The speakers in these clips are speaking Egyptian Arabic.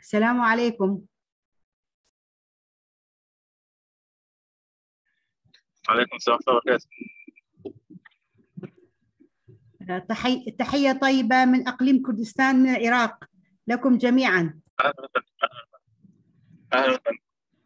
السلام عليكم وعليكم السلام ورحمة الله وبركاته تحي... تحية طيبة من أقليم كردستان من العراق لكم جميعا أهلا وسهلا أهلا وسهلا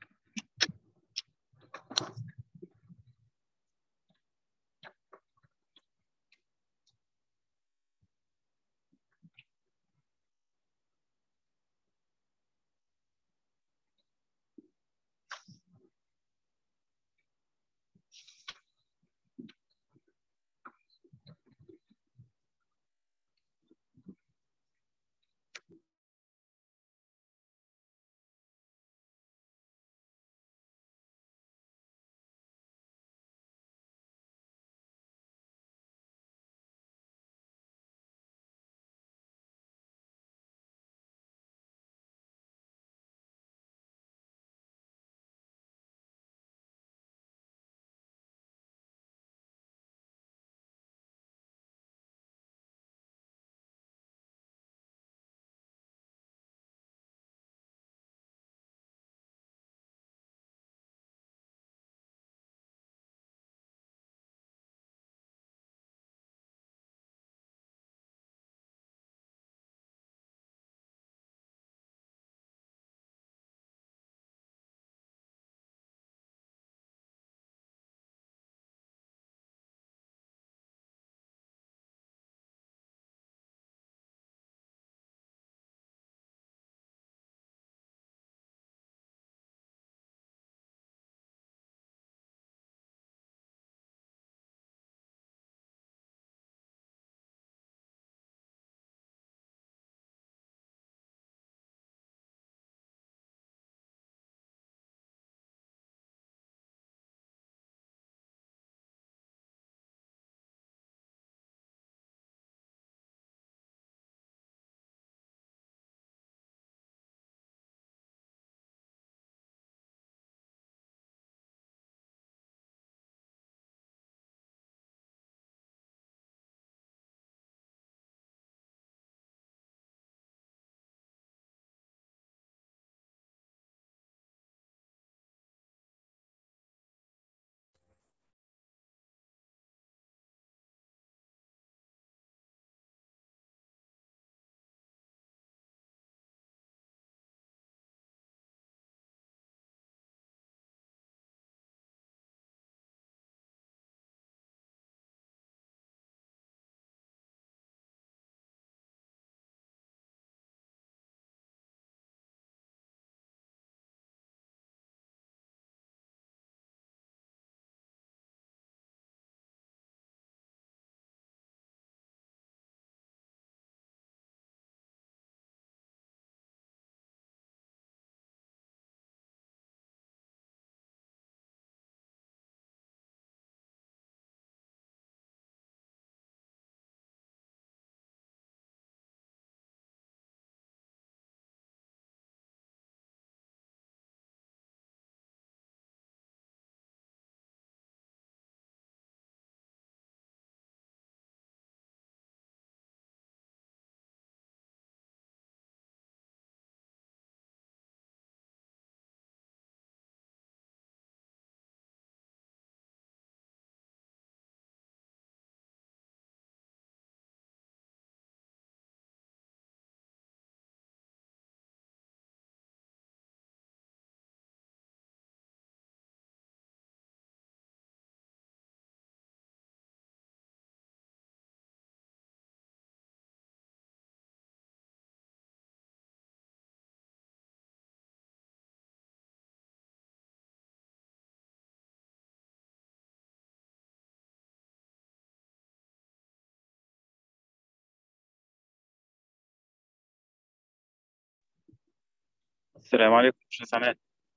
السلام عليكم شو سامعين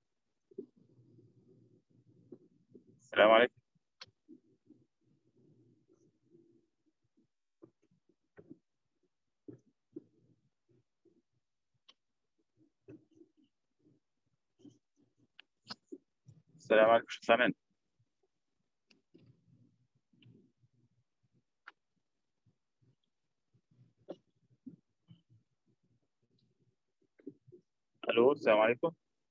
السلام عليكم السلام عليكم شو سامعين الو السلام عليكم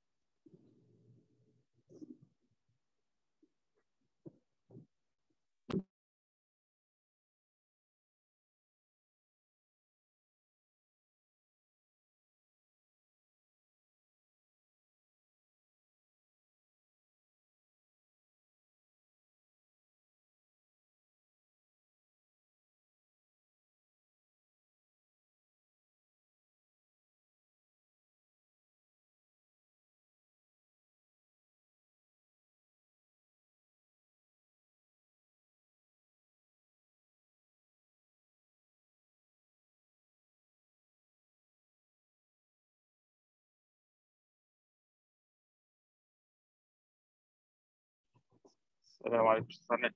السلام عليكم أستاذ حنان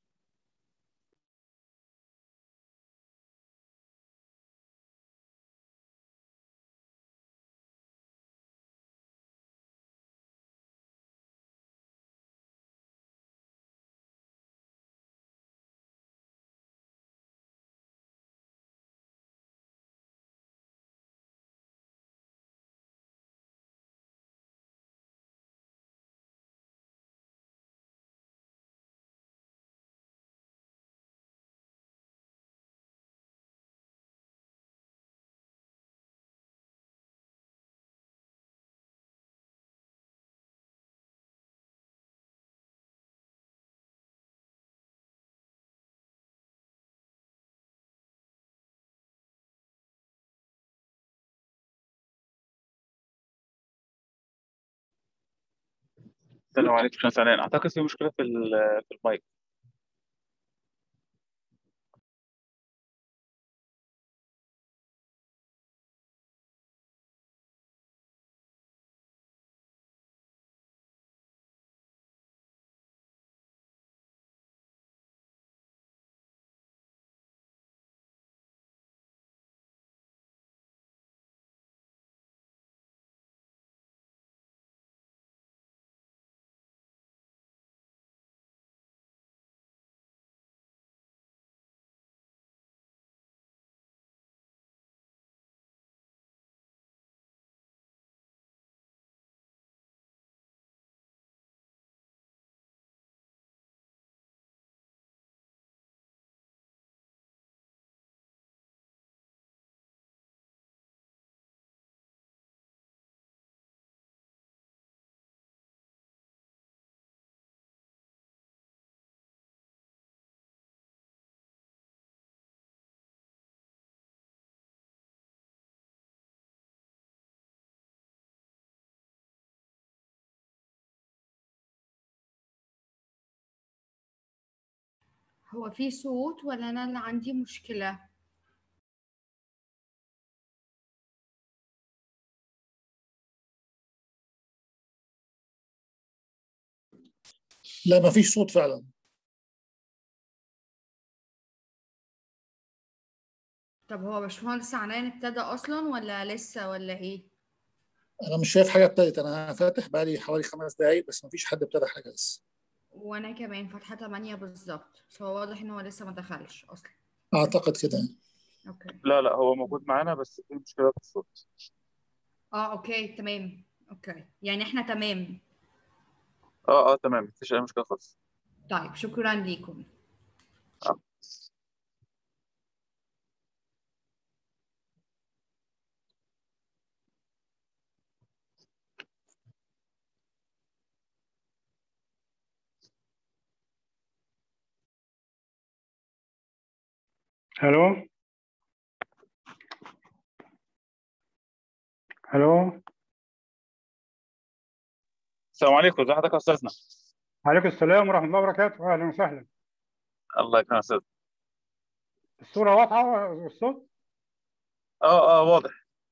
السلام عليكم أستاذ حنان أعتقد في مشكلة في ال- في المايك هو في صوت ولا أنا اللي عندي مشكلة؟ لا ما فيش صوت فعلا طب هو باشمهندس عنان ابتدى أصلا ولا لسه ولا إيه؟ انا مش شايف حاجه ابتدت انا فاتح بقالي حوالي خمس دقايق بس ما فيش حد ابتدى حاجه لسه وأنا كمان فاتحة 8 بالظبط بس هو واضح إن هو لسه ما دخلش أصلا اعتقد كده يعني. أوكي لا لا هو موجود معانا بس في مشكلة في الصوت اه اوكي تمام اوكي يعني احنا تمام اه اه تمام مفيش أي مشكلة خالص طيب شكرا ليكم آه. الو الو السلام عليكم ازي حضرتك يا أستاذنا عليكم السلام ورحمه الله وبركاته اهلا وسهلا الله يكرمك يا أستاذ الصوره واضحه والصوت اه اه واضح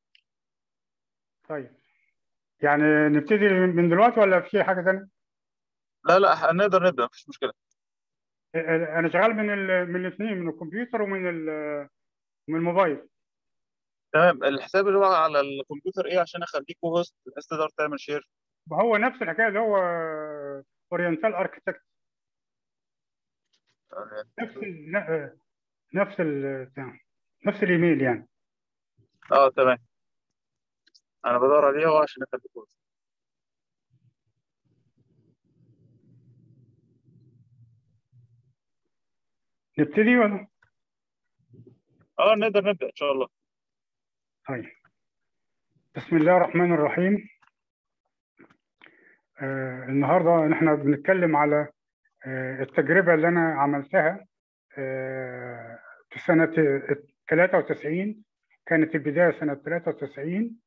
طيب يعني نبتدي من دلوقتي ولا في حاجه ثانيه لا لا نقدر نبدأ مفيش مشكلة انا شغال من ال... من الاثنين من الكمبيوتر ومن ال... من الموبايل تمام الحساب اللي هو على الكمبيوتر ايه عشان اخليك هوست بحيث تقدر تعمل شير هو نفس الحكايه اللي هو اورينتال اركتكت نفس ال... ن- نفس ال... بتاع. نفس الايميل يعني اه تمام انا بدور عليها اهو عشان اخليكوا هوست نبتدي ولا؟ اه نقدر نبدا ان شاء الله طيب بسم الله الرحمن الرحيم آه النهارده احنا بنتكلم على آه التجربه اللي انا عملتها آه في سنه 93 كانت البدايه سنه 93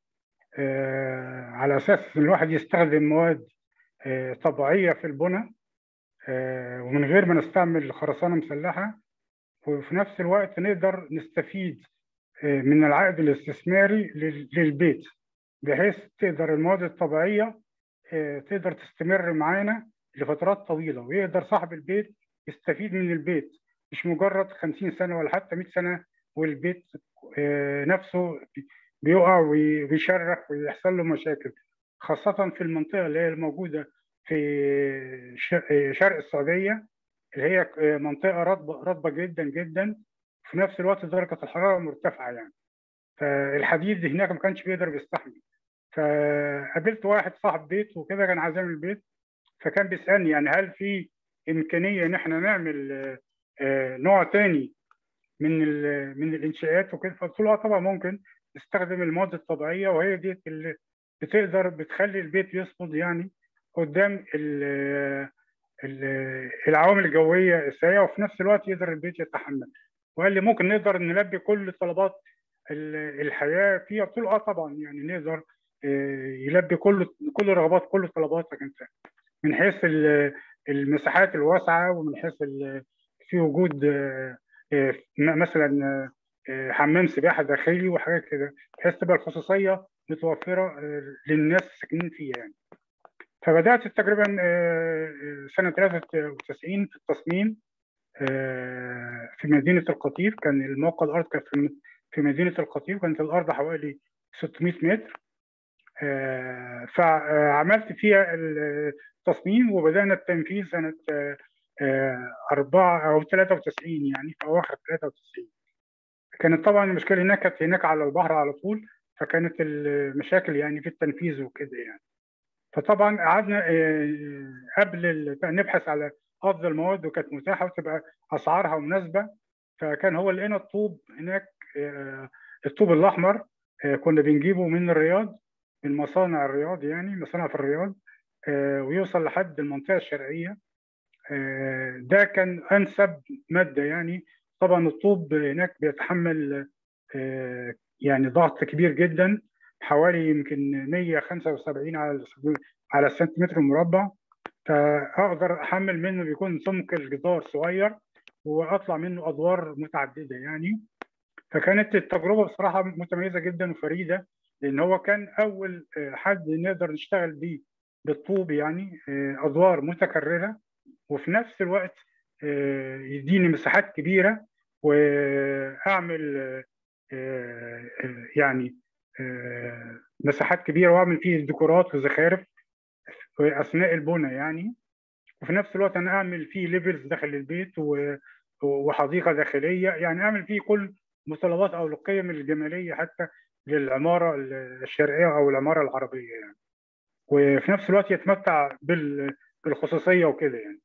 آه على اساس ان الواحد يستخدم مواد آه طبيعيه في البنى آه ومن غير ما نستعمل خرسانه مسلحه وفي نفس الوقت نقدر نستفيد آه من العائد الاستثماري لل- للبيت بحيث تقدر المواد الطبيعيه آه تقدر تستمر معانا لفترات طويله ويقدر صاحب البيت يستفيد من البيت مش مجرد 50 سنه ولا حتى 100 سنه والبيت آه نفسه بيقع وي- ويشرخ ويحصل له مشاكل خاصة في المنطقة اللي هي الموجودة في ش- شرق السعودية اللي هي منطقة رطبة رطبة جدا جدا في نفس الوقت درجة الحرارة مرتفعة يعني فالحديد هناك ما كانش بيقدر بيستحمل فقابلت واحد صاحب بيت وكده كان عايز يعمل بيت فكان بيسألني يعني هل في إمكانية إن إحنا نعمل آه، آه، نوع تاني من ال- من الإنشاءات وكده فقلت له آه طبعا ممكن نستخدم المواد الطبيعية وهي دي اللي بتقدر بتخلي البيت يصمد يعني قدام ال- ال- العوامل الجويه السيئه وفي نفس الوقت يقدر البيت يتحمل وقال لي ممكن نقدر نلبي كل طلبات ال- الحياه فيها قلت له اه طبعا يعني نقدر آه، يلبي كل كل رغبات كل طلباتك انت من حيث ال- المساحات الواسعه ومن حيث ال- في وجود آه، آه، م- مثلا آه، حمام سباحه داخلي وحاجات كده بحيث تبقى الخصوصيه متوفره آه، للناس الساكنين فيها يعني فبدات التجربه آه، آه، سنه 93 في التصميم آه، في مدينه القطيف كان الموقع الارض كان في في مدينه القطيف كانت الارض حوالي 600 متر آه، فعملت فيها التصميم وبدانا التنفيذ سنه آه، آه، 4 او 93 يعني في اواخر 93 كانت طبعا المشكله هناك كانت هناك على البحر على طول فكانت المشاكل يعني في التنفيذ وكده يعني فطبعا قعدنا آه، قبل ال- نبحث على افضل مواد وكانت متاحه وتبقى اسعارها مناسبه فكان هو لقينا الطوب هناك آه، الطوب الاحمر آه، كنا بنجيبه من الرياض من مصانع الرياض يعني مصانع في الرياض آه، ويوصل لحد المنطقه الشرقيه آه، ده كان انسب ماده يعني طبعا الطوب هناك بيتحمل آه، يعني ضغط كبير جدا حوالي يمكن 175 على على السنتيمتر المربع فاقدر احمل منه بيكون سمك الجدار صغير واطلع منه ادوار متعدده يعني فكانت التجربه بصراحه متميزه جدا وفريده لان هو كان اول آه، حد نقدر نشتغل بيه بالطوب يعني آه، ادوار متكرره وفي نفس الوقت آه، يديني مساحات كبيره واعمل آه، آه، يعني آه، مساحات كبيره واعمل فيه ديكورات وزخارف اثناء البناء يعني وفي نفس الوقت انا اعمل فيه ليفلز داخل البيت و- وحديقه داخليه يعني اعمل فيه كل متطلبات او القيم الجماليه حتى للعماره الشرقيه او العماره العربيه يعني وفي نفس الوقت يتمتع بال- بالخصوصيه وكده يعني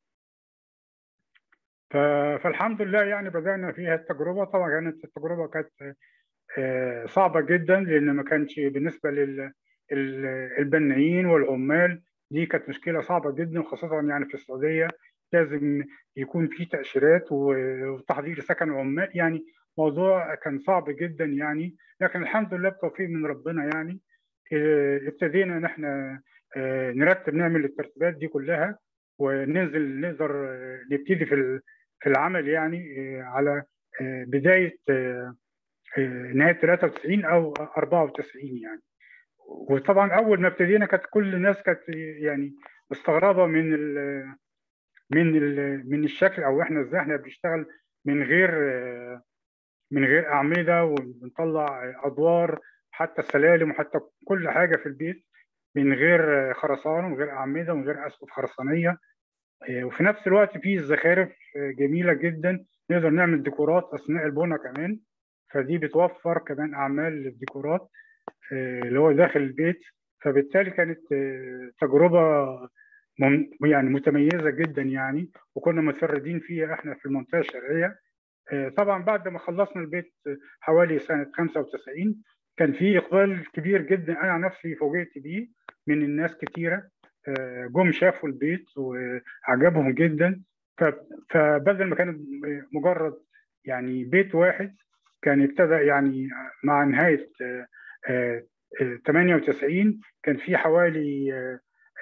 ف- فالحمد لله يعني بدأنا فيها التجربة طبعا كانت التجربة كانت آه، صعبة جدا لأن ما كانش بالنسبة للبنايين والعمال دي كانت مشكلة صعبة جدا وخاصة يعني في السعودية لازم يكون في تأشيرات و- وتحضير سكن عمال يعني موضوع كان صعب جدا يعني لكن الحمد لله بتوفيق من ربنا يعني آه، ابتدينا ان احنا آه، نرتب نعمل الترتيبات دي كلها وننزل نقدر آه، نبتدي في ال- في العمل يعني آه، على آه، بداية آه، آه، نهاية 93 أو 94 يعني وطبعا أول ما ابتدينا كانت كل الناس كانت يعني مستغربة من ال من ال من الشكل أو إحنا إزاي إحنا بنشتغل من غير آه، من غير أعمدة وبنطلع أدوار حتى السلالم وحتى كل حاجة في البيت من غير آه، خرسانة ومن غير أعمدة ومن غير أسقف خرسانية آه، وفي نفس الوقت في زخارف آه، جميلة جدا نقدر نعمل ديكورات أثناء البناء كمان فدي بتوفر كمان أعمال للديكورات آه، اللي هو داخل البيت فبالتالي كانت آه، تجربه مم- يعني متميزه جدا يعني وكنا متفردين فيها احنا في المنطقه الشرقيه آه، طبعا بعد ما خلصنا البيت آه، حوالي سنه 95 كان في اقبال كبير جدا انا نفسي فوجئت بيه من الناس كتيره آه، جم شافوا البيت وعجبهم جدا ف- فبدل ما كانت مجرد يعني بيت واحد كان ابتدى يعني مع نهايه آه، آه، آه، 98 كان في حوالي آه،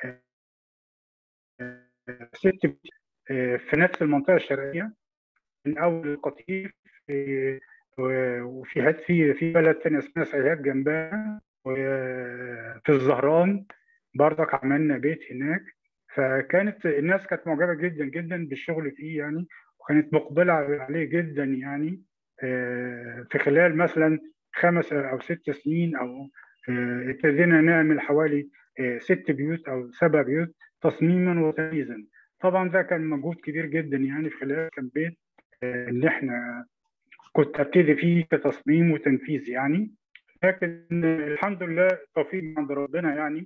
آه، ست بيوت، آه، في نفس المنطقه الشرقيه من اول القطيف آه، و- وفي حت في في بلد تانية اسمها سيهات جنبها وفي الزهران برضك عملنا بيت هناك فكانت الناس كانت معجبه جدا جدا بالشغل فيه يعني وكانت مقبله عليه جدا يعني آه، في خلال مثلا خمس او ست سنين او آه، ابتدينا نعمل حوالي آه، ست بيوت او سبع بيوت تصميما وتنفيذا طبعا ده كان مجهود كبير جدا يعني في خلال كام بيت آه، اللي احنا كنت ابتدي فيه كتصميم وتنفيذ يعني لكن الحمد لله توفيق من عند ربنا يعني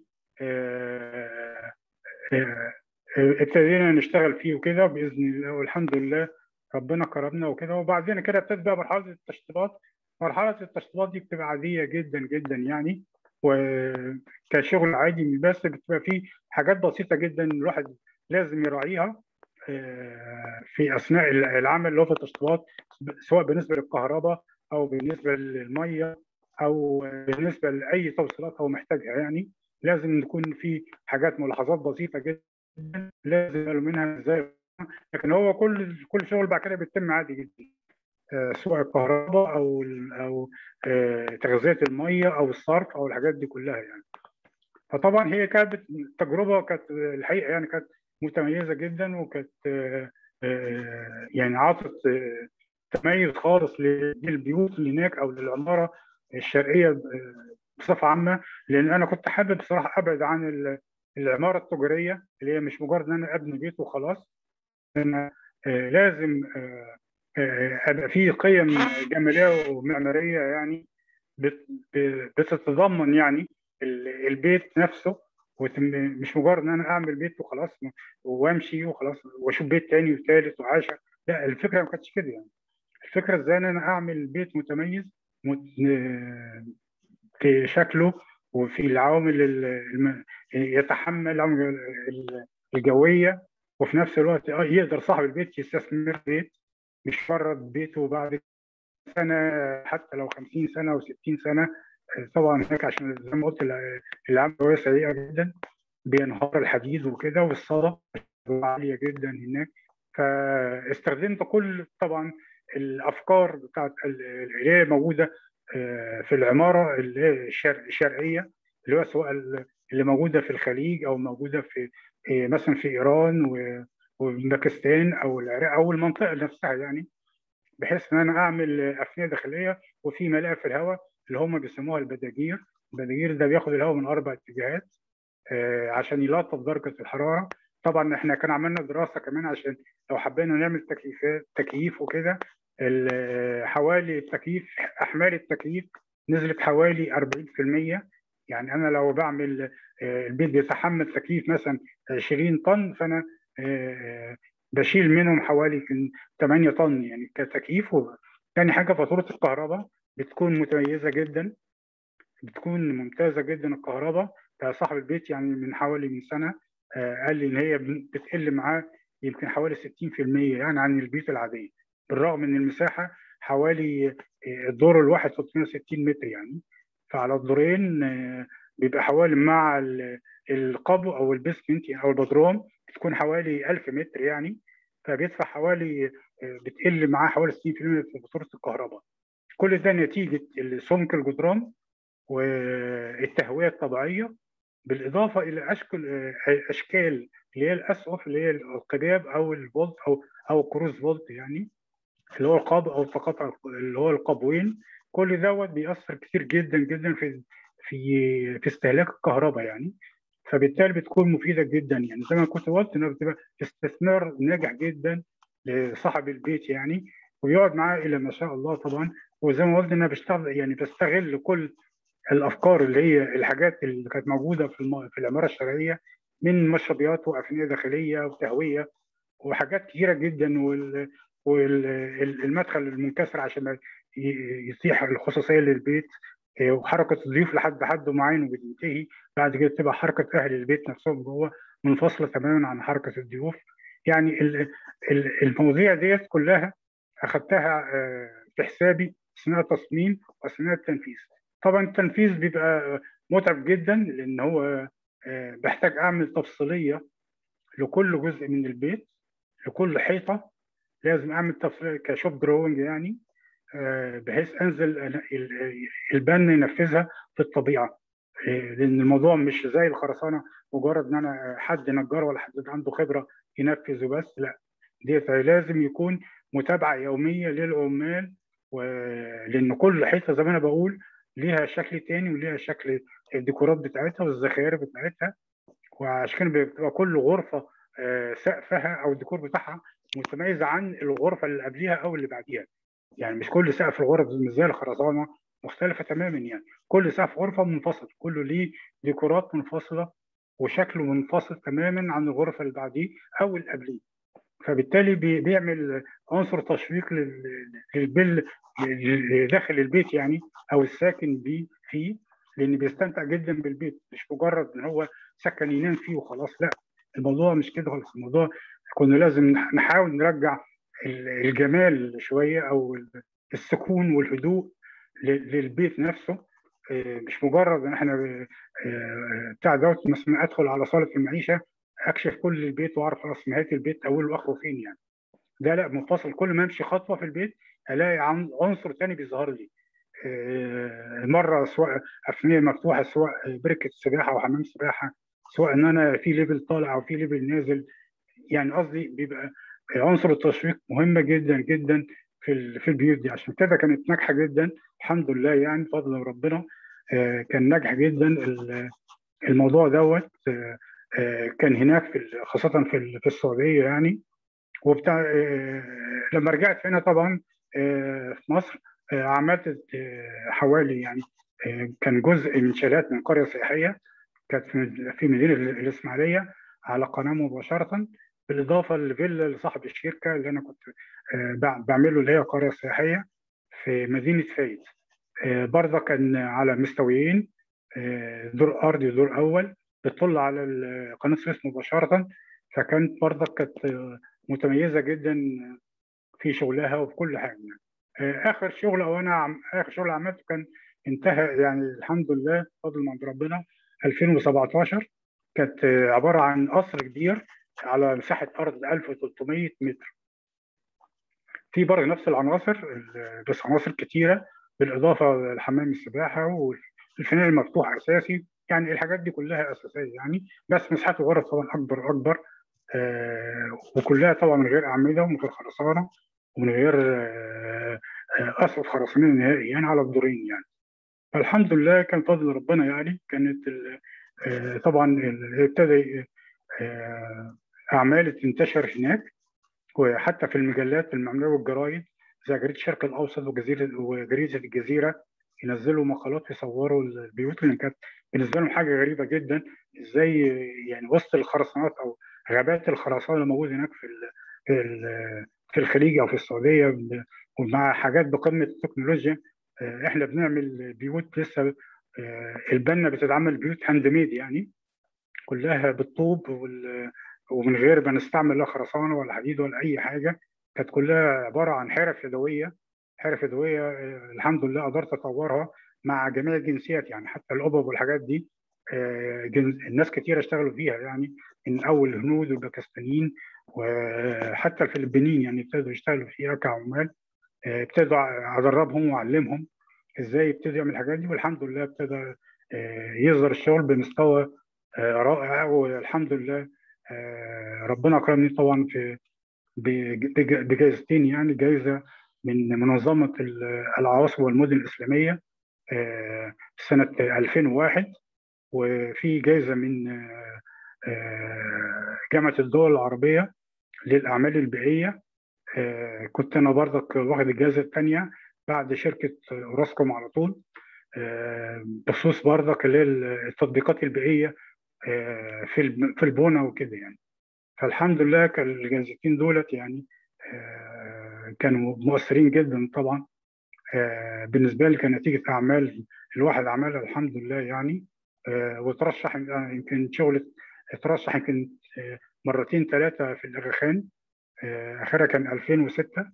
آه، آه، آه، ابتدينا نشتغل فيه وكده باذن الله والحمد لله ربنا كرمنا وكده وبعدين كده ابتدت بقى مرحله التشطيبات مرحله التشطيبات دي بتبقى عاديه جدا جدا يعني وكشغل عادي بس بتبقى فيه حاجات بسيطه جدا الواحد لازم يراعيها آه، في اثناء العمل اللي هو في التشطيبات سواء بالنسبه للكهرباء او بالنسبه للميه او بالنسبه لاي توصيلات هو محتاجها يعني لازم يكون في حاجات ملاحظات بسيطه جدا لازم يقبلوا منها ازاي لكن هو كل كل شغل بعد كده بيتم عادي جدا آه، سواء الكهرباء او ال- او آه، تغذيه الميه او الصرف او الحاجات دي كلها يعني فطبعا هي كانت تجربه كانت الحقيقه يعني كانت متميزه جدا وكانت آه، آه، يعني عطت آه، تميز خالص للبيوت اللي هناك او للعماره الشرقيه آه، بصفه عامه لان انا كنت حابب بصراحه ابعد عن ال- العماره التجاريه اللي هي مش مجرد ان انا ابني بيت وخلاص انا آه، لازم آه، آه، ابقى فيه قيم جماليه ومعماريه يعني بت- ب- بتتضمن يعني ال- البيت نفسه وتم- مش مجرد ان انا اعمل بيت وخلاص وامشي وخلاص واشوف بيت تاني وثالث وعاشر لا الفكره ما كانتش كده يعني الفكره ازاي ان انا اعمل بيت متميز مت- في شكله وفي العوامل ال- الم- يتحمل العوامل ال- الجويه وفي نفس الوقت آه يقدر صاحب البيت يستثمر في بيت مش مجرد بيته وبعد سنه حتى لو 50 سنه او 60 سنه آه، طبعا هناك عشان زي ما قلت الع- العمليه سيئه جدا بينهار الحديد وكده والصدى عاليه جدا هناك فاستخدمت كل طبعا الافكار بتاعت ال- اللي هي موجوده آه، في العماره اللي هي الشرق- الشرقيه اللي هو سواء ال- اللي موجوده في الخليج او موجوده في آه، مثلا في ايران و- وباكستان او العراق او المنطقه نفسها يعني بحيث ان انا اعمل افنيه داخليه وفي ملاءه في الهواء اللي هم بيسموها البداجير البداجير ده بياخد الهواء من اربع اتجاهات آه، عشان يلطف درجه الحراره طبعا احنا كان عملنا دراسه كمان عشان لو حبينا نعمل تكييفات تكييف وكده ال- حوالي التكييف احمال التكييف نزلت حوالي 40% يعني انا لو بعمل آه، البيت بيتحمل تكييف مثلا 20 طن فانا آه، بشيل منهم حوالي يمكن 8 طن يعني كتكييف تاني حاجه فاتوره الكهرباء بتكون متميزه جدا بتكون ممتازه جدا الكهرباء صاحب البيت يعني من حوالي من سنه آه، قال لي ان هي بتقل معاه يمكن حوالي 60% يعني عن البيوت العاديه بالرغم ان المساحه حوالي آه، الدور الواحد 360 متر يعني فعلى الدورين آه، بيبقى حوالي مع ال- القبو او البيسمنت يعني او البدروم بتكون حوالي 1000 متر يعني فبيدفع حوالي آه، بتقل معاه حوالي 60% في فاتوره الكهرباء كل ده نتيجه سمك الجدران والتهويه الطبيعيه بالاضافه الى اشكال اشكال اللي هي الاسقف اللي هي القباب او الفولت او او كروز فولت يعني اللي هو القاب او التقاطع اللي هو القابوين كل دوت بيأثر كتير جدا جدا في في في استهلاك الكهرباء يعني فبالتالي بتكون مفيده جدا يعني زي ما كنت قلت انها بتبقى استثمار ناجح جدا لصاحب البيت يعني ويقعد معاه الى ما شاء الله طبعا وزي ما قلت انا بشتغل يعني بستغل كل الافكار اللي هي الحاجات اللي كانت موجوده في الم- في العماره الشرعيه من مشربيات وافنيه داخليه وتهويه وحاجات كتيره جدا وال والمدخل المنكسر عشان ما ي- يتيح الخصوصيه للبيت إيه، وحركه الضيوف لحد حد معين وبتنتهي بعد كده تبقى حركه اهل البيت نفسهم جوه منفصله تماما عن حركه الضيوف يعني ال- ال- المواضيع ديت كلها اخذتها آه، في حسابي اثناء التصميم واثناء التنفيذ طبعا التنفيذ بيبقى متعب جدا لان هو آه، بحتاج اعمل تفصيليه لكل جزء من البيت لكل حيطه لازم اعمل تفصيل كشوب دروينج يعني آه، بحيث انزل ال- ال- البن ينفذها في الطبيعه آه، لان الموضوع مش زي الخرسانه مجرد ان انا حد نجار ولا حد عنده خبره ينفذ وبس لا ديت لازم يكون متابعه يوميه للعمال ولان كل حته زي ما انا بقول ليها شكل تاني وليها شكل الديكورات بتاعتها والزخارف بتاعتها وعشان كده بتبقى كل غرفه آه، سقفها او الديكور بتاعها متميز عن الغرفه اللي قبليها او اللي بعديها يعني مش كل سقف الغرف مش زي الخرسانه مختلفه تماما يعني كل سقف غرفه منفصل كله ليه ديكورات منفصله وشكله منفصل تماما عن الغرفه اللي بعديه او اللي قبليه فبالتالي بي- بيعمل عنصر تشويق لل- للبل ل- داخل البيت يعني او الساكن بيه فيه لان بيستمتع جدا بالبيت مش مجرد ان هو سكن ينام فيه وخلاص لا الموضوع مش كده خالص الموضوع كنا لازم نح- نحاول نرجع ال- الجمال شويه او ال- السكون والهدوء ل- للبيت نفسه آه، مش مجرد ان احنا آه، بتاع دوت مثلا ادخل على صاله المعيشه اكشف كل البيت واعرف راس نهايه البيت اوله واخره فين يعني ده لا منفصل كل ما امشي خطوه في البيت الاقي عن- عنصر تاني بيظهر لي آه، مره سواء افنيه مفتوحه سواء بركه سباحه او حمام سباحه سواء ان انا في ليفل طالع او في ليفل نازل يعني قصدي بيبقى عنصر التشويق مهمه جدا جدا في ال- في البيوت دي عشان كده كانت ناجحه جدا الحمد لله يعني بفضل ربنا آه، كان ناجح جدا ال- الموضوع دوت آه، آه، كان هناك في ال- خاصه في ال- في السعوديه يعني وبتاع آه، لما رجعت هنا طبعا آه، في مصر آه، عملت آه، حوالي يعني آه، كان جزء من شالات من قريه سياحيه كانت في في مدينه الاسماعيليه على قناه مباشره بالاضافه لفيلا لصاحب الشركه اللي انا كنت آه، بع- بعمله اللي هي قريه سياحيه في مدينه فايد آه، برضه كان على مستويين آه، دور ارضي ودور اول بتطل على ال- قناه السويس مباشره فكانت برضه كانت آه، متميزه جدا في شغلها وفي كل حاجه يعني. آه، اخر شغل او انا عم اخر شغل عملته كان انتهى يعني الحمد لله بفضل من عند ربنا 2017 كانت آه، عباره عن قصر كبير على مساحه ارض 1300 متر في برضه نفس العناصر ال- بس عناصر كتيره بالاضافه لحمام السباحه والفنان المفتوح اساسي يعني الحاجات دي كلها اساسيه يعني بس مساحات الغرف طبعا اكبر اكبر آه، وكلها طبعا من غير اعمده ومن غير خرسانه ومن غير آه، آه، اسقف خرسانيه نهائي يعني على الدورين يعني فالحمد لله كان فضل ربنا يعني كانت ال- آه، طبعا ال- ابتدى آه، اعمال تنتشر هناك وحتى في المجلات المعنويه والجرايد زي جريده الشرق الاوسط وجزيره وجريده الجزيره ينزلوا مقالات يصوروا البيوت اللي كانت بالنسبه لهم حاجه غريبه جدا ازاي يعني وسط الخرسانات او غابات الخرسانه اللي موجوده هناك في ال في ال في الخليج او في السعوديه ب- ومع حاجات بقمه التكنولوجيا آه، احنا بنعمل بيوت لسه آه، البنا بتتعمل بيوت هاند ميد يعني كلها بالطوب وال- ومن غير ما نستعمل لا خرسانه ولا حديد ولا اي حاجه كانت كلها عباره عن حرف يدويه حرف يدويه آه، الحمد لله قدرت اطورها مع جميع الجنسيات يعني حتى الابب والحاجات دي آه، جنس الناس كتير اشتغلوا فيها يعني من اول الهنود والباكستانيين وحتى الفلبينيين يعني ابتدوا يشتغلوا فيها كعمال آه، ابتدوا ادربهم واعلمهم ازاي يبتدوا يعمل الحاجات دي والحمد لله ابتدى آه، يظهر الشغل بمستوى آه، رائع والحمد لله آه، ربنا اكرمني طبعا في بج- بج- بجائزتين يعني جائزه من منظمه ال- العواصم والمدن الاسلاميه آه، سنه 2001 وفي جائزه من آه، آه، جامعه الدول العربيه للاعمال البيئيه آه، كنت انا برضك واخد الجائزه الثانيه بعد شركه اوراسكوم على طول آه، بخصوص برضك اللي هي التطبيقات البيئيه آه، في الب- في البونه وكده يعني فالحمد لله كان الجائزتين دولت يعني آه، كانوا مؤثرين جدا طبعا آه، بالنسبه لي كنتيجه اعمال الواحد عملها الحمد لله يعني آه، وترشح آه، يمكن شغل اترشح يمكن آه، مرتين ثلاثه في الاغاخان آه، اخرها كان 2006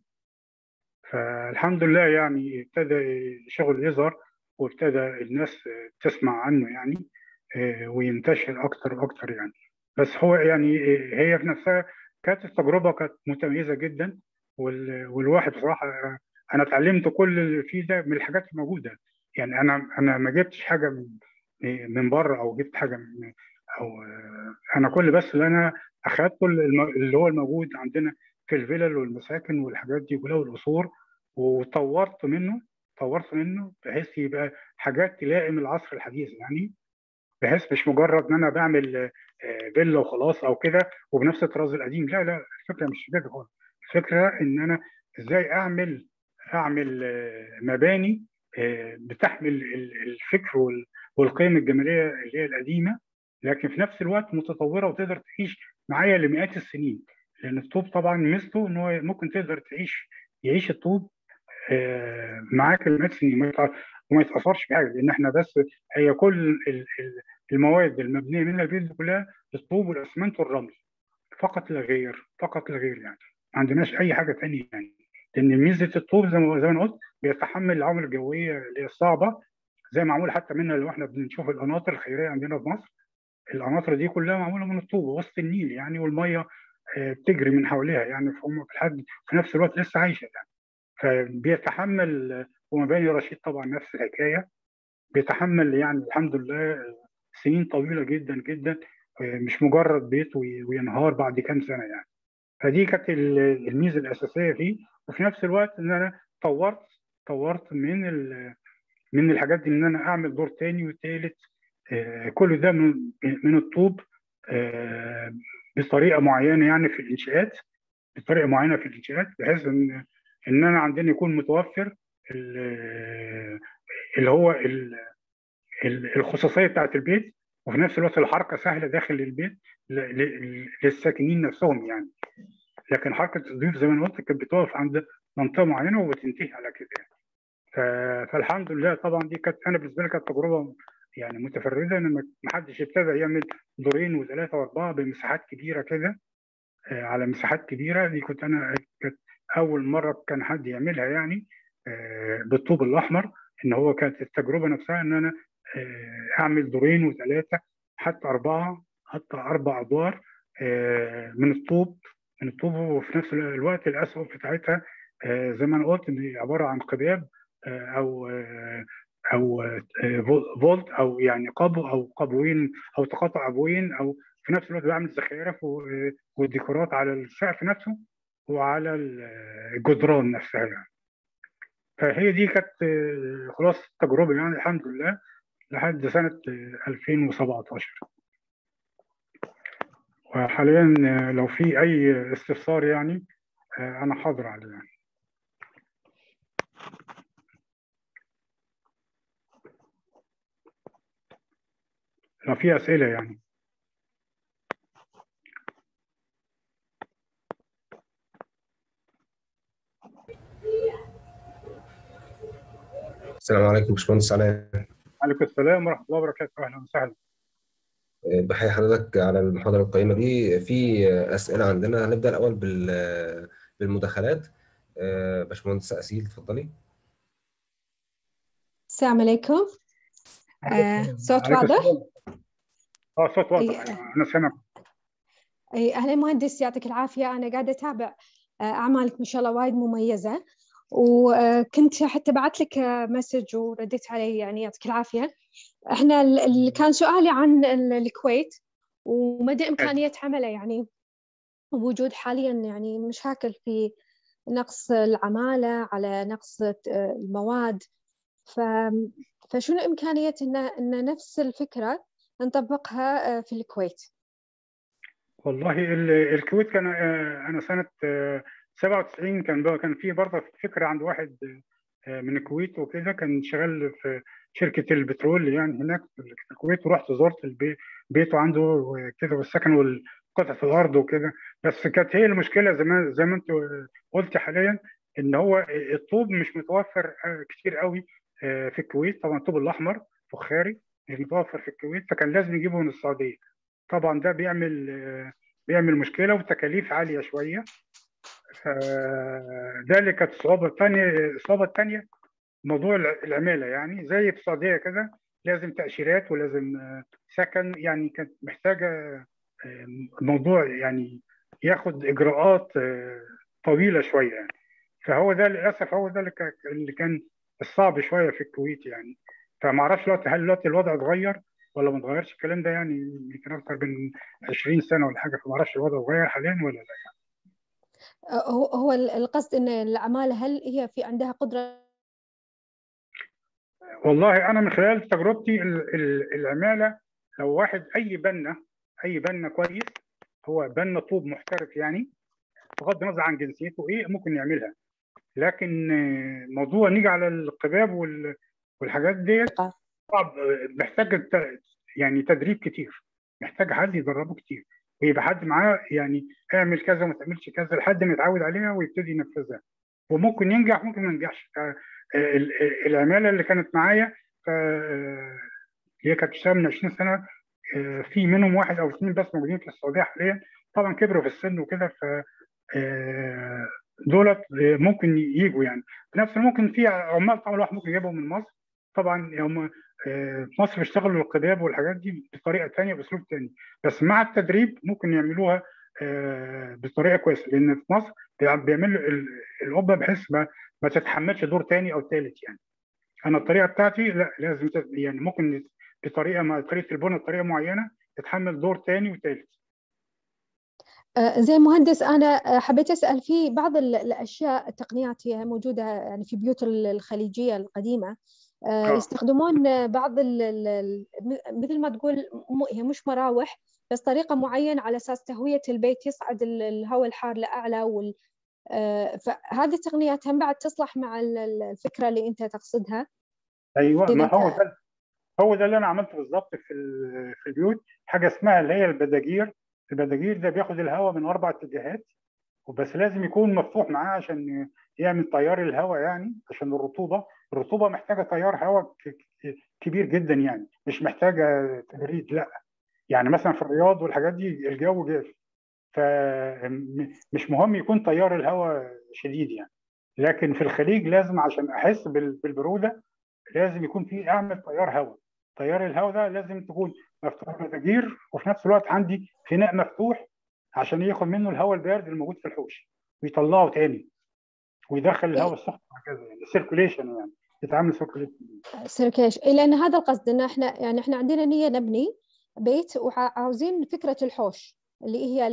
فالحمد لله يعني ابتدى شغل يظهر وابتدى الناس تسمع عنه يعني آه، وينتشر اكتر واكتر يعني بس هو يعني آه، هي في نفسها كانت التجربه كانت متميزه جدا وال- والواحد بصراحه آه، انا اتعلمت كل اللي فيه ده من الحاجات الموجوده يعني انا انا ما جبتش حاجه من من بره او جبت حاجه من او آه، انا كل بس اللي انا اخدته الم- اللي هو الموجود عندنا في الفلل والمساكن والحاجات دي كلها والقصور وطورت منه طورت منه بحيث يبقى حاجات تلائم العصر الحديث يعني بحيث مش مجرد ان انا بعمل آه، فيلا وخلاص او كده وبنفس الطراز القديم لا لا الفكره مش كده خالص الفكره ان انا ازاي اعمل اعمل آه، مباني آه، بتحمل ال- الفكر وال- والقيم الجماليه اللي هي القديمه لكن في نفس الوقت متطوره وتقدر تعيش معايا لمئات السنين لان الطوب طبعا ميزته ان هو ممكن تقدر تعيش يعيش الطوب آه، معاك لمئات السنين ما يتع- وما يتاثرش بحاجه لان احنا بس هي كل ال- ال- المواد المبنيه منها البيت دي كلها الطوب والاسمنت والرمل فقط لا غير فقط لا غير يعني ما عندناش اي حاجه ثانيه يعني لان ميزه الطوب زي ما زي ما أنا قلت بيتحمل العوامل الجويه اللي هي الصعبه زي معمول حتى منها لو احنا بنشوف القناطر الخيريه عندنا في مصر القناطر دي كلها معموله من الطوب وسط النيل يعني والميه آه، بتجري من حواليها يعني فهم في الحد في نفس الوقت لسه عايشه يعني فبيتحمل ومباني رشيد طبعا نفس الحكايه بيتحمل يعني الحمد لله سنين طويله جدا جدا آه، مش مجرد بيت وي- وينهار بعد كام سنه يعني فدي كانت ال- الميزه الاساسيه فيه وفي نفس الوقت ان انا طورت طورت من ال- من الحاجات دي ان انا اعمل دور تاني وتالت آه، كل ده من من الطوب آه، بطريقه معينه يعني في الانشاءات بطريقه معينه في الانشاءات بحيث ان ان انا عندنا يكون متوفر ال- اللي هو ال- ال- الخصوصيه بتاعت البيت وفي نفس الوقت الحركه سهله داخل البيت ل- ل- للساكنين نفسهم يعني لكن حركه الضيوف زي ما أنا قلت كانت بتقف عند منطقه معينه وبتنتهي على كده يعني. ف- فالحمد لله طبعا دي كانت انا بالنسبه لي كانت تجربه يعني متفرده ان ما ما حدش ابتدى يعمل دورين وثلاثه واربعه بمساحات كبيره كده آه، على مساحات كبيره دي كنت انا كانت اول مره كان حد يعملها يعني آه، بالطوب الاحمر ان هو كانت التجربه نفسها ان انا آه، اعمل دورين وثلاثه حتى اربعه حتى اربع ادوار آه، من الطوب من الطوب وفي نفس الوقت الاسقف بتاعتها آه، زي ما انا قلت دي عباره عن قباب آه، او آه، او آه، فولت او يعني قبو او قبوين او تقاطع ابوين او في نفس الوقت بعمل زخارف و- والديكورات على السقف نفسه وعلى الجدران نفسها يعني. فهي دي كانت آه، خلاص التجربه يعني الحمد لله لحد سنه آه، 2017 وحاليا آه، لو في اي استفسار يعني آه، انا حاضر عليه يعني. لو في اسئله يعني السلام عليكم باشمهندس علاء عليكم السلام ورحمه الله وبركاته اهلا وسهلا بحيي حضرتك على المحاضرة القيمة دي في أسئلة عندنا هنبدأ الأول بال- بالمداخلات آه، باشمهندس أسيل اتفضلي السلام عليكم آه، صوت عليكم واضح؟ السلام. اه صوت واضح أي- انا سامع أي أهلا مهندس يعطيك العافية أنا قاعدة أتابع آه، أعمالك ما شاء الله وايد مميزة وكنت حتى بعت لك آه، مسج ورديت علي يعني يعطيك العافية احنا ال- ال- كان سؤالي عن ال- الكويت ومدى إمكانية عمله يعني وجود حاليا يعني مشاكل في نقص العمالة على نقص آه، المواد ف... فشنو إمكانية إن, إن نفس الفكرة نطبقها آه، في الكويت والله ال- الكويت كان آه، انا سنه آه، 97 كان بقى كان في برضه فكره عند واحد آه، من الكويت وكده كان شغال في شركه البترول يعني هناك في الكويت ورحت زرت البيت بيته عنده وكده والسكن والقطعه الارض وكده بس كانت هي المشكله زي ما زي ما انت قلت حاليا ان هو الطوب مش متوفر كتير قوي في الكويت طبعا الطوب الاحمر فخاري مش متوفر في الكويت فكان لازم يجيبه من السعوديه طبعا ده بيعمل بيعمل مشكله وتكاليف عاليه شويه فده اللي كانت الصعوبه الثانيه الصعوبه الثانيه موضوع العماله يعني زي في السعوديه كده لازم تاشيرات ولازم سكن يعني كانت محتاجه موضوع يعني ياخد اجراءات طويله شويه يعني فهو ده للاسف هو ده اللي كان الصعب شويه في الكويت يعني فما اعرفش دلوقتي هل دلوقتي الوضع اتغير ولا ما اتغيرش الكلام ده يعني يمكن اكتر من 20 سنه ولا حاجه فما اعرفش الوضع اتغير حاليا ولا لا يعني. هو هو القصد ان العماله هل هي في عندها قدره والله انا من خلال تجربتي العماله لو واحد اي بنا اي بنا كويس هو بنا طوب محترف يعني بغض النظر عن جنسيته ايه ممكن يعملها لكن موضوع نيجي على القباب والحاجات ديت صعب محتاج يعني تدريب كتير محتاج حد يدربه كتير ويبقى حد معاه يعني اعمل كذا وما تعملش كذا لحد ما يتعود عليها ويبتدي ينفذها وممكن ينجح ممكن ما ينجحش العماله اللي كانت معايا هي كانت بتشتغل من 20 سنه في منهم واحد او اثنين بس موجودين في السعوديه حاليا طبعا كبروا في السن وكده ف دولت ممكن يجوا يعني في نفس ممكن في عمال طبعا الواحد ممكن يجيبهم من مصر طبعا هم في مصر بيشتغلوا القباب والحاجات دي بطريقه ثانيه باسلوب ثاني بس مع التدريب ممكن يعملوها بطريقه كويسه لان في مصر بيعملوا القبه بحيث ما ما تتحملش دور ثاني او ثالث يعني انا الطريقه بتاعتي لا لازم يعني ممكن بطريقه ما طريقه البناء بطريقه معينه تتحمل دور ثاني وثالث زي مهندس انا حبيت اسال في بعض الاشياء التقنيات هي موجوده يعني في بيوت الخليجيه القديمه يستخدمون بعض ال ال مثل ما تقول هي مش مراوح بس طريقه معينه على اساس تهويه البيت يصعد الهواء الحار لاعلى وال فهذه التقنيات هم بعد تصلح مع الفكره اللي انت تقصدها ايوه ما هو ده هو ده اللي انا عملته بالظبط في في البيوت حاجه اسمها اللي هي البداجير البداجير ده بياخد الهواء من اربع اتجاهات وبس لازم يكون مفتوح معاه عشان يعمل تيار الهواء يعني عشان الرطوبه الرطوبه محتاجه تيار هواء كبير جدا يعني مش محتاجه تبريد لا يعني مثلا في الرياض والحاجات دي الجو جاف فمش مهم يكون تيار الهواء شديد يعني لكن في الخليج لازم عشان احس بالبروده لازم يكون في اعمل تيار هواء تيار الهواء ده لازم تكون مفتوح مداجير وفي نفس الوقت عندي فناء مفتوح عشان ياخد منه الهواء البارد الموجود في الحوش ويطلعه تاني ويدخل الهواء السخن وهكذا يعني سيركوليشن يعني يتعامل سيركوليشن سيركوليشن لان هذا القصد ان احنا يعني احنا عندنا نيه نبني بيت وعاوزين فكره الحوش اللي هي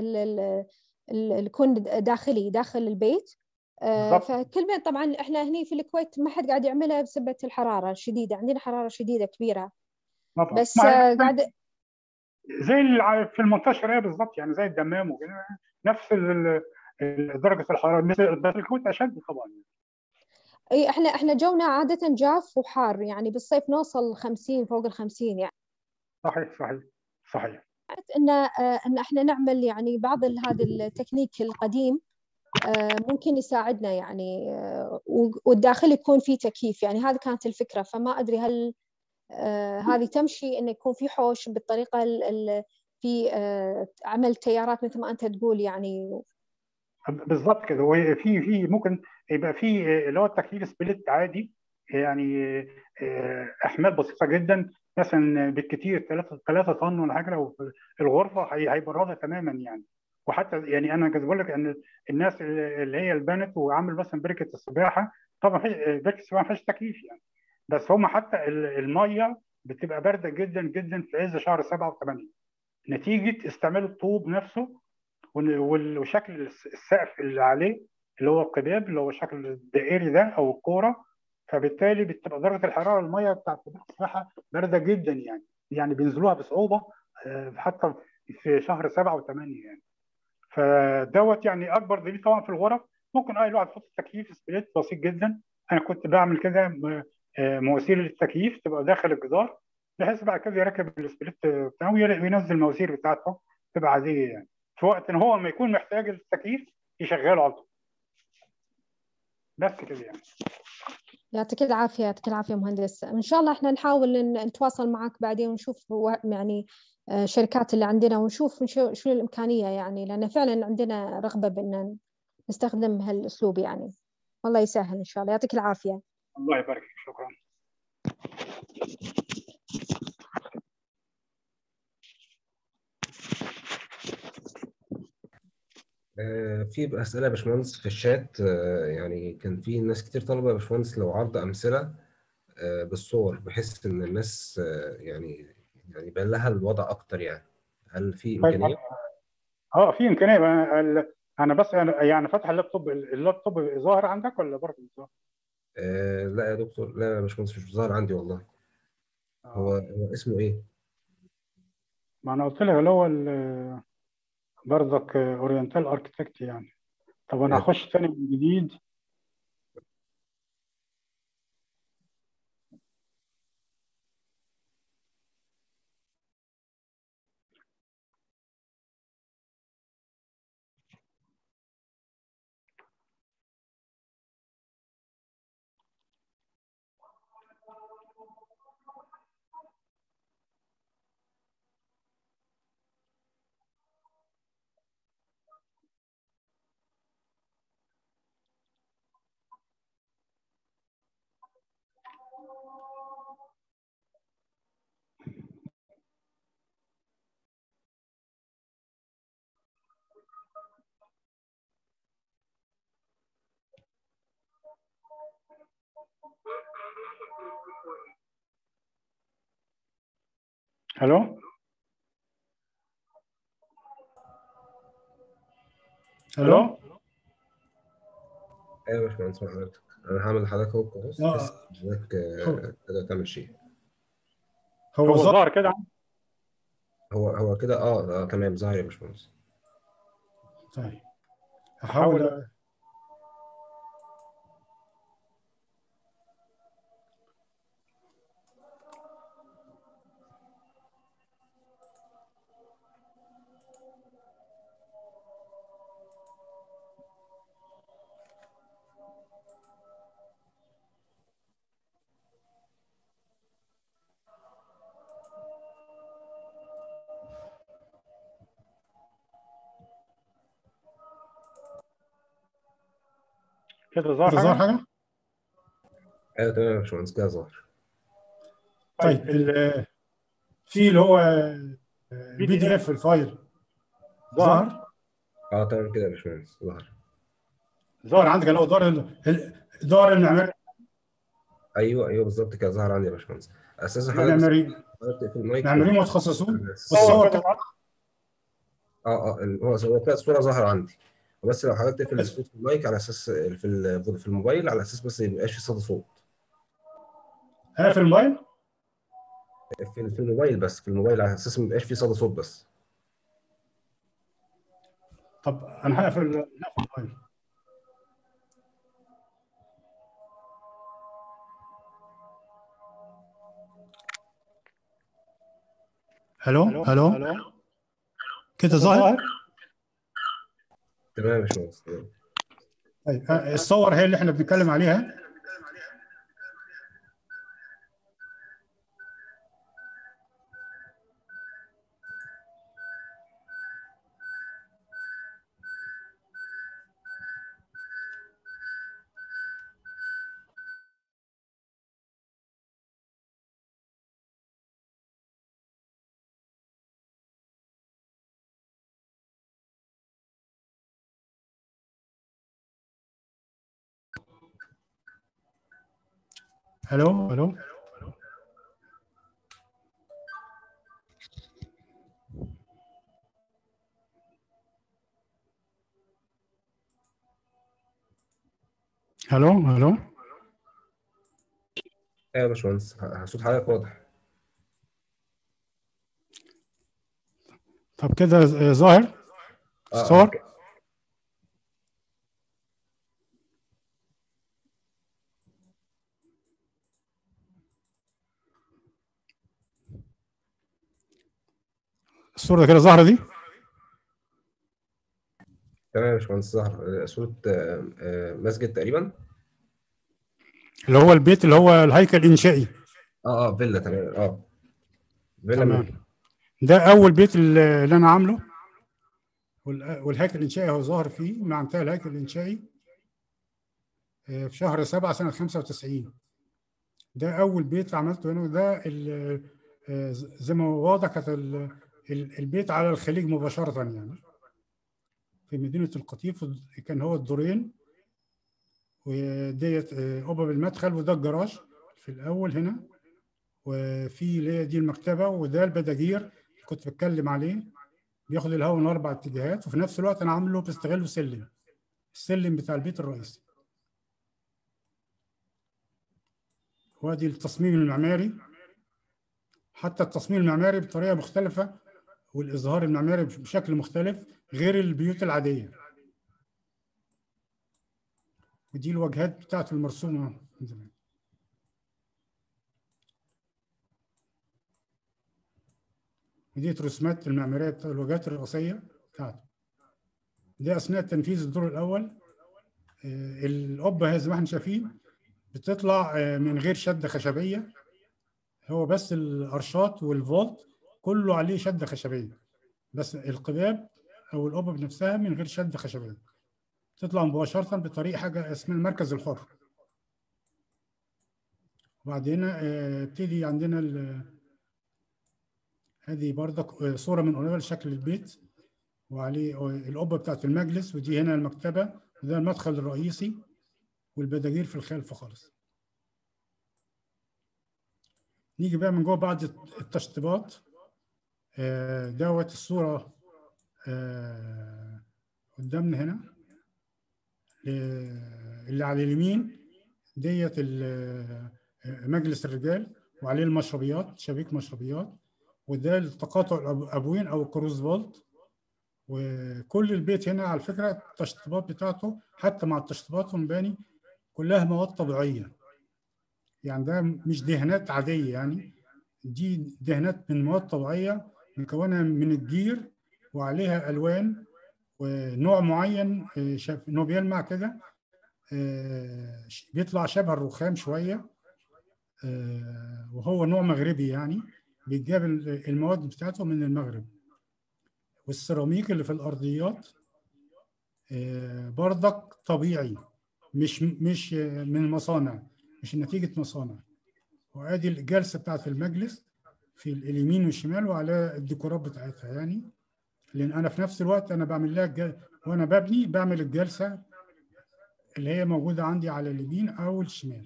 الكون داخلي داخل البيت آه فكل بيت طبعا احنا هني في الكويت ما حد قاعد يعملها بسبب الحراره الشديده عندنا حراره شديده كبيره طبعا. بس آه قاعد زي في المنطقه الشرقيه بالظبط يعني زي الدمام وكده نفس درجه الحراره مثل بس الكويت اشد طبعا اي احنا احنا جونا عاده جاف وحار يعني بالصيف نوصل 50 فوق ال 50 يعني صحيح صحيح صحيح ان ان احنا نعمل يعني بعض هذا التكنيك القديم ممكن يساعدنا يعني والداخل يكون فيه تكييف يعني هذه كانت الفكره فما ادري هل هذه تمشي انه يكون في حوش بالطريقه في عمل تيارات مثل ما انت تقول يعني بالضبط كده وفي في ممكن يبقى في اللي هو التكييف سبليت عادي يعني احمال بسيطه جدا مثلا بالكثير 3 3 طن ولا حاجه لو الغرفه هيبردها تماما يعني وحتى يعني انا كنت بقول لك ان الناس اللي هي البنت وعامل مثلا بركه السباحه طبعا في بركه السباحه ما فيهاش تكييف يعني بس هم حتى الميه بتبقى بارده جدا جدا في عز شهر سبعه وثمانيه نتيجه استعمال الطوب نفسه وشكل السقف اللي عليه اللي هو القباب اللي هو شكل الدائري ده او الكوره فبالتالي بتبقى درجه الحراره الميه بتاعت السباحه بارده جدا يعني يعني بينزلوها بصعوبه حتى في شهر سبعه وثمانيه يعني فدوت يعني اكبر دليل طبعا في الغرف ممكن اي الواحد يحط تكييف سبليت بسيط جدا انا كنت بعمل كده آه، مواسير للتكييف تبقى داخل الجدار بحيث بعد كده يركب السبليت بتاعه وير- وينزل المواسير بتاعته تبقى عاديه يعني في وقت ان هو ما يكون محتاج التكييف يشغله على طول بس كده يعني يعطيك العافية يعطيك العافية مهندس إن شاء الله إحنا نحاول ن- نتواصل معك بعدين ونشوف و- يعني آه، شركات اللي عندنا ونشوف شو شو الإمكانية يعني لأن فعلا عندنا رغبة بأن نستخدم هالأسلوب يعني والله يسهل إن شاء الله يعطيك العافية الله يبارك فيك شكرا آه، في أسئلة يا باشمهندس في الشات آه، يعني كان في ناس كتير طالبة يا باشمهندس لو عرض أمثلة آه، بالصور بحيث إن الناس آه، يعني يعني يبان لها الوضع أكتر يعني هل في طيب إمكانية؟ اه في امكانيه انا ال- انا بس أنا يعني فاتح اللابتوب اللابتوب ظاهر عندك ولا برضه مش ظاهر؟ آه، لا يا دكتور لا يا باشمهندس مش ظاهر عندي والله هو آه. هو اسمه إيه؟ ما انا قلت لك اللي هو ال- برضك اورينتال اركتكت يعني طب انا آه، هخش تاني من جديد الو الو الو أيوة يا باشمهندس مع حضرتك أنا هعمل لحضرتك أهو كورس اه بحيث حضرتك آه، هو تقدر تعمل شيء هو هو ظهر ظاهر كده عندك؟ هو هو كده أه آه، تمام ظاهر يا باشمهندس طيب احاول هحاول كده ظاهر كده ظهر حاجه؟ حاجه أيوة تمام يا باشمهندس كده ظاهر طيب ال- في اللي هو بي البي دي دي اف اف الفايل ظهر ظهر أه تمام كده يا باشمهندس ظهر ظهر عندك اللي هو دار ال- ال- دار المعماري ايوه ايوه بالظبط كده ظهر عندي يا باشمهندس اساسا حضرتك بس معماري حضرتك تقفل المايك معماريين متخصصون على أساس- صور والصور كده كده اه اه ال- هو هو كده الصوره ظهر عندي بس لو حضرتك تقفل الصوت في المايك على اساس في ال- في الموبايل على اساس بس ما يبقاش في صدى صوت ها في الموبايل في في الموبايل بس في الموبايل على اساس ما يبقاش في صدى صوت بس طب انا هقفل هقفل الموبايل الو الو الو الو كده كده ظاهر ظاهر تمام يا باشمهندس تمام طيب ها، الصور هي اللي احنا بنتكلم عليها الو الو الو الو ايوه يا باشمهندس ه- صوت حضرتك واضح طب كده ظاهر اه اه الصور ك- الصوره كده ظاهره دي تمام يا باشمهندس زهر آه، صورة آه، آه، مسجد تقريبا اللي هو البيت اللي هو الهيكل الانشائي اه اه فيلا تمام اه فيلا تمام. من- ده اول بيت اللي اللي انا عامله وال- والهيكل الانشائي هو ظاهر فيه مع انتهاء الهيكل الانشائي آه، في شهر 7 سنه 95 ده اول بيت عملته هنا وده ال- آه، زي ما هو واضح كانت ال- ال- البيت على الخليج مباشره يعني في مدينه القطيف كان هو الدورين وديت آه، قبب المدخل وده الجراج في الاول هنا وفي اللي هي دي المكتبه وده البداجير اللي كنت بتكلم عليه بياخد الهواء من اربع اتجاهات وفي نفس الوقت انا عامله بستغله سلم السلم بتاع البيت الرئيسي وادي التصميم المعماري حتى التصميم المعماري بطريقه مختلفه والاظهار المعماري بشكل مختلف غير البيوت العاديه ودي الواجهات بتاعت المرسومه من زمان ودي الرسومات المعماريه بتاع الواجهات الرئيسيه بتاعته ده اثناء تنفيذ الدور الاول آه، القبه زي ما احنا شايفين بتطلع آه، من غير شده خشبيه هو بس الارشات والفولت كله عليه شده خشبيه بس القباب او القبب نفسها من غير شده خشبيه تطلع مباشره بطريقه حاجه اسمها المركز الحر وبعدين آه، ابتدي عندنا ال- هذه برضك آه، صوره من قريبه لشكل البيت وعليه آه، القبه بتاعت المجلس ودي هنا المكتبه وده المدخل الرئيسي والبداجير في الخلف خالص نيجي بقى من جوه بعد التشطيبات آه، دوت الصورة آه، قدامنا هنا آه، اللي على اليمين ديت ال- آه، مجلس الرجال وعليه المشربيات شبيك مشربيات وده التقاطع الأبوين أو الكروز فولت وكل البيت هنا على فكرة التشطيبات بتاعته حتى مع التشطيبات والمباني كلها مواد طبيعية يعني ده مش دهانات عادية يعني دي دهانات من مواد طبيعية مكونة من الجير وعليها ألوان ونوع معين آه، شاف- إنه بيلمع كده آه، ش- بيطلع شبه الرخام شوية آه، وهو نوع مغربي يعني بيتجاب ال- المواد بتاعته من المغرب والسيراميك اللي في الأرضيات آه، برضك طبيعي مش مش آه، من المصانع مش نتيجة مصانع وادي الجلسة بتاعت المجلس في اليمين والشمال وعلى الديكورات بتاعتها يعني لان انا في نفس الوقت انا بعمل لها الجل... وانا ببني بعمل الجلسة اللي هي موجودة عندي على اليمين او الشمال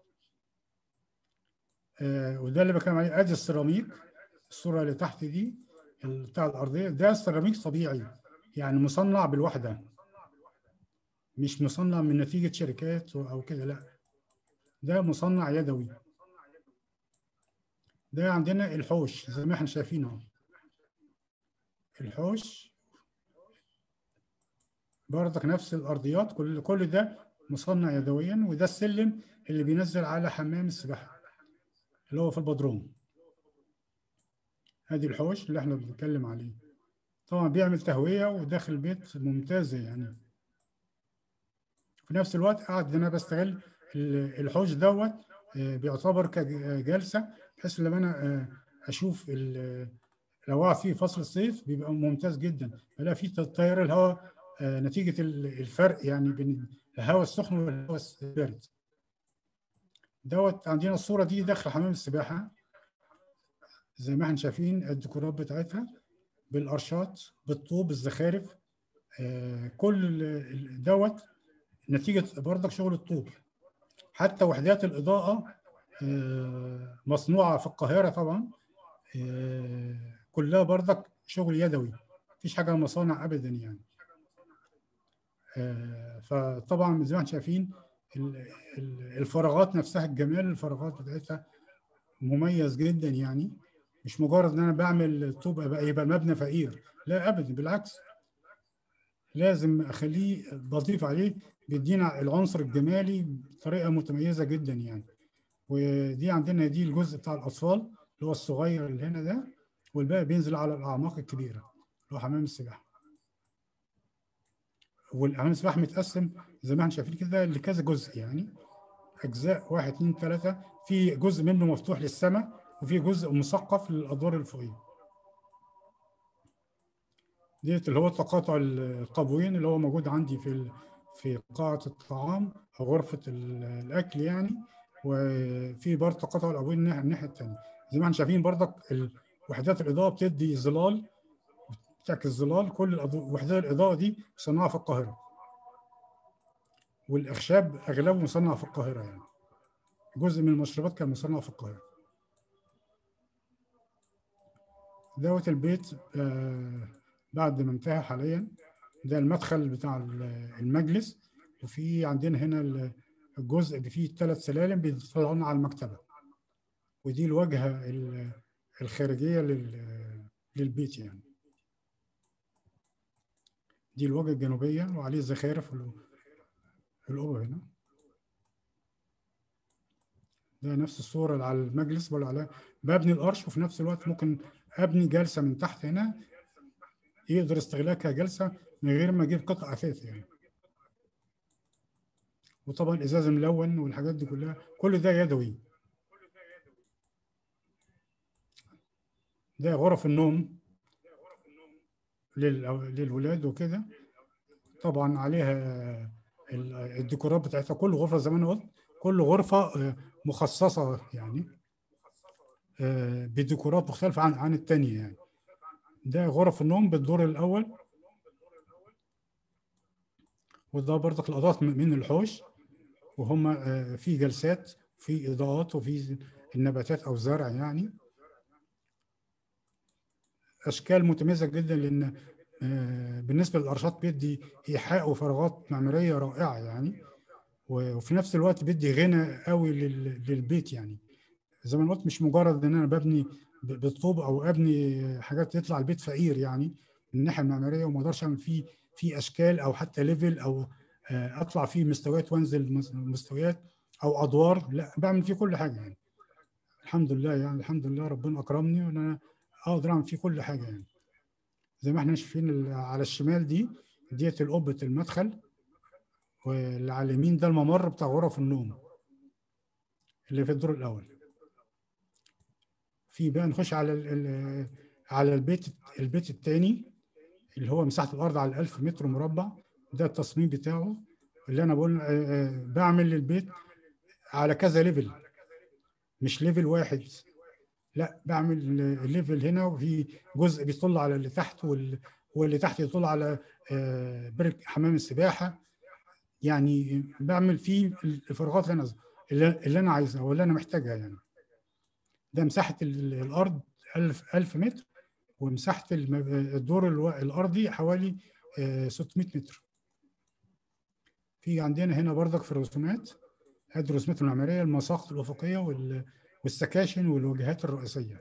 آه وده اللي بتكلم عليه ادي السيراميك الصورة اللي تحت دي ال- بتاع الارضية ده سيراميك طبيعي يعني مصنع بالوحدة مش مصنع من نتيجة شركات او كده لا ده مصنع يدوي ده عندنا الحوش زي ما احنا شايفين اهو الحوش برضك نفس الارضيات كل كل ده مصنع يدويا وده السلم اللي بينزل على حمام السباحه اللي هو في البدروم ادي الحوش اللي احنا بنتكلم عليه طبعا بيعمل تهويه وداخل البيت ممتازه يعني في نفس الوقت قاعد انا بستغل ال- الحوش دوت آه، بيعتبر كجلسه بحيث لما انا آه، اشوف ال- لو قاعد فيه فصل الصيف بيبقى ممتاز جدا بلاقي فيه تيار الهواء آه، نتيجه ال- الفرق يعني بين الهواء السخن والهواء البارد دوت عندنا الصوره دي داخل حمام السباحه زي ما احنا شايفين الديكورات بتاعتها بالارشات بالطوب الزخارف آه، كل ال- ال- دوت نتيجه برضك شغل الطوب حتى وحدات الاضاءه آه، مصنوعه في القاهره طبعا آه، كلها برضك شغل يدوي مفيش حاجه مصانع ابدا يعني آه، فطبعا زي ما احنا شايفين ال- ال- الفراغات نفسها الجمال الفراغات بتاعتها مميز جدا يعني مش مجرد ان انا بعمل طوب يبقى يبقى المبنى فقير لا ابدا بالعكس لازم اخليه بضيف عليه بيدينا العنصر الجمالي بطريقه متميزه جدا يعني ودي عندنا دي الجزء بتاع الاطفال اللي هو الصغير اللي هنا ده والباقي بينزل على الاعماق الكبيره اللي هو حمام السباحه والحمام السباحه متقسم زي ما احنا شايفين كده لكذا جزء يعني اجزاء واحد اثنين ثلاثه في جزء منه مفتوح للسماء وفي جزء مثقف للادوار الفوقيه ديت اللي هو تقاطع القبوين اللي هو موجود عندي في ال- في قاعة الطعام أو غرفة ال- الأكل يعني وفي برضه تقاطع القبوين الناحية الناحية التانية زي ما احنا شايفين برضك ال- وحدات الإضاءة بتدي ظلال بتعكس ظلال كل الأضو- وحدات الإضاءة دي مصنعة في القاهرة والأخشاب أغلبه مصنع في القاهرة يعني جزء من المشروبات كان مصنع في القاهرة دوت البيت آه بعد ما انتهى حاليا ده المدخل بتاع ال- المجلس وفي عندنا هنا ال- الجزء اللي فيه ثلاث سلالم بيطلعونا على المكتبة ودي الواجهة ال- الخارجية لل- للبيت يعني دي الواجهة الجنوبية وعليه الزخارف وال- الأوضة هنا ده نفس الصورة اللي على المجلس ولا على ببني القرش وفي نفس الوقت ممكن أبني جلسة من تحت هنا يقدر استغلها كجلسة من غير ما أجيب قطع أثاث يعني وطبعا الإزاز ملون والحاجات دي كلها كل ده يدوي ده غرف النوم لل- للولاد وكده طبعا عليها ال- الديكورات بتاعتها كل غرفة زي ما أنا قلت كل غرفة آه، مخصصة يعني آه، بديكورات مختلفة عن عن التانية يعني ده غرف النوم بالدور الأول وده برضك الإضاءات من من الحوش وهم آه، في جلسات في إضاءات وفي النباتات أو زرع يعني أشكال متميزة جدا لأن آه، بالنسبة للأرشات بيدي إيحاء وفراغات معمارية رائعة يعني و- وفي نفس الوقت بيدي غنى قوي لل- للبيت يعني زي ما أنا قلت مش مجرد ان انا ببني ب- بالطوب او ابني حاجات يطلع البيت فقير يعني من الناحيه المعماريه وما اقدرش اعمل فيه في اشكال او حتى ليفل او آه، اطلع فيه مستويات وانزل مس- مستويات او ادوار لا بعمل فيه كل حاجه يعني الحمد لله يعني الحمد لله ربنا اكرمني وان انا اقدر اعمل فيه كل حاجه يعني زي ما احنا شايفين ال- على الشمال دي ديت القبه المدخل واللي على اليمين ده الممر بتاع غرف النوم اللي في الدور الاول في بقى نخش على ال ال على البيت البيت الثاني اللي هو مساحه الارض على 1000 متر مربع ده التصميم بتاعه اللي انا بقول آه، آه، بعمل البيت على كذا ليفل مش ليفل واحد لا بعمل ليفل هنا وفي جزء بيطل على اللي تحت وال- واللي تحت يطل على آه، برك حمام السباحه يعني بعمل فيه الفراغات اللي انا اللي اللي انا عايزها واللي انا محتاجها يعني ده مساحه ال- الارض 1000 1000 متر ومساحه الم- الدور الو- الارضي حوالي آه، 600 متر في عندنا هنا برضك في الرسومات هذه الرسومات المعماريه المساقط الافقيه وال- والسكاشن والواجهات الرئيسيه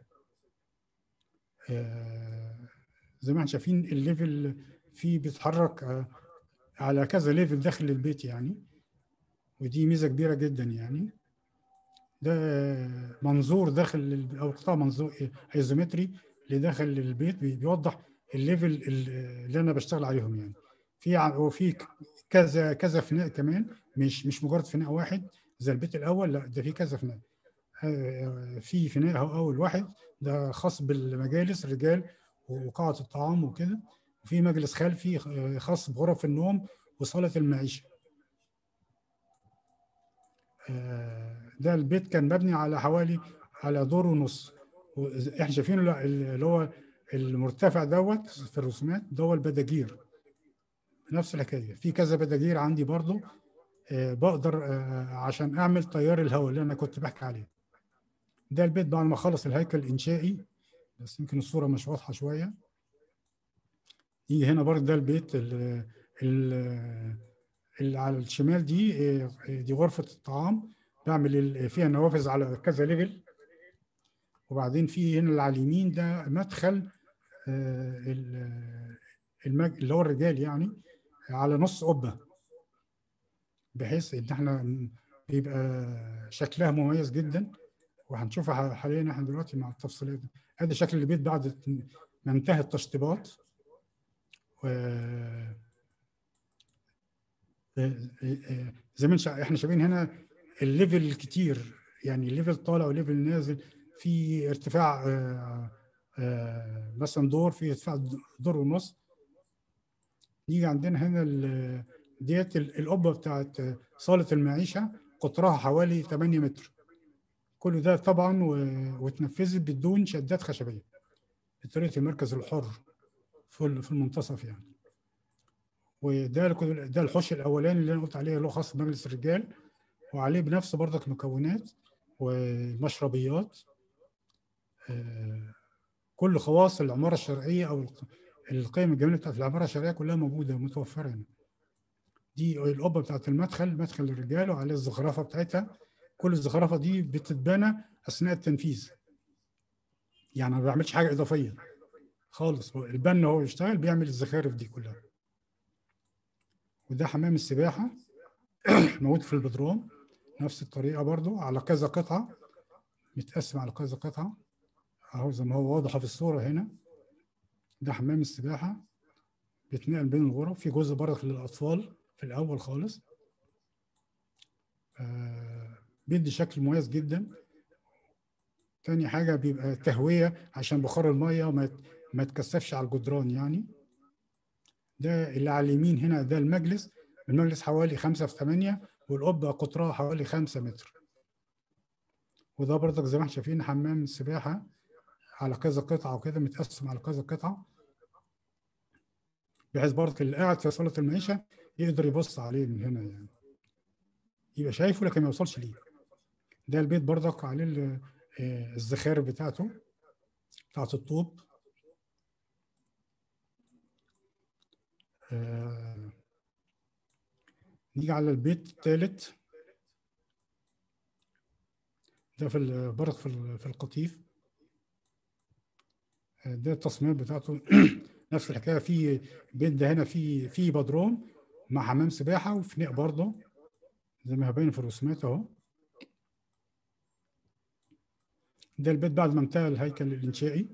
آه، زي ما احنا شايفين الليفل فيه بيتحرك آه، على كذا ليفل داخل البيت يعني ودي ميزه كبيره جدا يعني ده منظور داخل ال- او قطاع منظور ايزومتري اللي داخل البيت بي- بيوضح الليفل ال- اللي انا بشتغل عليهم يعني في ع- وفي ك- كذا كذا فناء كمان مش مش مجرد فناء واحد زي البيت الاول لا ده في كذا فناء آه، في فناء هو اول واحد ده خاص بالمجالس الرجال وقاعه الطعام وكده وفي مجلس خلفي آه، خاص بغرف النوم وصاله المعيشه آه، ده البيت كان مبني على حوالي على دور ونص وز- احنا شايفينه لا، اللي هو المرتفع دوت في الرسومات ده هو البداجير نفس الحكايه في كذا بداجير عندي برضو آه، بقدر آه، عشان اعمل تيار الهواء اللي انا كنت بحكي عليه ده البيت بعد ما خلص الهيكل الانشائي بس يمكن الصوره مش واضحه شويه يجي هنا برضه ده البيت ال- ال- اللي على الشمال دي آه، دي غرفه الطعام بعمل ال- فيها نوافذ على كذا ليفل وبعدين في هنا اللي على اليمين ده مدخل آه، ال- المج... اللي هو الرجال يعني على نص قبه بحيث ان احنا م- بيبقى شكلها مميز جدا وهنشوفها ح- حاليا احنا دلوقتي مع التفصيلات هذا شكل البيت بعد ما انتهى التشطيبات و زي ما انت- احنا شايفين هنا الليفل كتير يعني الليفل طالع والليفل نازل في ارتفاع آه، آه، مثلا دور في ارتفاع دور ونص نيجي عندنا هنا ال- ديت ال- القبه بتاعت صاله المعيشه قطرها حوالي 8 متر كل ده طبعا و- واتنفذت بدون شدات خشبيه بطريقه المركز الحر في ال- في المنتصف يعني وده ال- ده الحوش الاولاني اللي انا قلت عليه اللي هو خاص بمجلس الرجال وعليه بنفس برضك مكونات ومشربيات آه، كل خواص العماره الشرعيه او الق- القيم الجميله بتاعت العماره الشرعيه كلها موجوده متوفره هنا دي القبه بتاعت المدخل مدخل الرجال وعليه الزخرفه بتاعتها كل الزخرفه دي بتتبنى اثناء التنفيذ يعني ما بعملش حاجه اضافيه خالص هو البنا هو يشتغل بيعمل الزخارف دي كلها وده حمام السباحه موجود في البدروم نفس الطريقه برضو على كذا قطعه متقسم على كذا قطعه اهو زي ما هو واضحه في الصوره هنا ده حمام السباحه بيتنقل بين الغرف في جزء برضك للاطفال في الاول خالص آه بيدي شكل مميز جدا تاني حاجه بيبقى تهويه عشان بخار الميه ما يت- ما يتكثفش على الجدران يعني ده اللي على اليمين هنا ده المجلس المجلس حوالي خمسة في ثمانية والقبة قطرها حوالي خمسة متر وده برضك زي ما احنا شايفين حمام السباحة على كذا قطعة وكده متقسم على كذا قطعة بحيث برضك اللي قاعد في صالة المعيشة يقدر يبص عليه من هنا يعني يبقى شايفه لكن ما يوصلش ليه ده البيت برضك عليه ال- آه، الزخارف بتاعته بتاعت الطوب آه، نيجي على البيت الثالث ده في ال- برضك في ال- في القطيف آه، ده التصميم بتاعته نفس الحكايه في بيت ده هنا في في بدروم مع حمام سباحه وفناء برضه زي ما باين في الرسومات اهو ده البيت بعد ما انتهى الهيكل الانشائي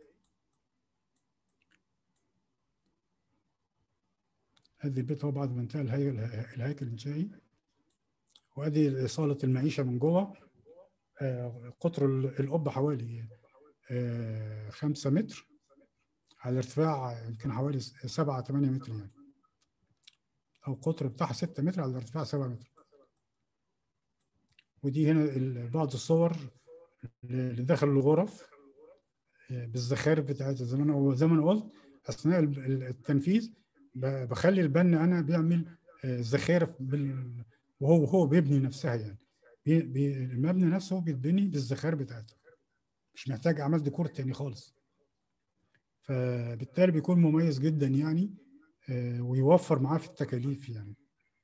ادي البيت هو بعد ما انتهى الهيكل الهيكل الانشائي وادي صاله المعيشه من جوه آه، قطر ال- القبه حوالي آه، خمسة متر على ارتفاع يمكن حوالي س- سبعة ثمانية متر يعني أو قطر بتاعها ستة متر على ارتفاع سبعة متر ودي هنا ال- بعض الصور اللي داخل الغرف آه، بالزخارف بتاعتها زي ما انا زي ما انا قلت اثناء ال- ال- التنفيذ ب- بخلي البنا انا بيعمل آه، زخارف بال... وهو هو بيبني نفسها يعني بي... بي... المبنى نفسه بيتبني بالزخارف بتاعته مش محتاج اعمال ديكور تاني خالص فبالتالي بيكون مميز جدا يعني آه، ويوفر معاه في التكاليف يعني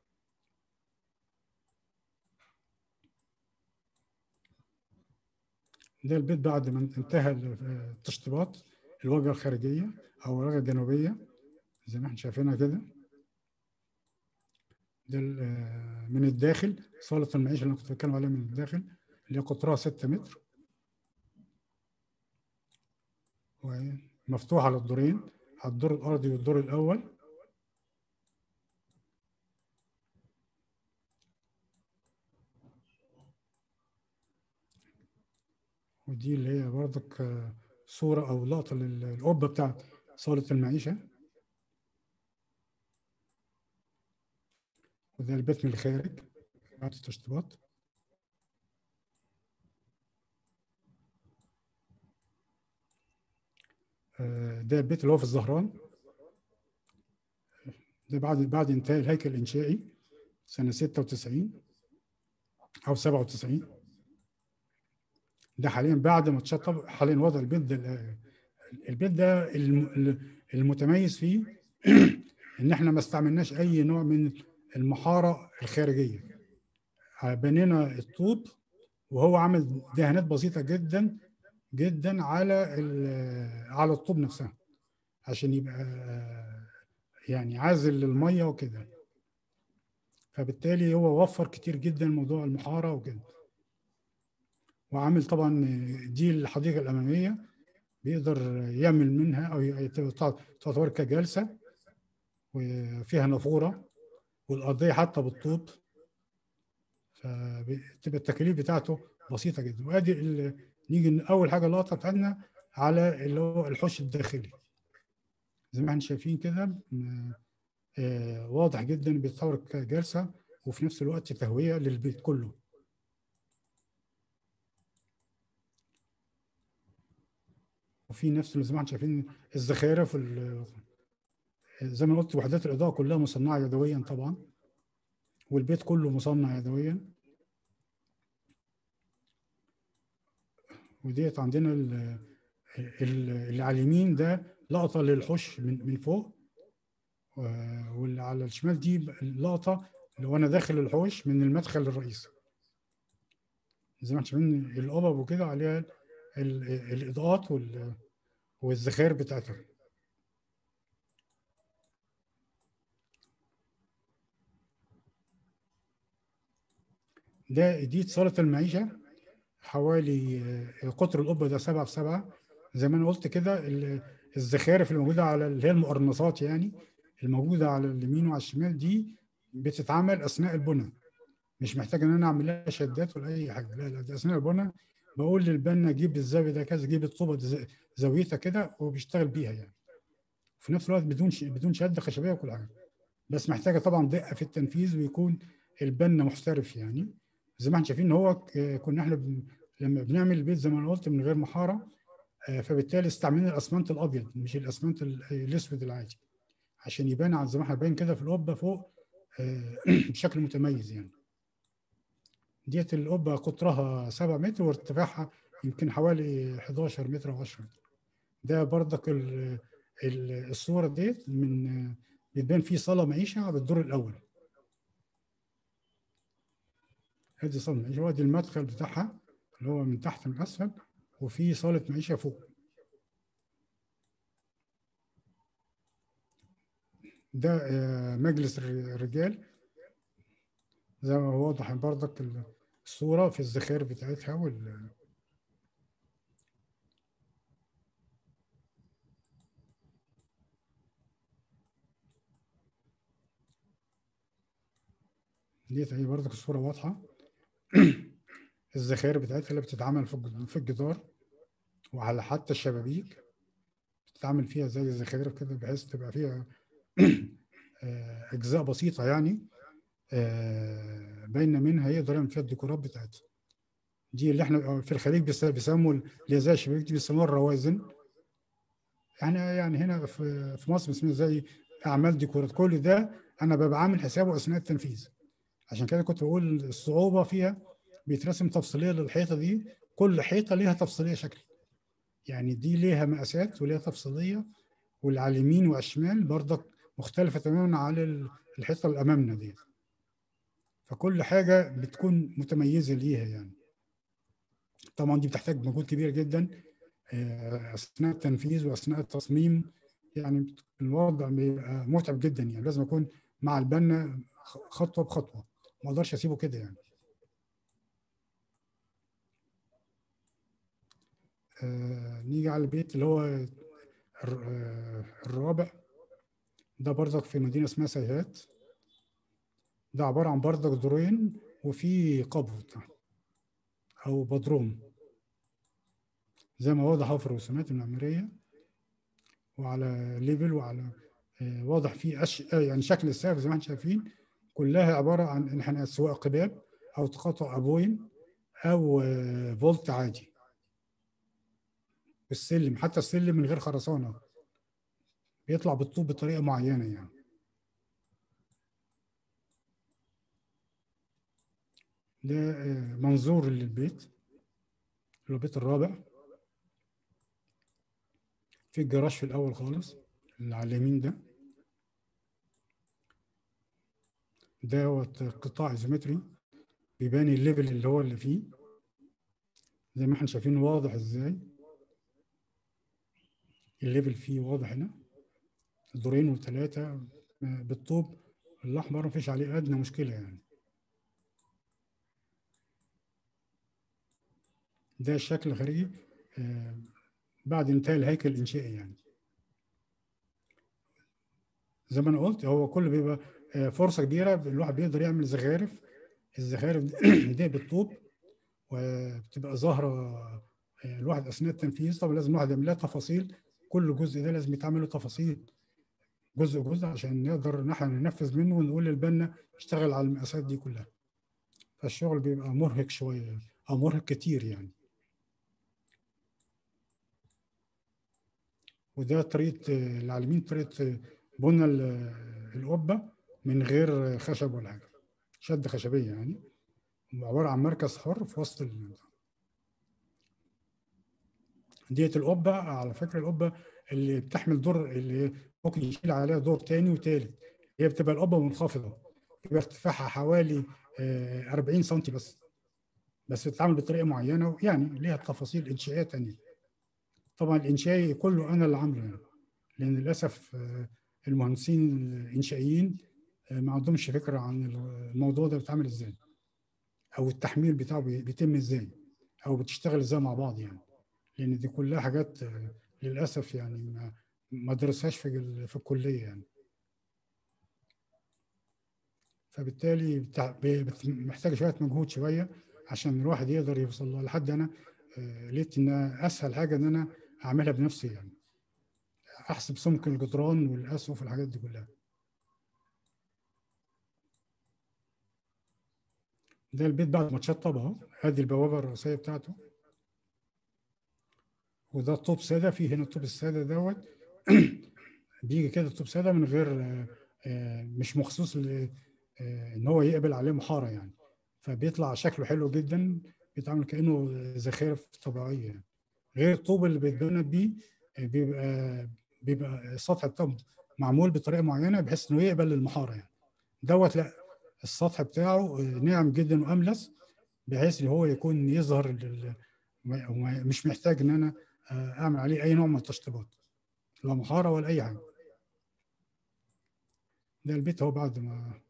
ده البيت بعد ما انتهى التشطيبات الواجهه الخارجيه او الواجهه الجنوبيه زي ما احنا شايفينها كده ده ال- آه، من الداخل صاله المعيشه اللي انا كنت بتكلم عليها من الداخل اللي هي قطرها 6 متر ومفتوحه على الدورين على الدور الارضي والدور الاول ودي اللي هي برضك آه، صورة أو لقطة للقبة بتاعت صالة المعيشة وده البيت من الخارج بعد التشطيبات آه، ده البيت اللي هو في الزهران ده بعد بعد انتهاء الهيكل الإنشائي سنة 96 أو 97 ده حاليا بعد ما اتشطب حاليا وضع البيت ده البيت ده الم- المتميز فيه ان احنا ما استعملناش اي نوع من المحاره الخارجيه بنينا الطوب وهو عامل دهانات بسيطه جدا جدا على ال- على الطوب نفسها عشان يبقى يعني عازل للميه وكده فبالتالي هو وفر كتير جدا موضوع المحاره وكده وعامل طبعا دي الحديقه الاماميه بيقدر يعمل منها او ي- تعتبر كجلسه وفيها نافوره والارضيه حتى بالطوب فبتبقى التكاليف بتاعته بسيطه جدا وادي ال- نيجي اول حاجه اللقطه بتاعتنا على اللي هو الحوش الداخلي زي ما احنا شايفين كده م- آه، واضح جدا بيتصور كجلسه وفي نفس الوقت تهويه للبيت كله وفي نفس زي ما احنا شايفين الزخارف ال- زي ما قلت وحدات الاضاءه كلها مصنعه يدويا طبعا والبيت كله مصنع يدويا وديت عندنا ال- ال- اللي على اليمين ده لقطه للحوش من من فوق و- واللي على الشمال دي اللقطه اللي وانا داخل الحوش من المدخل الرئيسي زي ما احنا شايفين القبب وكده عليها ال- الاضاءات وال- والزخارف بتاعتها ده دي صالة المعيشة حوالي آه، قطر القبة ده سبعة في سبعة زي ما أنا قلت كده ال- الزخارف اللي موجودة على اللي هي المقرنصات يعني الموجودة على اليمين وعلى الشمال دي بتتعمل أثناء البناء مش محتاج إن أنا أعمل لها شدات ولا أي حاجة لا لا دي أثناء البناء بقول للبنا جيب الزاوية ده كذا جيب الطوبة دي ز- زاويتها كده وبيشتغل بيها يعني في نفس الوقت بدون ش- بدون شد خشبية وكل حاجة بس محتاجة طبعا دقة في التنفيذ ويكون البنا محترف يعني زي ما احنا شايفين ان هو ك- كنا احنا بن- لما بنعمل البيت زي ما انا قلت من غير محاره آه، فبالتالي استعملنا الاسمنت الابيض مش الاسمنت ال- الاسود العادي عشان يبان على زي ما احنا باين كده في القبه فوق آه، بشكل متميز يعني ديت القبه قطرها 7 متر وارتفاعها يمكن حوالي 11 متر او 10 متر ده برضك ال- ال- الصوره ديت من آه، بتبان فيه صاله معيشه على الدور الاول ادي صاله معيشه وادي المدخل بتاعها اللي هو من تحت من اسفل وفي صاله معيشه فوق ده آه، مجلس الر- الرجال زي ما هو واضح برضك ال- الصوره في الزخارف بتاعتها وال ديت هي برضك الصوره واضحه الزخارف بتاعتها اللي بتتعمل في الج- في الجدار وعلى حتى الشبابيك بتتعمل فيها زي الزخارف كده بحيث تبقى فيها آه، أجزاء بسيطة يعني آه، باينة منها يقدر يعمل فيها الديكورات بتاعتها دي اللي احنا في الخليج بيس- بيسموا اللي هي زي الشبابيك دي بيسموها الروازن يعني يعني هنا في في مصر اسمها زي أعمال ديكورات كل ده أنا ببقى عامل حسابه أثناء التنفيذ عشان كده كنت بقول الصعوبة فيها بيترسم تفصيلية للحيطة دي كل حيطة ليها تفصيلية شكل يعني دي ليها مقاسات وليها تفصيلية واللي على اليمين وعلى الشمال برضك مختلفة تماما عن ال- الحيطة اللي أمامنا دي فكل حاجة بتكون متميزة ليها يعني طبعا دي بتحتاج مجهود كبير جدا آه، أثناء التنفيذ وأثناء التصميم يعني الوضع بيبقى متعب جدا يعني لازم أكون مع البنا خ- خطوة بخطوة ما أقدرش أسيبه كده يعني آه، نيجي على البيت اللي هو الر- آه، الرابع ده برضك في مدينة اسمها سيهات ده عبارة عن برضك دورين وفي قبو تحت أو بدروم زي ما واضح أهو في الرسومات المعمارية وعلى ليفل وعلى آه، واضح فيه أش... آه، يعني شكل السقف زي ما احنا شايفين كلها عبارة عن انحناء سواء قباب أو تقاطع أبوين أو آه، فولت عادي السلم حتى السلم من غير خرسانة بيطلع بالطوب بطريقة معينة يعني ده آه، منظور للبيت اللي هو البيت الرابع في الجراج في الأول خالص اللي على اليمين ده ده هو قطاع ايزومتري بيبان الليفل اللي هو اللي فيه زي ما احنا شايفين واضح ازاي الليفل فيه واضح هنا دورين وثلاثة بالطوب الأحمر مفيش عليه أدنى مشكلة يعني ده الشكل الخارجي آه، بعد انتهاء الهيكل الانشائي يعني زي ما انا قلت هو كل بيبقى آه، فرصه كبيره الواحد بيقدر يعمل زخارف الزخارف دي بالطوب وبتبقى ظاهره آه، الواحد اثناء التنفيذ طبعا لازم الواحد يعمل لها تفاصيل كل جزء ده لازم يتعمل له تفاصيل جزء جزء عشان نقدر نحن ننفذ منه ونقول للبنا اشتغل على المقاسات دي كلها فالشغل بيبقى مرهق شويه او مرهق كتير يعني وده طريقه آه، العالمين طريقه آه، بنى ال- القبه من غير خشب ولا حاجه شد خشبيه يعني عباره عن مركز حر في وسط ال... ديت القبه على فكره القبه اللي بتحمل دور اللي ممكن يشيل عليها دور تاني وتالت هي بتبقى القبه منخفضه يبقى ارتفاعها حوالي آه، 40 سم بس بس بتتعمل بطريقه معينه يعني ليها تفاصيل انشائيه تانيه طبعا الانشائي كله انا اللي عامله يعني لان للاسف آه، المهندسين الانشائيين آه، ما عندهمش فكره عن الموضوع ده بيتعمل ازاي او التحميل بتاعه بي- بيتم ازاي او بتشتغل ازاي مع بعض يعني لان دي كلها حاجات آه، للاسف يعني ما ما درسهاش في ال- في الكليه يعني فبالتالي بتاع- ب- بت- محتاجه شويه مجهود شويه عشان الواحد يقدر يوصل لها لحد انا آه، لقيت ان اسهل حاجه ان انا اعملها بنفسي يعني احسب سمك الجدران والاسقف والحاجات دي كلها ده البيت بعد ما اتشطب اهو ادي البوابه الرئيسيه بتاعته وده الطوب ساده في هنا الطوب الساده دوت بيجي كده الطوب ساده من غير آه، آه، مش مخصوص ل- آه، ان هو يقبل عليه محاره يعني فبيطلع شكله حلو جدا بيتعمل كانه زخارف طبيعيه يعني غير الطوب اللي بيتبنى بيه آه، بيبقى بيبقى السطح بتاعه معمول بطريقه معينه بحيث انه يقبل المحاره يعني دوت لا السطح بتاعه آه، ناعم جدا واملس بحيث ان هو يكون يظهر لل- ما- ما- مش محتاج ان انا آه، اعمل عليه اي نوع من التشطيبات لا محاره ولا اي حاجه ده البيت اهو بعد ما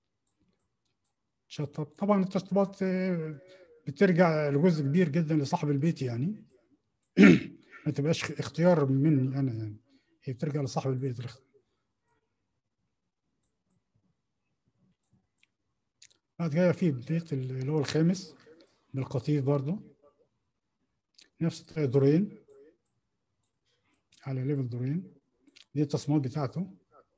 شطب طبعا التشطيبات آه، بترجع لجزء كبير جدا لصاحب البيت يعني ما تبقاش اختيار مني انا يعني هي بترجع لصاحب البيت بعد كده في بيت اللي هو الخامس بالقطيف برضه نفس الطريقة دورين على ليفل دورين دي التصميمات بتاعته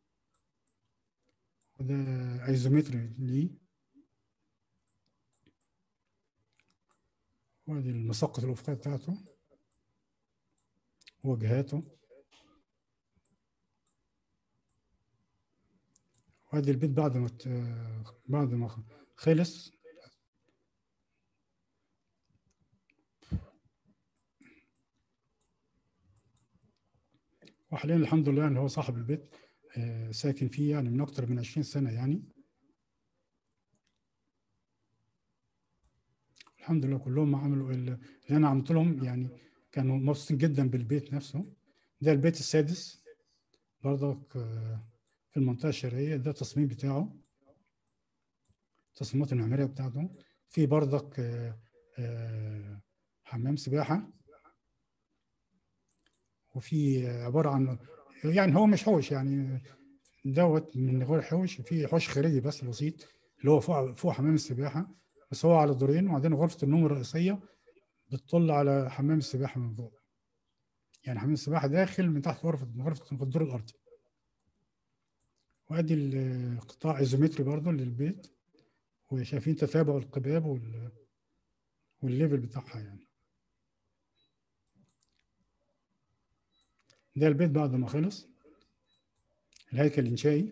وده ايزومتري ليه وادي المسقط الأفقية بتاعته وجهاته وادي البيت بعد ما ت- بعد ما خلص وحاليا الحمد لله ان هو صاحب البيت آه، ساكن فيه يعني من اكتر من 20 سنه يعني الحمد لله كلهم عملوا ال- اللي انا عملت لهم يعني كانوا مبسوطين جدا بالبيت نفسه ده البيت السادس برضك آه، في المنطقه الشرقيه ده التصميم بتاعه التصميمات المعماريه بتاعته في برضك آه، آه، حمام سباحه وفي عباره عن يعني هو مش حوش يعني دوت من غير حوش في حوش خارجي بس بسيط اللي هو فوق فوق حمام السباحه بس هو على دورين وبعدين غرفه النوم الرئيسيه بتطل على حمام السباحه من فوق يعني حمام السباحه داخل من تحت غرفه غرفه في الدور الارضي وادي القطاع ايزومتري برضه للبيت وشايفين تتابع القباب وال والليفل بتاعها يعني ده البيت بعد ما خلص الهيكل الإنشائي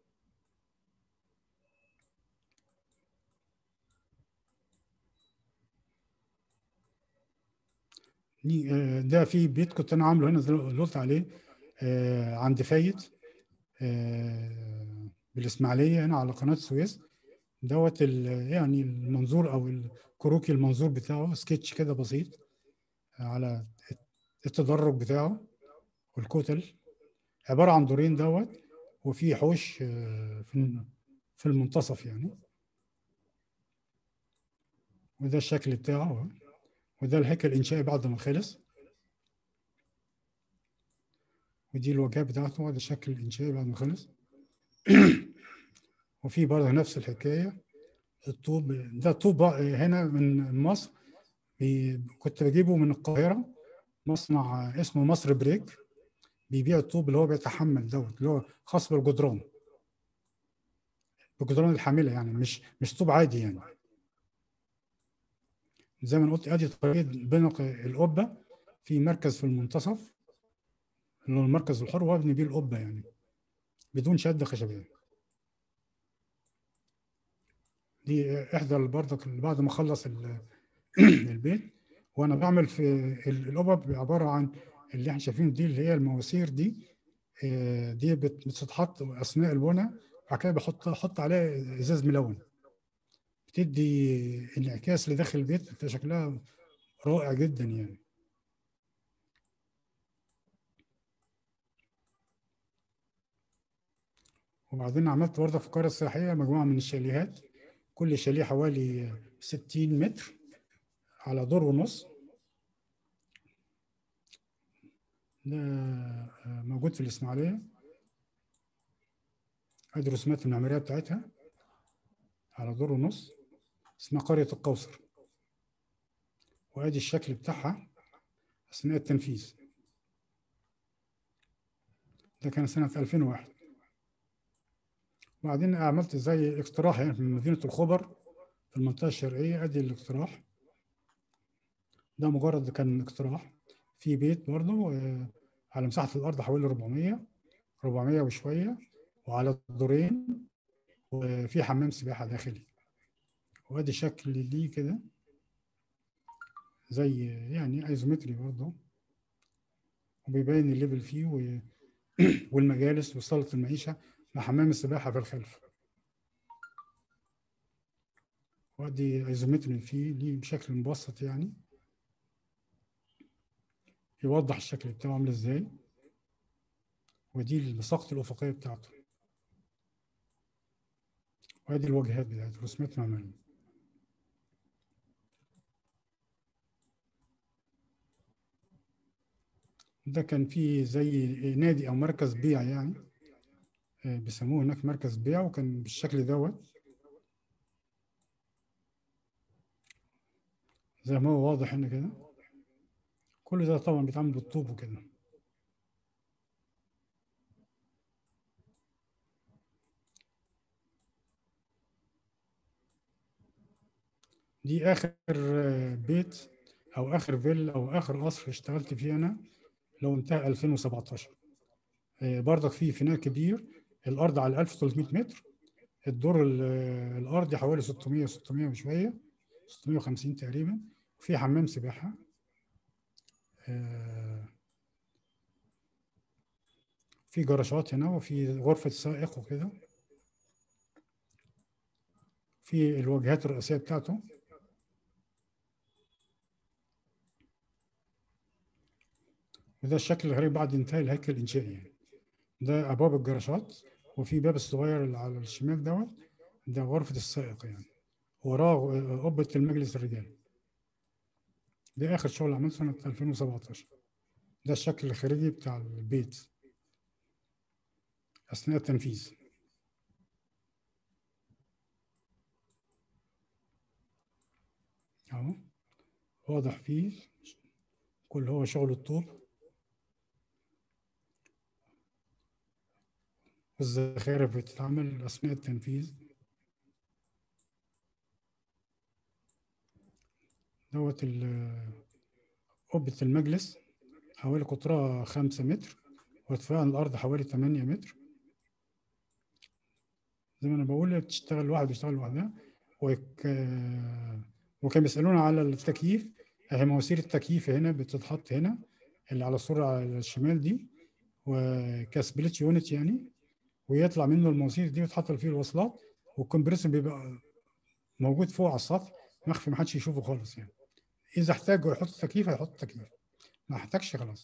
دي- آه، ده في بيت كنت أنا عامله هنا زي اللي قلت عليه آه، عند فايد آه، بالإسماعيلية هنا على قناة السويس دوت ال- يعني المنظور أو الكروكي المنظور بتاعه سكتش كده بسيط على التدرج بتاعه والكتل عبارة عن دورين دوت وفي حوش آه، في في المنتصف يعني وده الشكل بتاعه وده الهيكل الإنشائي بعد ما خلص ودي الواجهه بتاعته وده شكل الانشائي بعد ما خلص وفي برضه نفس الحكايه الطوب ده طوب هنا من مصر بي- كنت بجيبه من القاهره مصنع اسمه مصر بريك بيبيع الطوب اللي هو بيتحمل دوت اللي هو خاص بالجدران بالجدران الحامله يعني مش مش طوب عادي يعني زي ما أنا قلت ادي طريقه بنق القبه في مركز في المنتصف اللي هو المركز الحر وابني بيه القبه يعني بدون شد خشبيه دي احدى برضك اللي بعد ما اخلص ال- البيت وانا بعمل في ال- القبب عباره عن اللي احنا شايفين دي اللي هي المواسير دي آه، دي بت- بتتحط اثناء البناء بعد كده بحط احط عليها ازاز ملون بتدي انعكاس لداخل البيت بتبقى شكلها رائع جدا يعني وبعدين عملت برضه في القرية السياحية مجموعة من الشاليهات كل شاليه حوالي 60 متر على دور ونص ده آه، موجود في الإسماعيلية ادي رسومات المعمارية بتاعتها على دور ونص اسمها قرية القوصر وادي الشكل بتاعها أثناء التنفيذ ده كان سنة 2001 بعدين عملت زي اقتراح يعني في مدينة الخبر في المنطقة الشرقية ادي الاقتراح ده مجرد كان اقتراح في بيت برضه آه، على مساحة الأرض حوالي 400 400 وشوية وعلى دورين وفي حمام سباحة داخلي وادي شكل ليه كده زي يعني ايزومتري برضه وبيبين الليفل فيه و... والمجالس وصالة المعيشة مع حمام السباحة في الخلف وادي ايزومتري فيه ليه بشكل مبسط يعني يوضح الشكل بتاعه عامل ازاي ودي المساقط الأفقية بتاعته وادي الواجهات بتاعته رسومات معمارية ده كان فيه زي نادي أو مركز بيع يعني آه، بيسموه هناك مركز بيع وكان بالشكل دوت زي ما هو واضح هنا كده كل ده طبعا بيتعمل بالطوب وكده دي آخر آه، بيت أو آخر فيلا أو آخر قصر اشتغلت فيه أنا لو انتهى 2017 آه، برضك في فناء كبير الأرض على 1300 متر الدور ال- الأرضي حوالي 600 600 وشوية 650 تقريبا وفي حمام سباحة آه، في جراشات هنا وفي غرفة سائق وكده في الواجهات الرئيسية بتاعته وده الشكل الغريب بعد انتهاء الهيكل الإنشائي يعني ده أبواب الجراشات وفي باب الصغير اللي على الشمال دوت ده غرفة السائق يعني وراه قبة المجلس الرجال ده آخر شغل عملته سنة 2017 ده الشكل الخارجي بتاع البيت أثناء التنفيذ أهو واضح فيه كل هو شغل الطوب والزخارف بتتعمل أثناء التنفيذ دوت ال- قبة المجلس حوالي قطرها خمسة متر وارتفاع عن الأرض حوالي تمانية متر زي ما أنا بقول بتشتغل لوحدها بتشتغل لوحدها وك... وكانوا بيسألونا على التكييف هي مواسير التكييف هنا بتتحط هنا اللي على الصورة على الشمال دي وكسبلتش يونت يعني ويطلع منه المواسير دي وتحط فيه الوصلات والكمبريسور بيبقى موجود فوق على السطح مخفي محدش يشوفه خالص يعني إذا احتاجوا يحط تكييف هيحط تكييف ما احتاجش خلاص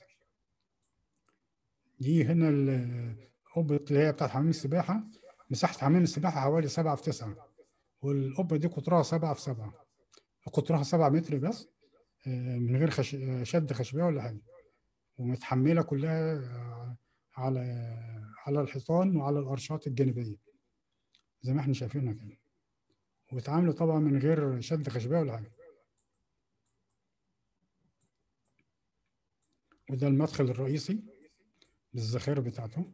دي هنا القبة اللي هي بتاعت حمام السباحة مساحة حمام السباحة حوالي سبعة في تسعة والقبة دي قطرها سبعة في سبعة قطرها سبعة متر بس آه، من غير خش... آه، شد خشبية ولا حاجة ومتحملة كلها آه، على على الحيطان وعلى الارشات الجانبيه زي ما احنا شايفينها كده واتعاملوا طبعا من غير شد خشبيه ولا حاجه وده المدخل الرئيسي بالذخائر بتاعته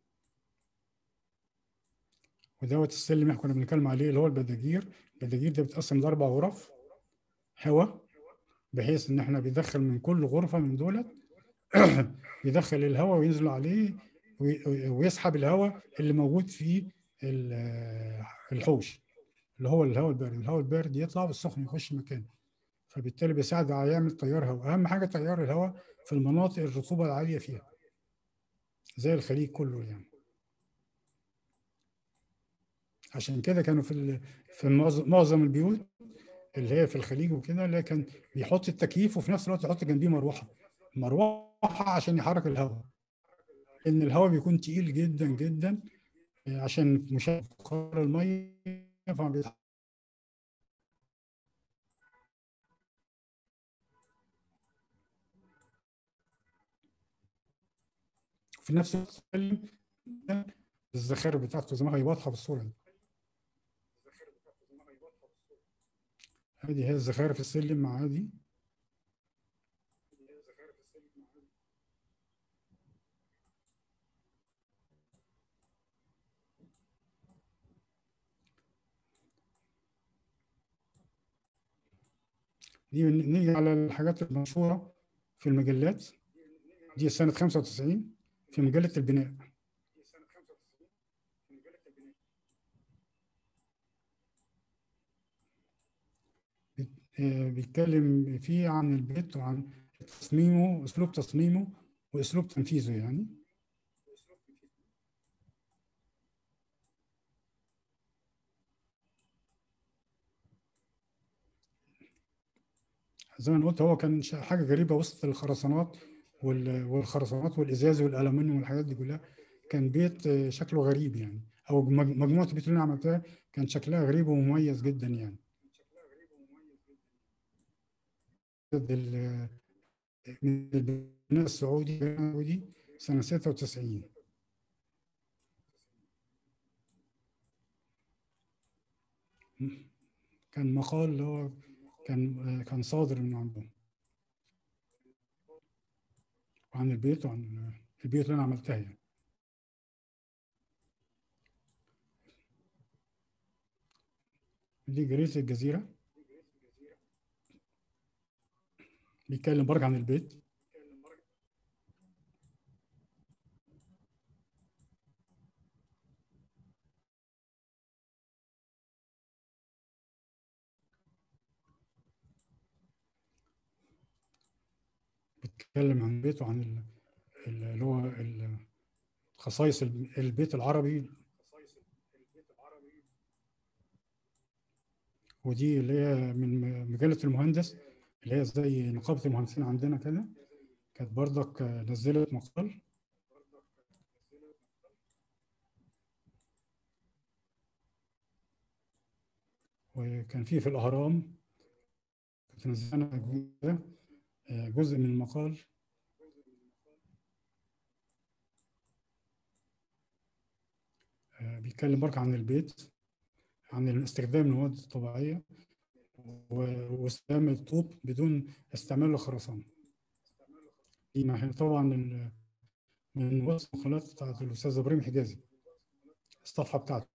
ودوت السلم اللي كنا بنتكلم عليه اللي هو البداجير البداجير ده بتقسم لاربع غرف هواء بحيث ان احنا بيدخل من كل غرفه من دولت يدخل الهواء وينزل عليه وي- ويسحب الهواء اللي موجود في ال- الحوش اللي هو الهواء البارد الهواء البارد يطلع والسخن يخش مكانه فبالتالي بيساعد على يعمل تيار هواء اهم حاجه تيار الهواء في المناطق الرطوبه العاليه فيها زي الخليج كله يعني عشان كده كانوا في ال- في معظم معظم البيوت اللي هي في الخليج وكده اللي كان بيحط التكييف وفي نفس الوقت يحط جنبيه مروحه مروحه عشان يحرك الهواء لان الهواء بيكون تقيل جدا جدا عشان مشابه بخار الميه فما بيتح- في نفس الوقت السلم الذخائر بتاعته زي ما هي واضحه بالصوره دي هذه هي الذخائر في السلم عادي دي نيجي على الحاجات المشهورة في المجلات دي سنة 95 في مجلة البناء بيت- آه، بيتكلم فيه عن البيت وعن تصميمه أسلوب تصميمه وأسلوب تنفيذه يعني زي ما أنا قلت هو كان ش- حاجة غريبة وسط الخرسانات وال- والخرسانات والإزاز والألمنيوم والحاجات دي كلها كان بيت آه، شكله غريب يعني أو مج- مجموعة البيوت اللي أنا عملتها كان شكلها غريب ومميز جدا يعني ضد ال- من البناء السعودي السعودي سنة 96 كان مقال اللي هو كان كان صادر من عندهم عن البيت وعن البيوت اللي انا عملتها يعني دي جريدة الجزيرة بيتكلم برضه عن البيت بيتكلم عن البيت وعن ال- ال- اللي هو ال- خصائص الب- البيت العربي ودي اللي هي من م- مجلة المهندس اللي هي زي نقابة المهندسين عندنا كده كانت برضك نزلت مقال وكان في في الأهرام كانت نزلنا جزء جزء من المقال بيتكلم برضه عن البيت عن استخدام المواد الطبيعية و- واستخدام الطوب بدون استعمال الخرسانة دي ما هي طبعا ال- من وسط المقالات بتاعت الأستاذ إبراهيم حجازي الصفحة بتاعته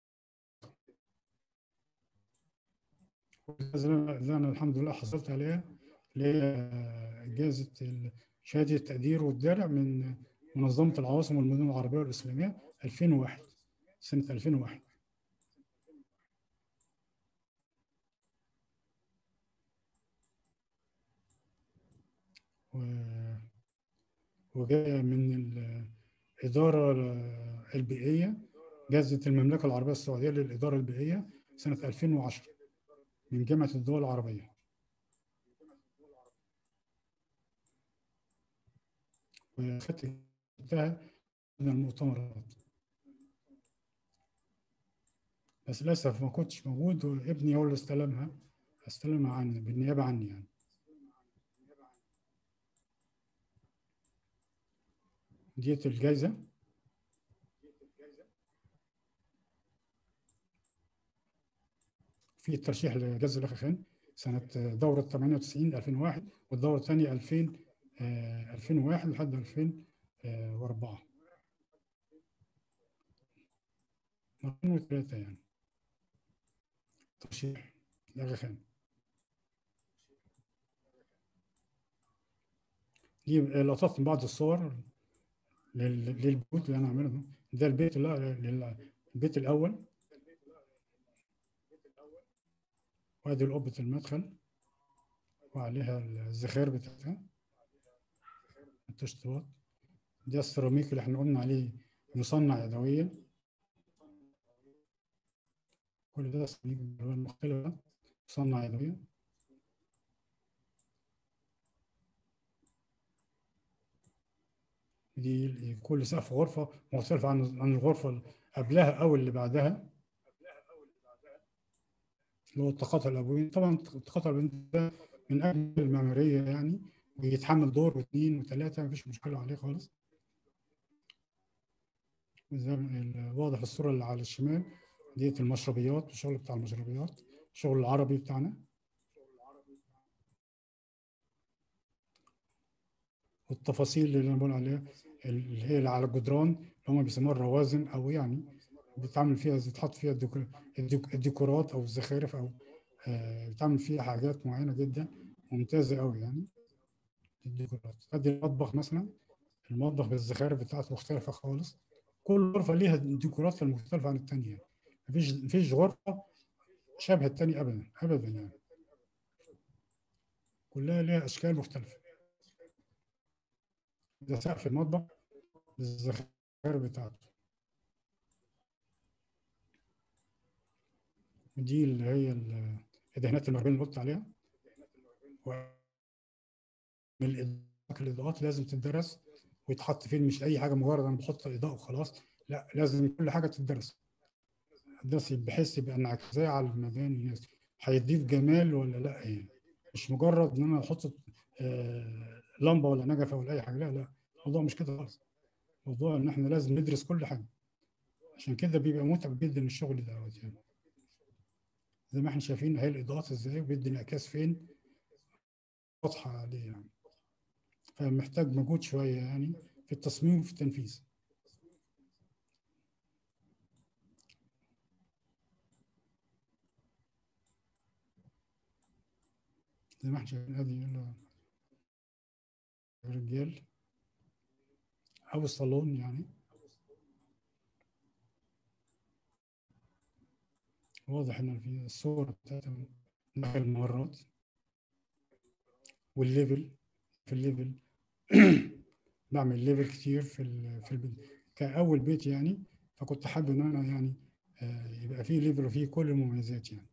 اللي أنا الحمد لله حصلت عليها اللي هي جائزة ال- شهادة التقدير والدرع من منظمة العواصم والمدن العربية والإسلامية 2001 سنة 2001 و- وجاية من الإدارة البيئية جائزة المملكة العربية السعودية للإدارة البيئية سنة 2010 من جامعة الدول العربية وختمتها من المؤتمرات بس للأسف ما كنتش موجود وابني هو اللي استلمها استلمها عني بالنيابة عني يعني ديت الجايزة في الترشيح لجائزة الأخ خان سنة دورة 98 2001 والدورة الثانية 2000 آه، 2001 لحد 2004 مرتين وثلاثة يعني ترشيح الأخ خان دي لقطات من بعض الصور لل- للبيوت اللي انا عاملها ده. ده البيت لا لل- البيت الاول وادي قبة المدخل وعليها الزخارف بتاعتها التشطيبات ده السيراميك اللي احنا قلنا عليه مصنع يدويا كل ده سيراميك بالوان مختلفة مصنع يدويا دي كل سقف غرفة مختلفة عن عن الغرفة اللي قبلها أو اللي بعدها اللي هو التقاطع الأبوين طبعا التقاطع الأبوين ده من أجل المعمارية يعني ويتحمل دور واثنين وثلاثة مفيش مشكلة عليه خالص زي ال- واضح الصورة اللي على الشمال ديت المشربيات الشغل بتاع المشربيات الشغل العربي بتاعنا والتفاصيل اللي انا بقول عليها اللي هي اللي على الجدران اللي هم بيسموها الروازن او يعني بتعمل فيها بتحط فيها الديكو- الديك- الديكورات او الزخارف او آه، بتعمل فيها حاجات معينه جدا ممتازه قوي يعني الديكورات ادي المطبخ مثلا المطبخ بالزخارف بتاعته مختلفه خالص كل غرفه ليها ديكورات مختلفه عن الثانيه مفيش مفيش غرفه شبه الثانيه ابدا ابدا يعني كلها ليها اشكال مختلفه ده سقف المطبخ بالزخارف بتاعته ودي اللي هي ال- الدهانات المربيه اللي قلت عليها و- من الإضاءات الإضاءات لازم تدرس ويتحط فين مش أي حاجة مجرد أنا بحط إضاءة وخلاص لا لازم كل حاجة تدرس تدرس بحيث يبقى انعكاسية على المباني الناس هيضيف جمال ولا لا يعني مش مجرد إن أنا أحط آه، لمبة ولا نجفة ولا أي حاجة لا لا الموضوع مش كده خالص الموضوع إن إحنا لازم ندرس كل حاجة عشان كده بيبقى متعب جدا الشغل دوت يعني زي ما احنا شايفين هي الإضاءات إزاي وبيدي انعكاس فين واضحة عليه يعني فمحتاج مجهود شوية يعني في التصميم وفي التنفيذ زي ما احنا شايفين ادي ال- الرجال أو الصالون يعني واضح إن في الصور بتاعتهم داخل الممرات والليفل في الليفل بعمل ليفل كتير في ال في البيت كأول بيت يعني فكنت حابب إن أنا يعني آه، يبقى فيه ليفل وفيه كل المميزات يعني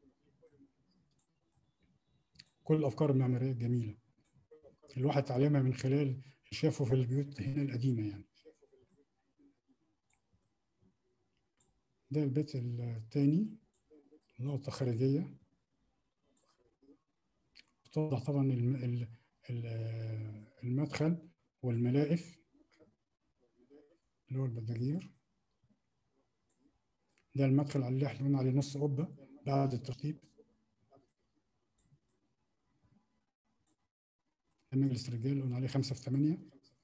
كل الأفكار المعمارية الجميلة الواحد اتعلمها من خلال اللي شافه في البيوت هنا القديمة يعني ده البيت التاني نقطة خارجية توضح طبعا الم- ال- ال- المدخل والملائف اللي هو البداجير ده المدخل على اللي احنا قلنا عليه نص قبة بعد الترتيب ده مجلس رجال قلنا عليه خمسة في ثمانية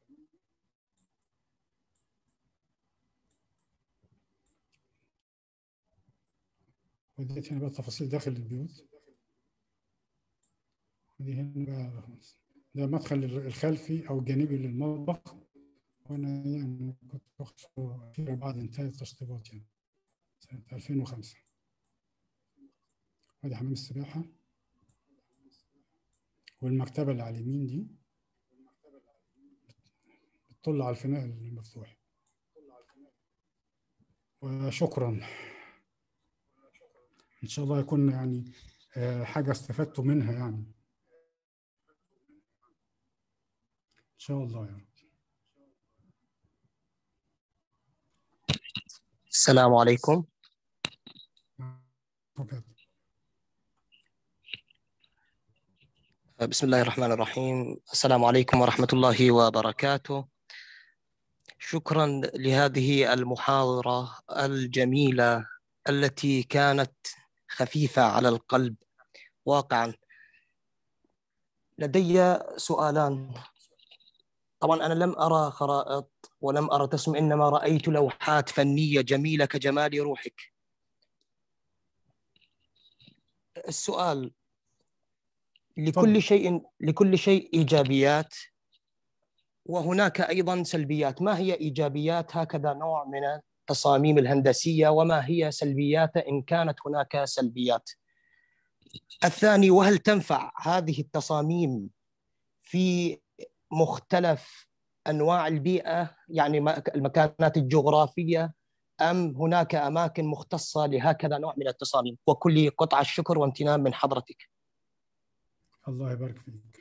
وديت هنا بقى تفاصيل داخل البيوت ودي هنا بقى ده المدخل الخلفي أو الجانبي للمطبخ وأنا يعني كنت واخد صورة أخيرة بعد انتهاء التشطيبات يعني سنة 2005 وادي حمام السباحة والمكتبة اللي على اليمين دي بتطل على الفناء المفتوح وشكرا إن شاء الله يكون يعني آه، حاجة استفدتوا منها يعني إن شاء الله يا رب السلام عليكم وكذا. بسم الله الرحمن الرحيم السلام عليكم ورحمة الله وبركاته شكرا لهذه المحاضرة الجميلة التي كانت خفيفة على القلب واقعا لدي سؤالان طبعا أنا لم أرى خرائط ولم أرى تسم إنما رأيت لوحات فنية جميلة كجمال روحك السؤال لكل تفضل. شيء لكل شيء إيجابيات وهناك أيضا سلبيات ما هي إيجابيات هكذا نوع من التصاميم الهندسية وما هي سلبيات إن كانت هناك سلبيات الثاني وهل تنفع هذه التصاميم في مختلف انواع البيئه يعني ما- المكانات الجغرافيه ام هناك اماكن مختصه لهكذا نوع من التصاميم وكل قطع الشكر وامتنان من حضرتك الله يبارك فيك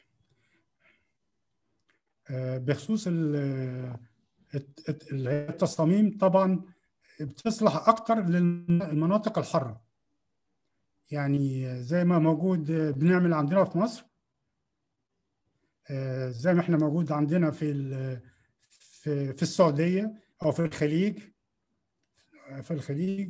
آه، بخصوص ال- الت- الت- التصاميم طبعا بتصلح اكتر للمناطق الحاره يعني زي ما موجود بنعمل عندنا في مصر آه، زي ما احنا موجود عندنا في ال- في في السعوديه او في الخليج في الخليج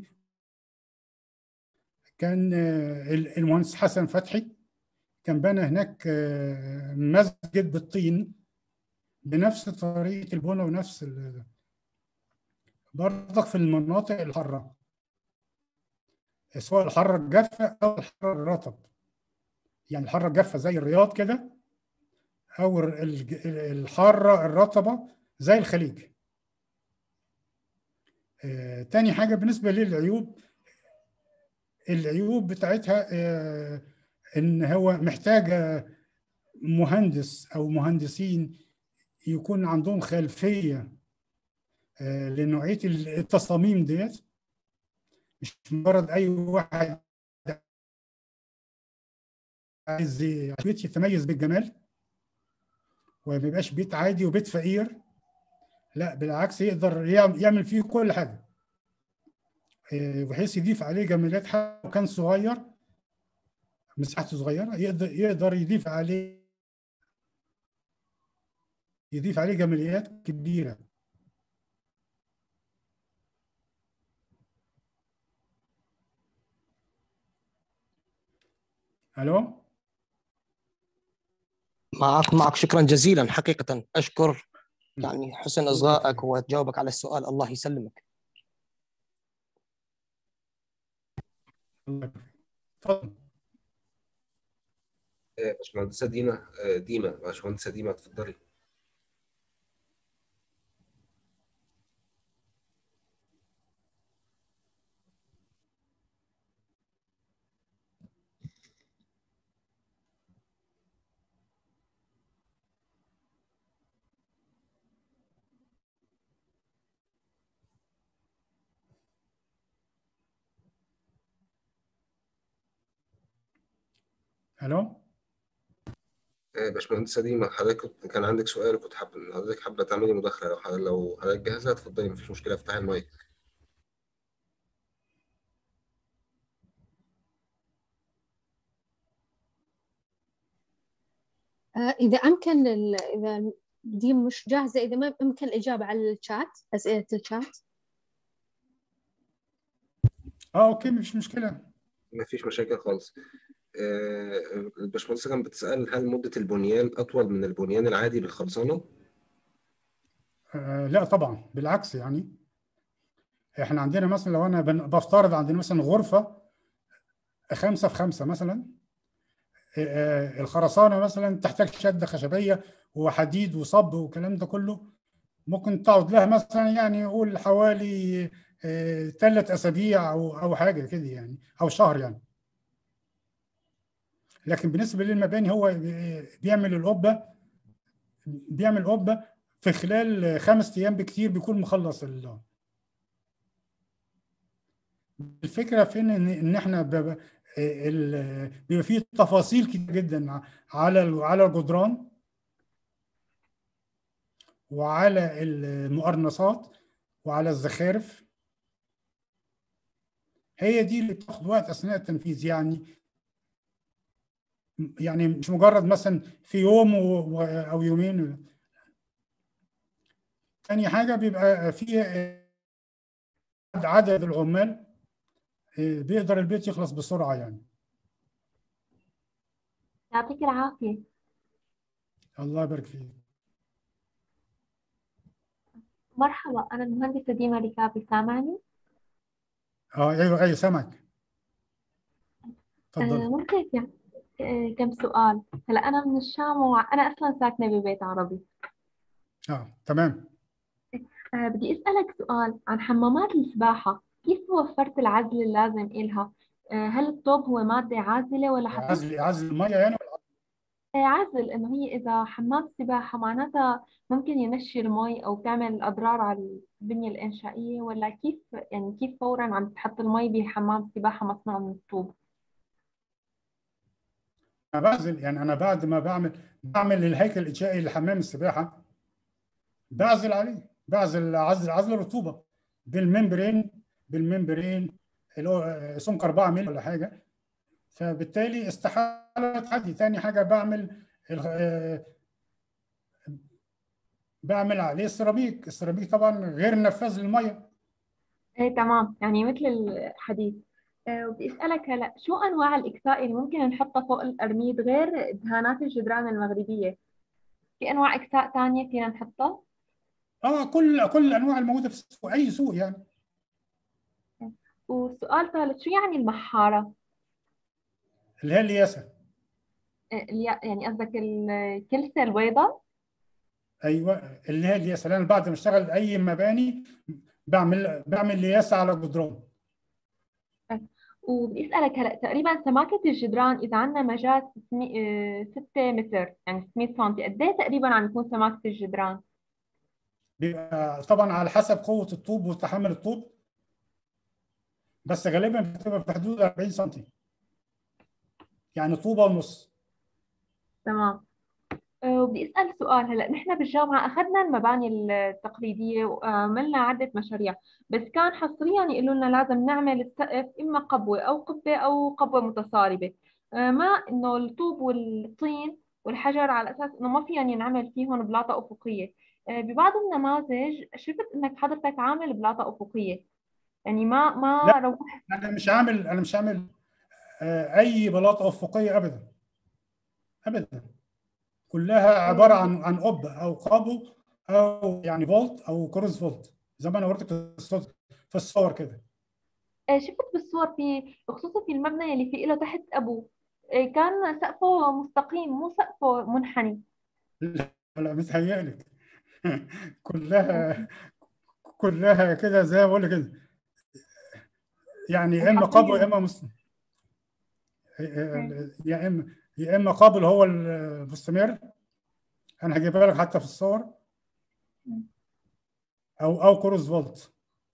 كان آه، المهندس حسن فتحي كان بنى هناك آه، مسجد بالطين بنفس طريقة البنى ونفس ال- برضك في المناطق الحارة سواء الحارة الجافة أو الحارة الرطب يعني الحارة الجافة زي الرياض كده أو ال- الج- الحارة الرطبة زي الخليج آه، تاني حاجة بالنسبة للعيوب العيوب بتاعتها آه، ان هو محتاجه مهندس او مهندسين يكون عندهم خلفيه آه، لنوعيه التصاميم ديت مش مجرد اي واحد عايز بيت يتميز بالجمال وما يبقاش بيت عادي وبيت فقير لا بالعكس يقدر يعم- يعمل فيه كل حاجه آه، بحيث يضيف عليه جماليات حتى لو كان صغير مساحته صغيره يقدر يقدر يضيف عليه يضيف عليه جماليات كبيره الو معك معك شكرا جزيلا حقيقه اشكر يعني حسن اصغائك وتجاوبك على السؤال الله يسلمك الله يبارك. اتفضل آه، باشمهندسة دينا آه، ديما باشمهندسة ديما اتفضلي الو آه، باشمهندسة ديما حضرتك كنت- كان عندك سؤال وكنت حابب حضرتك حابة تعملي مداخلة لو حضرتك لو حضرتك جاهزة اتفضلي مفيش مشكلة افتحي المايك آه، إذا أمكن ال- إذا دي مش جاهزة إذا ما أمكن الإجابة على الشات أسئلة الشات اه اوكي مش مشكله مفيش مشاكل خالص آه، الباشمهندسة كانت بتسأل هل مدة البنيان أطول من البنيان العادي بالخرسانة؟ آه لا طبعا بالعكس يعني احنا عندنا مثلا لو انا بن- بفترض عندنا مثلا غرفه خمسة في خمسة مثلا آه، آه، الخرسانة مثلا تحتاج شدة خشبية وحديد وصب والكلام ده كله ممكن تقعد لها مثلا يعني قول حوالي ثلاث أسابيع أو أو حاجة كده يعني أو شهر يعني لكن بالنسبة للمباني هو بيعمل القبة بيعمل قبة في خلال خمس أيام بكتير بيكون مخلص ال- الفكرة فين إن إن إحنا بيبقى ال- بيبقى فيه تفاصيل كتير جدا على ال- على الجدران وعلى المقرنصات وعلى الزخارف هي دي اللي بتاخد وقت اثناء التنفيذ يعني يعني مش مجرد مثلا في يوم و... و... او يومين تاني حاجه بيبقى في آه، عدد العمال آه، بيقدر البيت يخلص بسرعه يعني يعطيك العافية الله يبارك فيك مرحبا أنا المهندسة ديما ركابي سامعني؟ اه ايوه ايوه سامعك آه اتفضل ممكن يعني آه كم سؤال هلا أنا من الشام وأنا أصلا ساكنة ببيت عربي اه تمام آه بدي أسألك سؤال عن حمامات السباحة كيف وفرت العزل اللازم إلها؟ آه هل الطوب هو مادة عازلة ولا حطيت عزل عزل الميه يعني آه عازل إنه هي إذا حمام سباحة معناتها ممكن ينشي المي أو تعمل أضرار على البنية الإنشائية ولا كيف يعني كيف فورا عم تحط المي بحمام سباحة مصنوع من الطوب؟ انا بعزل يعني انا بعد ما بعمل بعمل الهيكل الانشائي لحمام السباحه بعزل عليه بعزل عزل عزل الرطوبه بالممبرين بالممبرين اللي هو سمك 4 مللي ولا حاجه فبالتالي استحاله تعدي تاني حاجه بعمل ال- آه، بعمل عليه السيراميك السيراميك طبعا غير نفاذ للميه ايه تمام يعني مثل الحديث آه، وبدي اسالك هلا شو انواع الاكساء اللي ممكن نحطها فوق القرميد غير دهانات الجدران المغربيه في انواع اكساء تانية فينا نحطها اه كل كل الانواع الموجوده في السوق اي سوق يعني وسؤال ثالث شو يعني المحاره اللي هي الياسه آه، اليا- يعني قصدك الكلسه البيضاء ايوه اللي هي الياسه لان بعد ما اشتغل اي مباني بعمل بعمل لياسه على جدران وبدي اسالك هلا تقريبا سماكه الجدران اذا عندنا مجال 6 متر يعني 600 سم قد ايه تقريبا عم يكون سماكه الجدران بيبقى طبعا على حسب قوه الطوب وتحمل الطوب بس غالبا بتبقى في حدود 40 سم يعني طوبه ونص تمام آه، وبدي أسأل سؤال هلا نحن بالجامعة أخذنا المباني التقليدية وعملنا عدة مشاريع بس كان حصريا يقولوا لنا لازم نعمل السقف إما قبوة أو قبة أو قبوة متصاربة آه، ما إنه الطوب والطين والحجر على أساس إنه ما فيهم ينعمل فيهم بلاطة أفقية آه، ببعض النماذج شفت إنك حضرتك عامل بلاطة أفقية يعني ما ما لا. روح انا مش عامل انا مش عامل آه، اي بلاطه افقيه ابدا ابدا كلها عباره عن عن قبه او قابو او يعني فولت او كروز فولت زي ما انا وريتك في الصوت في الصور كده آه، شفت بالصور في خصوصا في المبنى اللي في له تحت أبوه آه، كان سقفه مستقيم مو سقفه منحني لا لا متهيألك كلها كلها كده زي ما بقول لك كده يعني يا اما قابل يا اما مست... يا اما يا اما قابل هو المستمر انا هجيبها لك حتى في الصور او او كروز فولت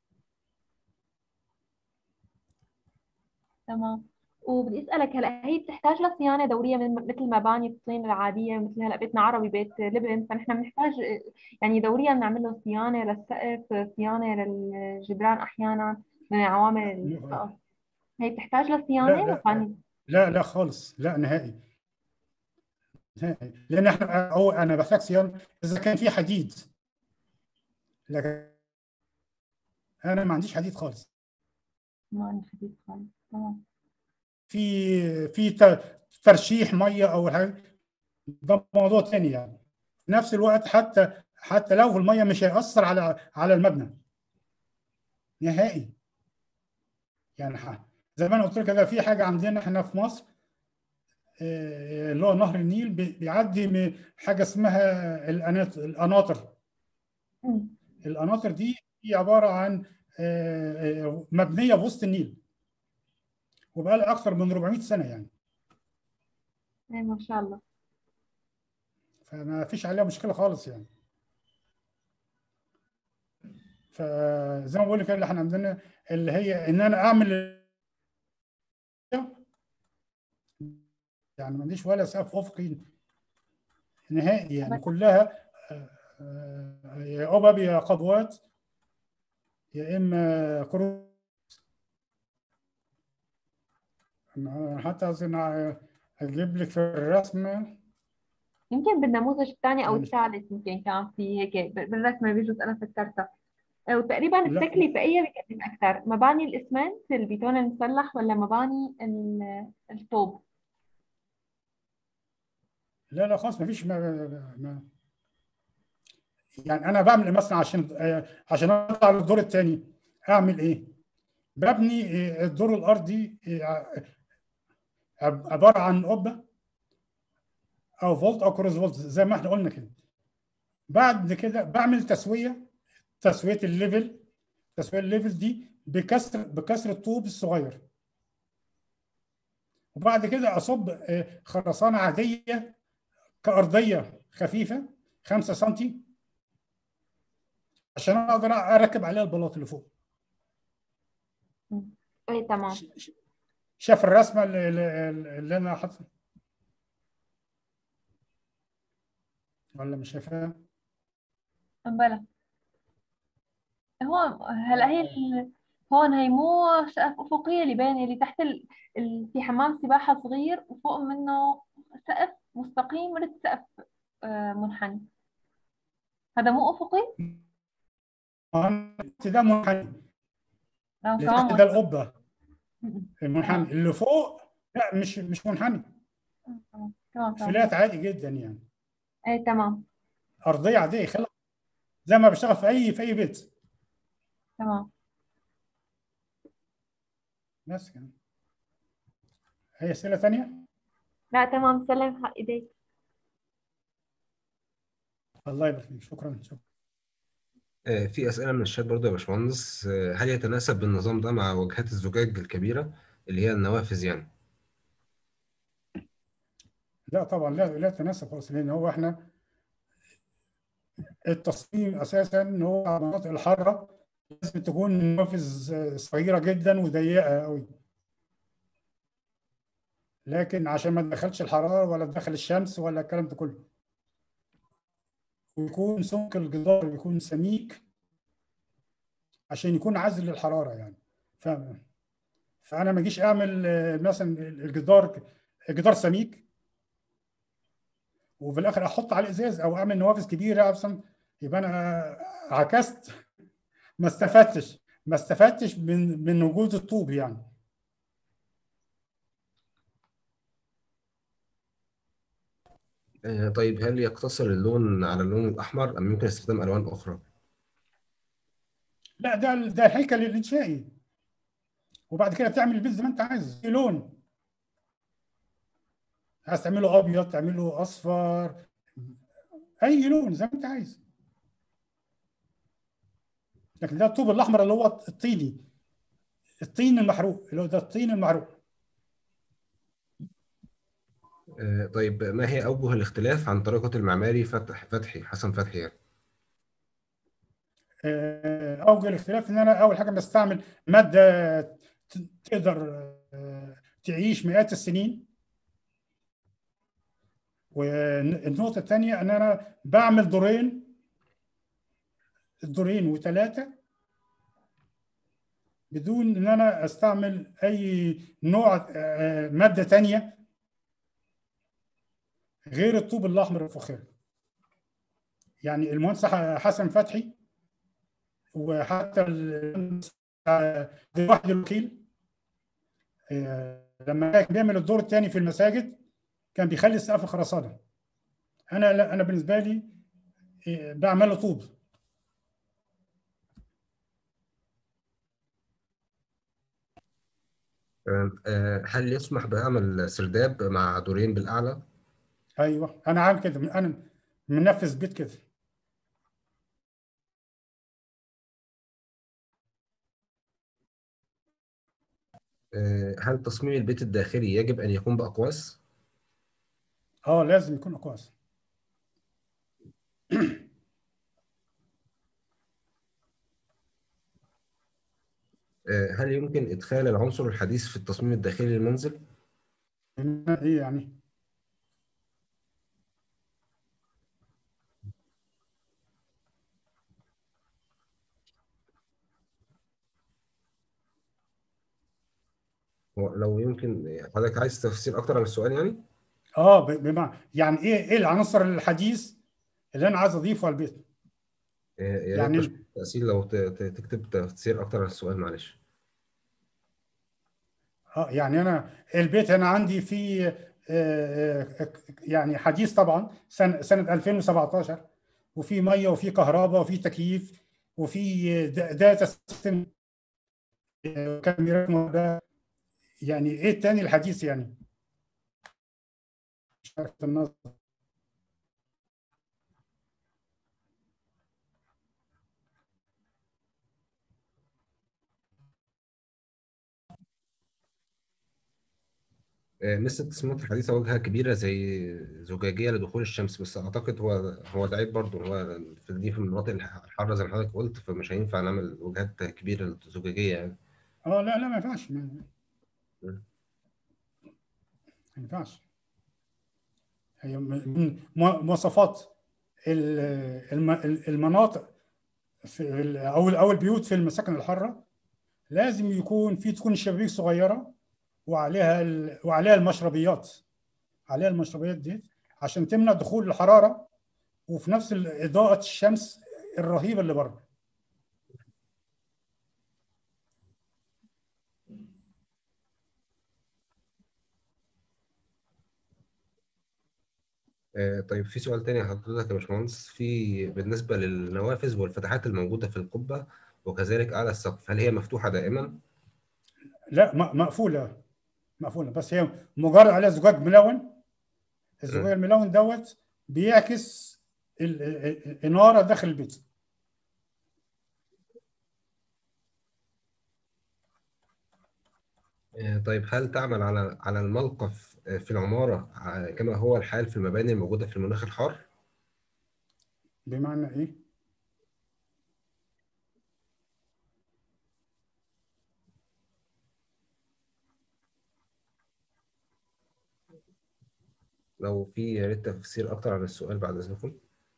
تمام وبدي اسالك هلا هي بتحتاج لصيانه دوريه من مثل مباني الطين العاديه مثل هلا بيتنا عربي بيت لبن فنحن بنحتاج يعني دوريا نعمل له صيانه للسقف صيانه للجدران احيانا من عوامل السقف هي بتحتاج لصيانه لا لا وفني لا لا خالص لا نهائي نهائي لان احنا هو انا بحتاج صيانه اذا كان في حديد لكن انا ما عنديش حديد خالص ما عندي حديد خالص تمام في في ت- ترشيح ميه او حاجه ده موضوع تاني يعني في نفس الوقت حتى حتى لو الميه مش هيأثر على على المبنى نهائي يعني ح- زي ما انا قلت لك كده في حاجه عندنا احنا في مصر آه، اللي هو نهر النيل بي- بيعدي من حاجه اسمها الأناط- القناطر مم. القناطر دي هي عباره عن آه، آه، مبنيه في وسط النيل وبقى لها اكثر من 400 سنه يعني إيه ما شاء الله فما فيش عليها مشكله خالص يعني فزي ما بقول لك اللي احنا عندنا اللي هي ان انا اعمل يعني ما عنديش ولا سقف افقي نهائي يعني كلها آه، آه، يا قبب يا قبوات يا اما كروت أنا حتى عايزين اجيب لك في الرسمه يمكن بالنموذج الثاني او يعني- الثالث يمكن كان في هيك ب- بالرسمه بجوز انا فكرتها آه، وتقريبا لا. التكلفه اي بكلف اكثر مباني الاسمنت البيتون المسلح ولا مباني ال- الطوب لا لا خلاص ما فيش ما, ما يعني انا بعمل مثلا عشان آه، عشان اطلع للدور الثاني اعمل ايه؟ ببني آه، الدور الارضي آه، عب- عباره عن قبه او فولت او كروس فولت زي ما احنا قلنا كده بعد كده بعمل تسويه تسويه الليفل تسويه الليفل دي بكسر بكسر الطوب الصغير وبعد كده اصب آه، خرسانه عاديه كارضيه خفيفه 5 سم عشان اقدر اركب عليها البلاط اللي فوق اي تمام شاف الرسمه اللي, اللي اللي انا حاططها ولا مش شايفها بلا هو هلا هي ال... هون هي مو سقف أفقية اللي بين اللي تحت ال... ال... في حمام سباحة صغير وفوق منه سقف مستقيم ورد سقف آه، منحني هذا مو أفقي؟ ده منحني اه اللي كمان تحت ده منحني القبه المنحني اللي فوق لا مش مش منحني تمام تمام تمام فلات عادي جدا يعني اي تمام ارضيه عاديه خلق زي ما بشتغل في اي في اي بيت تمام بس كده هي اسئله ثانيه لا تمام سلم حق ايديك الله يبارك فيك شكرا شكرا آه، في أسئلة من الشات برضو يا باشمهندس آه، هل يتناسب النظام ده مع واجهات الزجاج الكبيرة اللي هي النوافذ يعني؟ لا طبعا لا لا تناسب خالص لان هو احنا التصميم اساسا ان هو على المناطق الحاره لازم تكون نوافذ صغيره جدا وضيقه قوي لكن عشان ما تدخلش الحراره ولا تدخل الشمس ولا الكلام ده كله ويكون سمك الجدار يكون سميك عشان يكون عازل للحراره يعني ف... فانا ما اجيش اعمل آه، مثلا الجدار جدار سميك وفي الاخر احط عليه ازاز او اعمل نوافذ كبيره اصلا يبقى انا عكست ما استفدتش ما استفدتش من من وجود الطوب يعني آه، طيب هل يقتصر اللون على اللون الأحمر أم يمكن استخدام ألوان أخرى؟ لا ده ده الهيكل الانشائي وبعد كده تعمل البيت زي ما انت عايز في لون عايز تعمله ابيض تعمله اصفر اي لون زي ما انت عايز لكن ده الطوب الاحمر اللي هو الطيني الطين المحروق اللي هو ده الطين المحروق آه، طيب ما هي أوجه الاختلاف عن طريقة المعماري فتح فتحي حسن فتحي يعني؟ آه، اوجه الاختلاف ان انا اول حاجه بستعمل ماده ت- تقدر آه، تعيش مئات السنين والنقطه الثانيه ان انا بعمل دورين دورين وثلاثه بدون ان انا استعمل اي نوع آه، ماده ثانيه غير الطوب الاحمر الفخاري يعني المهندس حسن فتحي وحتى ال- ده واحد الوكيل آه، لما كان بيعمل الدور الثاني في المساجد كان بيخلي السقف خرسانه انا لا انا بالنسبه لي آه، بعمله طوب تمام. آه، هل يسمح بعمل سرداب مع دورين بالأعلى؟ ايوه انا عامل كده انا منفذ بيت كده آه، هل تصميم البيت الداخلي يجب أن يكون بأقواس؟ اه لازم يكون اقواس آه، هل يمكن إدخال العنصر الحديث في التصميم الداخلي للمنزل؟ ايه يعني هو لو يمكن حضرتك عايز تفسير أكتر عن السؤال يعني؟ اه ب- بمعنى يعني ايه ايه العناصر الحديث اللي انا عايز اضيفه على البيت آه، يا ريت يعني- باشمهندس تأصيل لو ت- ت- تكتب تفسير اكتر على السؤال معلش اه يعني انا البيت انا عندي فيه آه، آه، يعني حديث طبعا سنه سنه 2017 وفي ميه وفي كهرباء وفي تكييف وفي دا- داتا سيستم آه، كاميرات مراقبة. يعني ايه التاني الحديث يعني مش عارف النظر آه، مثل التصميمات الحديثة واجهة كبيرة زي زجاجية لدخول الشمس بس أعتقد هو هو ده عيب برضه هو في دي في المناطق الح- الحارة زي ما حضرتك قلت فمش هينفع نعمل وجهات كبيرة زجاجية يعني اه لا لا ما ينفعش ما م. ما ينفعش هي من مو- مواصفات ال- الم- المناطق في ال- او او البيوت في المساكن الحاره لازم يكون في تكون الشبابيك صغيره وعليها ال- وعليها المشربيات عليها المشربيات دي عشان تمنع دخول الحراره وفي نفس ال- اضاءه الشمس الرهيبه اللي بره آه، طيب في سؤال تاني حضرتك يا باشمهندس في بالنسبة للنوافذ والفتحات الموجودة في القبة وكذلك أعلى السقف هل هي مفتوحة دائما؟ لا م- مقفوله مقفوله بس هي مجرد عليها زجاج ملون الزجاج الملون دوت بيعكس ال- ال- الاناره داخل البيت آه، طيب هل تعمل على على الملقف آه، في العمارة آه، كما هو الحال في المباني الموجودة في المناخ الحار؟ بمعنى ايه؟ لو في يا ريت تفسير أكتر عن السؤال بعد إذنكم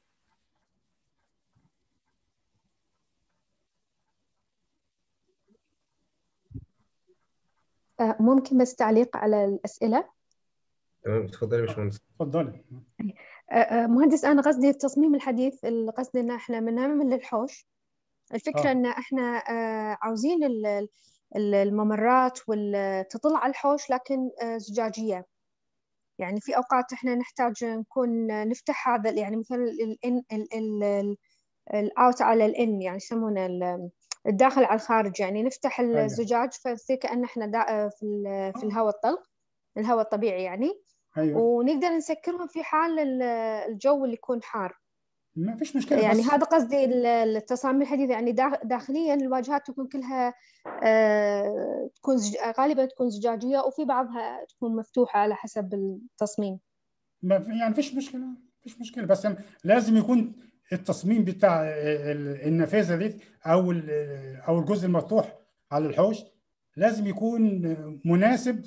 آه، ممكن بس تعليق على الأسئلة تمام اتفضلي يا باشمهندس اتفضلي آه، آه، مهندس أنا قصدي التصميم الحديث اللي قصدي إن إحنا بنعمل الحوش الفكرة آه. إن إحنا آه، عاوزين ال- ال- الممرات وال- تطل على الحوش لكن آه، زجاجية يعني في أوقات إحنا نحتاج نكون نفتح هذا يعني مثلا الإن الأوت على الإن يعني يسمونه ال- الداخل على الخارج يعني نفتح أيوة. الزجاج فيصير كأن إحنا دا في ال- في الهواء الطلق الهواء الطبيعي يعني ايوه ونقدر نسكرهم في حال ال- الجو اللي يكون حار ما فيش مشكله يعني بس هذا قصدي ال- التصاميم الحديثة يعني دا- داخليا الواجهات تكون كلها آه، تكون زج... غالبا تكون زجاجية وفي بعضها تكون مفتوحة على حسب التصميم ما في- يعني فيش مشكله فيش مشكله بس لازم يكون التصميم بتاع ال- النافذه دي او ال- او الجزء المفتوح على الحوش لازم يكون مناسب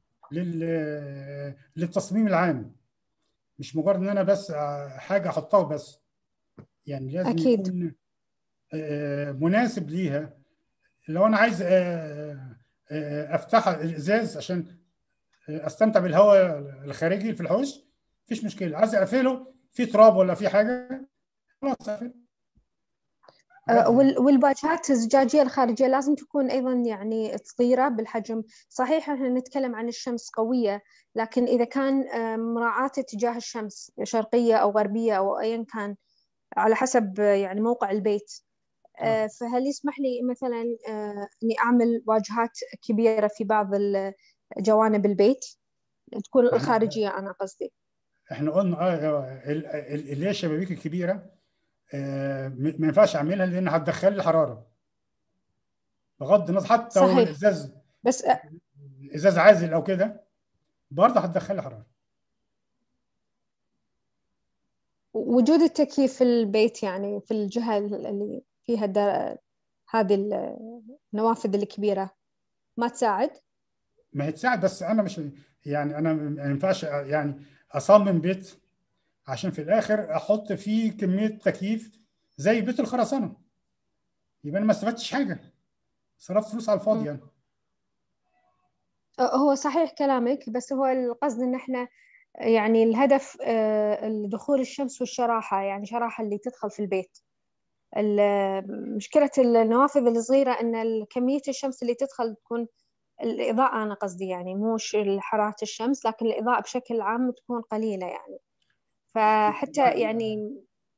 لل للتصميم العام مش مجرد ان انا بس حاجه احطها وبس يعني لازم أكيد. يكون آه، مناسب ليها لو انا عايز آه، آه، افتح الازاز عشان استمتع بالهواء الخارجي في الحوش مفيش مشكله عايز اقفله في تراب ولا في حاجه خلاص اقفل آه، وال- والواجهات الزجاجية الخارجية لازم تكون أيضا يعني صغيرة بالحجم صحيح احنا نتكلم عن الشمس قوية لكن إذا كان آه، مراعاة اتجاه الشمس شرقية أو غربية أو أيا كان على حسب آه، يعني موقع البيت آه، فهل يسمح لي مثلا آه، إني أعمل واجهات كبيرة في بعض ال- جوانب البيت تكون إحنا- الخارجية أنا قصدي احنا قلنا اه آه، ال- ال- اللي هي الشبابيك الكبيره آه، م- ما ينفعش اعملها لان هتدخل لي حراره بغض النظر حتى لو صحيح. الازاز بس آه، ازاز عازل او كده برضه هتدخل لي حراره وجود التكييف في البيت يعني في الجهة اللي فيها الدار هذه النوافذ الكبيرة ما تساعد ما هي تساعد بس انا مش يعني انا ما ينفعش يعني اصمم بيت عشان في الاخر احط فيه كميه تكييف زي بيت الخرسانه يبقى انا ما استفدتش حاجه صرفت فلوس على الفاضي يعني هو صحيح كلامك بس هو القصد ان احنا يعني الهدف آه، دخول الشمس والشراحة يعني شراحة اللي تدخل في البيت ال- مشكلة النوافذ الصغيرة أن كمية الشمس اللي تدخل تكون الإضاءة أنا قصدي يعني مش حرارة الشمس لكن الإضاءة بشكل عام تكون قليلة يعني فحتى يعني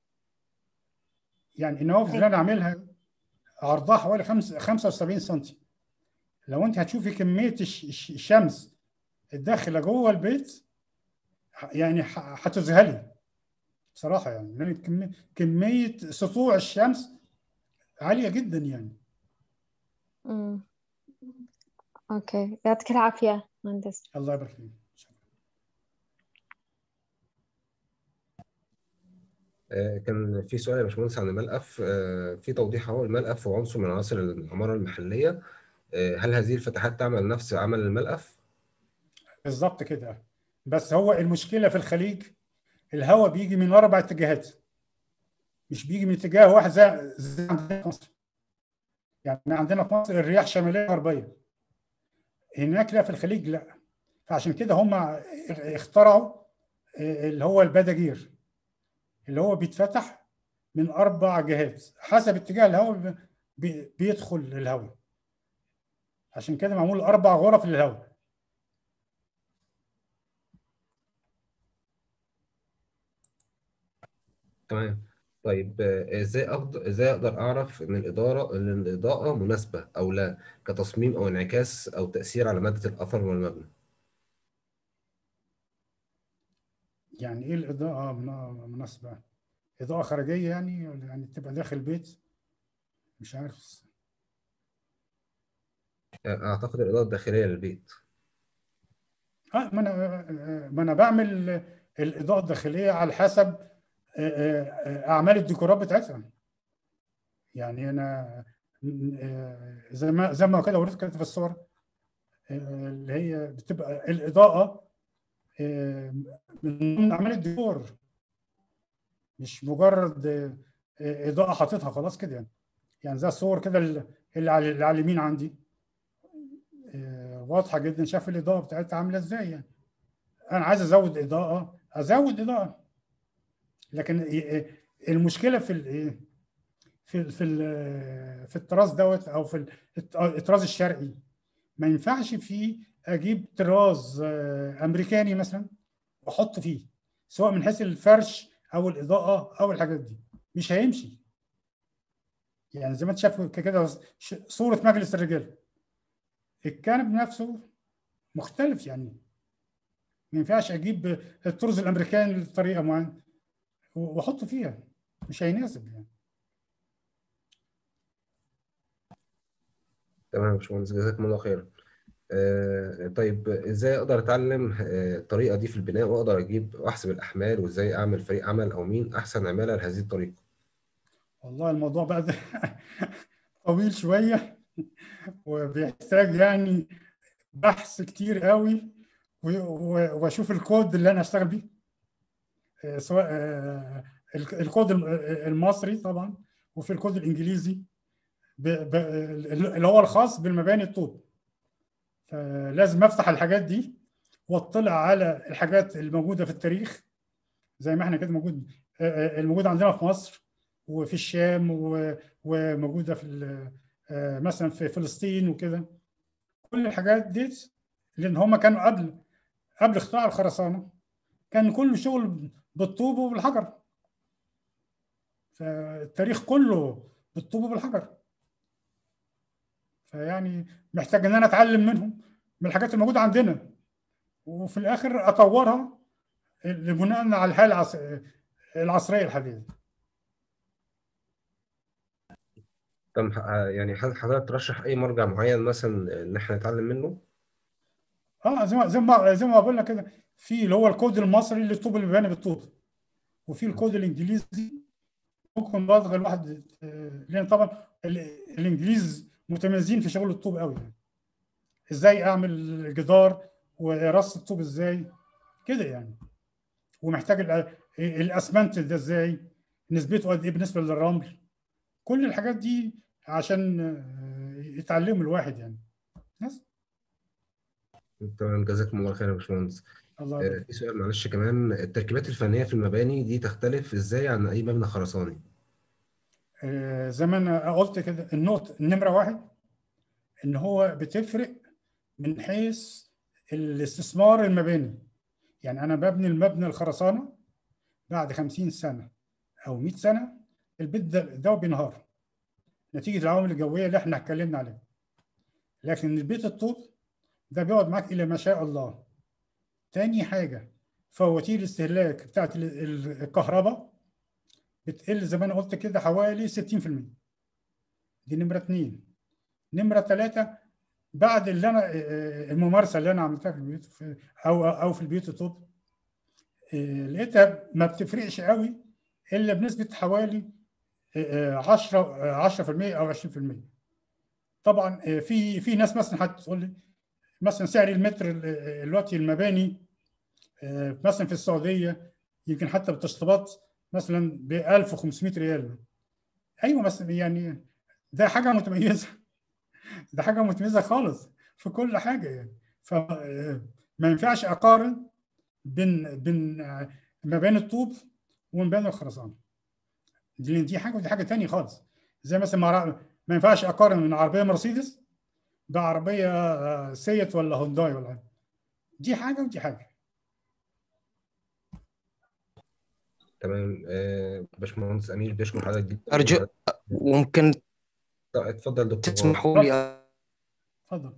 يعني النوافذ اللي انا عاملها عرضها حوالي خمس- 75 سم لو انت هتشوفي كميه الش- الش- الشمس الداخله جوه البيت يعني ح- هتذهلي بصراحه يعني لان كميه كميه سطوع الشمس عاليه جدا يعني مم. أوكي يعطيك العافية مهندس الله يبارك فيك آه، كان في سؤال يا باشمهندس عن الملقف آه، في توضيح اهو الملقف هو عنصر من عناصر العمارة المحلية آه، هل هذه الفتحات تعمل نفس عمل الملقف؟ بالظبط كده بس هو المشكله في الخليج الهواء بيجي من اربع اتجاهات مش بيجي من اتجاه واحد زي زي عندنا في مصر يعني عندنا في مصر الرياح شماليه غربيه هناك لا في الخليج لا فعشان كده هم اخترعوا اللي هو البداجير اللي هو بيتفتح من اربع جهات حسب اتجاه الهواء بي- بيدخل الهواء عشان كده معمول اربع غرف للهواء تمام طيب آه، ازاي اقدر ازاي اقدر اعرف ان الاداره ان الاضاءه مناسبه او لا كتصميم او انعكاس او تاثير على ماده الاثر والمبنى يعني ايه الاضاءه من- مناسبه اضاءه خارجيه يعني ولا يعني تبقى داخل البيت مش عارف آه، اعتقد الاضاءه الداخليه للبيت اه ما انا ما انا بعمل الاضاءه الداخليه على حسب آه، آه، اعمال الديكورات بتاعتها يعني انا آه، زي ما زي ما كده وريتك كده في الصور آه، اللي هي بتبقى الاضاءه آه، من ضمن اعمال الديكور مش مجرد آه، آه، اضاءه حاططها خلاص كده يعني يعني زي الصور كده اللي على اللي على اليمين عندي آه، واضحه جدا شاف الاضاءه بتاعتها عامله ازاي يعني انا عايز ازود اضاءه ازود اضاءه لكن ي- المشكله في ال- في في ال- في الطراز دوت او في الط- الطراز الشرقي ما ينفعش فيه اجيب طراز آه، امريكاني مثلا واحط فيه سواء من حيث الفرش او الاضاءه او الحاجات دي مش هيمشي يعني زي ما انت شايف كده ش- صوره مجلس الرجال الكنب نفسه مختلف يعني ما ينفعش اجيب الطرز الامريكاني بطريقه معينه واحطه فيها مش هيناسب يعني تمام يا باشمهندس جزاكم الله خيرا آه، طيب ازاي اقدر اتعلم آه، الطريقه دي في البناء واقدر اجيب واحسب الاحمال وازاي اعمل فريق عمل او مين احسن عماله لهذه الطريقه والله الموضوع بقى ده طويل شويه وبيحتاج يعني بحث كتير قوي و- و- واشوف الكود اللي انا هشتغل بيه آه، سواء آه، الك- الكود الم- المصري طبعا وفي الكود الانجليزي ب- ب- اللي هو الخاص بالمباني الطوب فلازم افتح الحاجات دي واطلع على الحاجات الموجوده في التاريخ زي ما احنا كده موجود آه، آه، الموجود عندنا في مصر وفي الشام و- وموجوده في ال- آه، مثلا في فلسطين وكده كل الحاجات دي لان هم كانوا قبل قبل اختراع الخرسانه كان كله شغل بالطوب وبالحجر فالتاريخ كله بالطوب وبالحجر فيعني محتاج ان انا اتعلم منهم من الحاجات الموجوده عندنا وفي الاخر اطورها بناء على الحاله العص- العصريه الحديثه طب آه، يعني حض- حضرتك ترشح اي مرجع معين مثلا ان احنا نتعلم منه اه زي ما زي ما زي ما بقول لك كده في اللي هو الكود المصري اللي الطوب اللي بيبان بالطوب وفي الكود الانجليزي ممكن برضه الواحد آه، لان طبعا ال- الانجليز متميزين في شغل الطوب قوي يعني ازاي اعمل جدار ورص الطوب ازاي كده يعني ومحتاج الأ- الاسمنت ده ازاي نسبته قد ايه بالنسبه للرمل كل الحاجات دي عشان آه، يتعلموا الواحد يعني بس تمام جزاكم الله خير يا باشمهندس الله آه، يبارك في سؤال معلش كمان التركيبات الفنية في المباني دي تختلف ازاي عن اي مبنى خرساني آه، زي ما انا قلت كده النقطة النمرة واحد ان هو بتفرق من حيث الاستثمار المباني يعني انا ببني المبنى الخرسانة بعد 50 سنة او 100 سنة البيت ده ده بينهار نتيجة العوامل الجوية اللي احنا اتكلمنا عليها لكن البيت الطوب ده بيقعد معاك الى ما شاء الله تاني حاجة فواتير الاستهلاك بتاعت ال- ال- الكهرباء بتقل زي ما انا قلت كده حوالي 60% دي نمرة اتنين نمرة ثلاثة بعد اللي انا آه، الممارسة اللي انا عملتها في البيوت في او او في البيوت الطب آه، لقيتها ما بتفرقش قوي الا بنسبة حوالي آه، 10 آه، 10% او 20% طبعا آه، في في ناس مثلا هتقول لي مثلا سعر المتر ال- آه، دلوقتي المباني آه، مثلا في السعوديه يمكن حتى بالتشطيبات مثلا ب 1500 ريال ايوه بس يعني ده حاجه متميزه ده حاجه متميزه خالص في كل حاجه يعني فما ينفعش اقارن بين بين آه، مباني الطوب ومباني الخرسانه دي دي حاجه ودي حاجه تانية خالص زي مثلا ما ما ينفعش اقارن من عربيه مرسيدس بعربيه آه، سيت ولا هونداي ولا حاجة. دي حاجه ودي حاجه تمام آه، باشمهندس امير بيشكر حضرتك جدا أرجو ممكن اتفضل دكتور تسمحوا لي اتفضل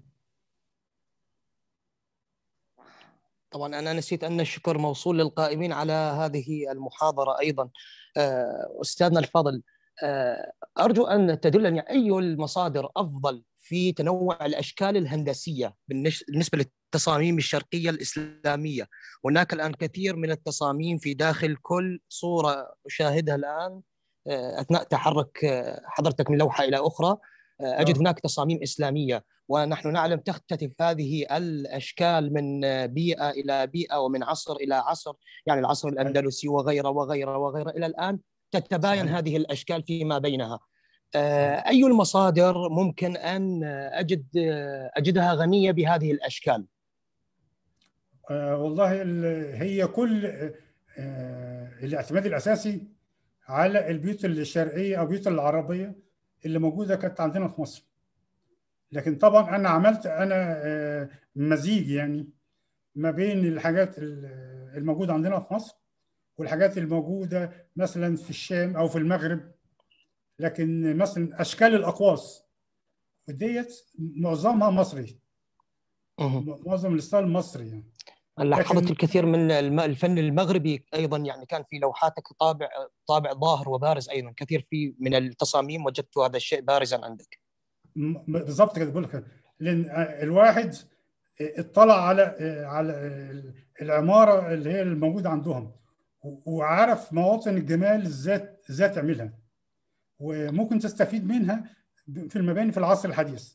طبعا أنا نسيت أن الشكر موصول للقائمين على هذه المحاضرة أيضا آه، أستاذنا الفاضل آه، أرجو أن تدلني أي المصادر أفضل في تنوع الأشكال الهندسية بالنش- بالنسبة للتصاميم الشرقية الإسلامية هناك الآن كثير من التصاميم في داخل كل صورة أشاهدها الآن آه، أثناء تحرك آه، حضرتك من لوحة إلى أخرى آه، أجد آه. هناك تصاميم إسلامية ونحن نعلم تختلف هذه الاشكال من بيئه الى بيئه ومن عصر الى عصر يعني العصر الاندلسي وغيره وغيره وغيره الى الان تتباين صحيح. هذه الاشكال فيما بينها. آه، اي المصادر ممكن ان اجد اجدها غنيه بهذه الاشكال؟ آه والله ال- هي كل آه الاعتماد الاساسي على البيوت الشرقيه او البيوت العربيه اللي موجوده كانت عندنا في مصر لكن طبعا انا عملت انا آه مزيج يعني ما بين الحاجات ال- الموجوده عندنا في مصر والحاجات الموجوده مثلا في الشام او في المغرب لكن مثلا اشكال الاقواس وديت معظمها مصري مهم. معظم الستايل مصري يعني لاحظت لكن- الكثير من الم- الفن المغربي ايضا يعني كان في لوحاتك طابع طابع ظاهر وبارز ايضا كثير في من التصاميم وجدت هذا الشيء بارزا عندك. م- بالظبط كده بقول لك لان الواحد اطلع على على العماره اللي هي الموجوده عندهم وعرف مواطن الجمال ازاي ازاي تعملها وممكن تستفيد منها في المباني في العصر الحديث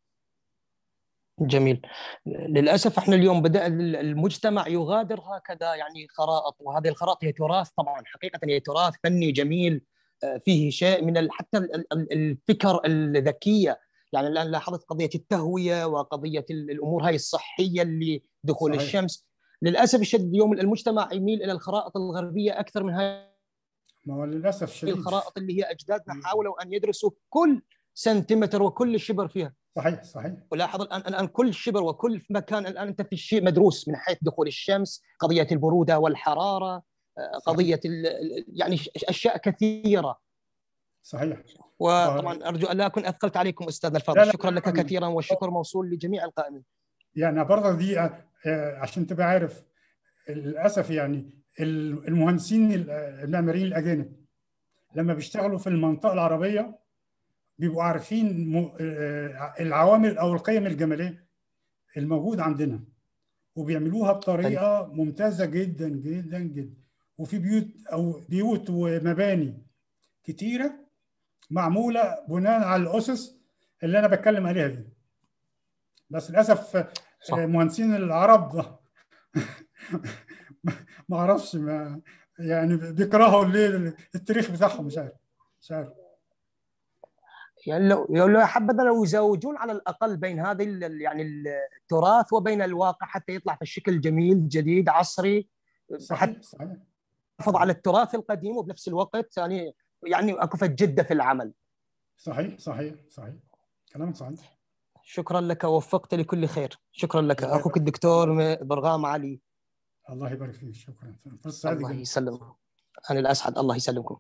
جميل للاسف احنا اليوم بدا المجتمع يغادر هكذا يعني خرائط وهذه الخرائط هي تراث طبعا حقيقه هي تراث فني جميل آه، فيه شيء من ال- حتى ال- ال- الفكر الذكيه يعني الان لاحظت قضيه التهويه وقضيه ال- الامور هاي الصحيه اللي دخول صحيح. الشمس للاسف الشديد اليوم المجتمع يميل الى الخرائط الغربيه اكثر من هاي ما هو للاسف الشديد الخرائط اللي هي اجدادنا حاولوا ان يدرسوا كل سنتيمتر وكل شبر فيها صحيح صحيح ولاحظ الان الان كل شبر وكل مكان الان انت في شيء مدروس من حيث دخول الشمس، قضيه البروده والحراره، آه، قضيه ال- ال- يعني ش- اشياء كثيره صحيح وطبعا ارجو ان لا اكون اثقلت عليكم استاذنا لا، الفاضل، لا، شكرا لك أبداً. كثيرا والشكر موصول لجميع القائمين. يعني برضه دي آه، عشان تبقى عارف للاسف يعني المهندسين المعماريين الاجانب لما بيشتغلوا في المنطقه العربيه بيبقوا عارفين م- آه، العوامل او القيم الجماليه الموجوده عندنا وبيعملوها بطريقه ممتازه جدا جدا جدا وفي بيوت او بيوت ومباني كتيره معموله بناء على الاسس اللي انا بتكلم عليها دي بس للاسف صح. آه، مهندسين العرب ما اعرفش ما يعني بيكرهوا ليه التاريخ بتاعهم مش عارف مش عارف يعني لو لو حبذا لو يزوجون على الاقل بين هذه ال- يعني التراث وبين الواقع حتى يطلع في الشكل جميل جديد عصري صحيح صحيح يحافظ على التراث القديم وبنفس الوقت يعني يعني اكفة جده في العمل صحيح صحيح صحيح كلامك صحيح شكرا لك ووفقت لكل خير شكرا لك الله اخوك الدكتور برغام علي الله يبارك فيك شكرا فرصه سعيده الله جدا يسلمك انا الاسعد الله يسلمكم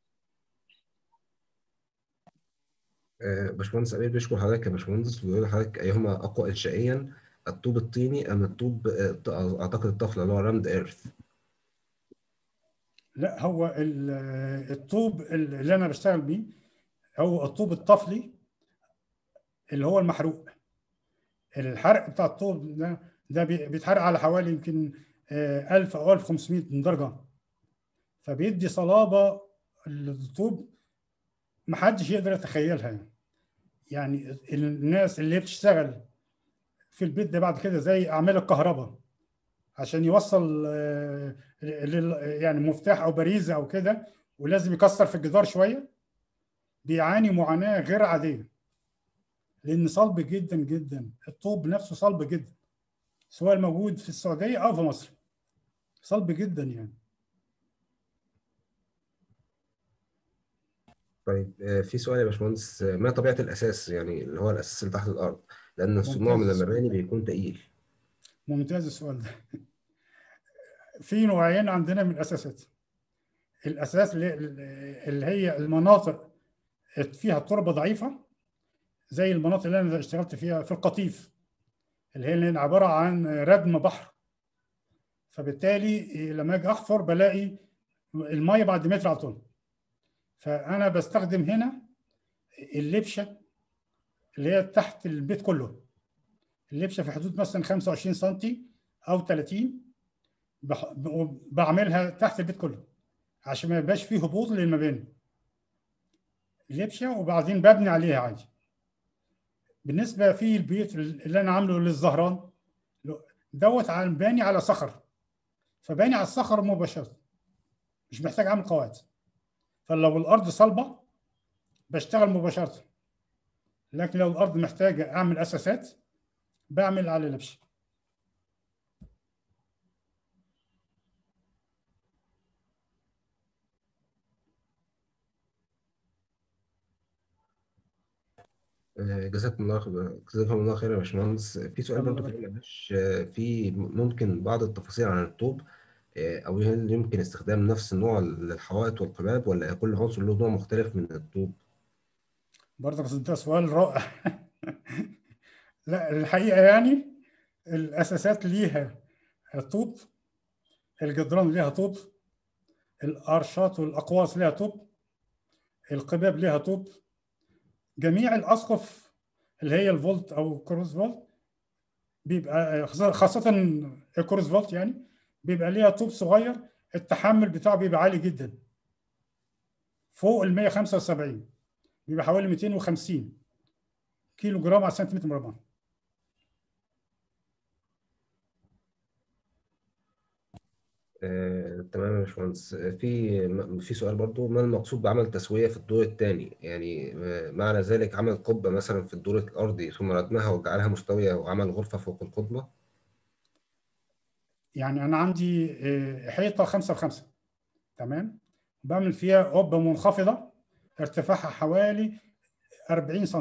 آه، باشمهندس أمير بيشكر حضرتك يا باشمهندس وبيقول لحضرتك أيهما أقوى إنشائيا الطوب الطيني أم الطوب آه، أعتقد الطفلة اللي هو رامد إيرث لا هو ال- الطوب اللي انا بشتغل بيه هو الطوب الطفلي اللي هو المحروق الحرق بتاع الطوب ده ده بي- بيتحرق على حوالي يمكن آه، 1000 او 1500 درجه فبيدي صلابه للطوب محدش يقدر يتخيلها يعني يعني الناس اللي بتشتغل في البيت ده بعد كده زي اعمال الكهرباء عشان يوصل آه، لل- يعني مفتاح او باريزه او كده ولازم يكسر في الجدار شويه بيعاني معاناه غير عاديه لان صلب جدا جدا الطوب نفسه صلب جدا سواء موجود في السعوديه او في مصر صلب جدا يعني طيب آه، في سؤال يا باشمهندس آه، ما طبيعة الأساس يعني اللي هو الأساس اللي تحت الأرض لأن الصناع من ممتاز المباني بيكون تقيل ممتاز السؤال ده في نوعين عندنا من الاساسات الاساس اللي اللي هي المناطق فيها التربه ضعيفه زي المناطق اللي انا اشتغلت فيها في القطيف اللي هي اللي عباره عن ردم بحر فبالتالي لما اجي احفر بلاقي الميه بعد متر على طول فانا بستخدم هنا اللبشه اللي هي تحت البيت كله اللبشه في حدود مثلا 25 سم او 30 بح- بعملها تحت البيت كله عشان ما يبقاش فيه هبوط للمباني لبشه وبعدين ببني عليها عادي بالنسبه في البيت اللي انا عامله للزهران دوت على باني على صخر فباني على الصخر مباشره مش محتاج اعمل قواعد فلو الارض صلبه بشتغل مباشره لكن لو الارض محتاجه اعمل اساسات بعمل على لبشه آه، جزاكم الله خير جزاكم الله خير يا باشمهندس في سؤال الله برضه يبارك كده معلش آه، في ممكن بعض التفاصيل عن الطوب آه، أو هل يمكن استخدام نفس النوع للحوائط والقباب ولا كل عنصر له نوع مختلف من الطوب؟ برضه بس ده سؤال رائع لا الحقيقه يعني الاساسات ليها طوب الجدران ليها طوب الارشات والاقواس ليها طوب القباب ليها طوب جميع الاسقف اللي هي الفولت او كروز فولت بيبقى خاصه الكروز فولت يعني بيبقى ليها طوب صغير التحمل بتاعه بيبقى عالي جدا فوق ال 175 بيبقى حوالي 250 كيلو جرام على سنتيمتر مربع آه، تمام يا باشمهندس آه، في م- في سؤال برضو ما المقصود بعمل تسوية في الدور الثاني يعني آه، معنى ذلك عمل قبة مثلا في الدور الأرضي ثم ردمها وجعلها مستوية وعمل غرفة فوق القبة يعني انا عندي آه، حيطه 5 في 5 تمام بعمل فيها قبه منخفضه ارتفاعها حوالي 40 سم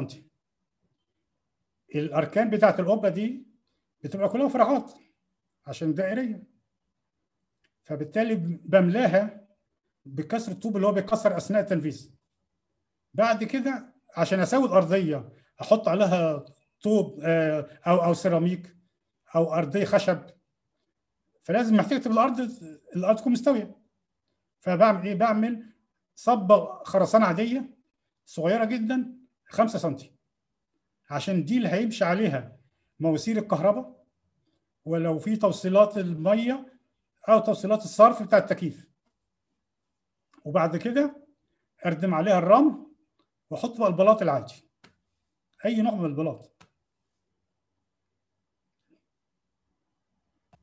الاركان بتاعت القبه دي بتبقى كلها فراغات عشان دائريه فبالتالي بملاها بكسر الطوب اللي هو بيتكسر اثناء التنفيذ بعد كده عشان اسوي الارضيه احط عليها طوب آه، او او سيراميك او ارضيه خشب فلازم محتاج تبقى الارض الارض تكون مستويه فبعمل ايه بعمل صبه خرسانه عاديه صغيره جدا 5 سم عشان دي اللي هيمشي عليها مواسير الكهرباء ولو في توصيلات الميه او توصيلات الصرف بتاع التكييف وبعد كده اردم عليها الرمل واحط بقى البلاط العادي اي نوع من البلاط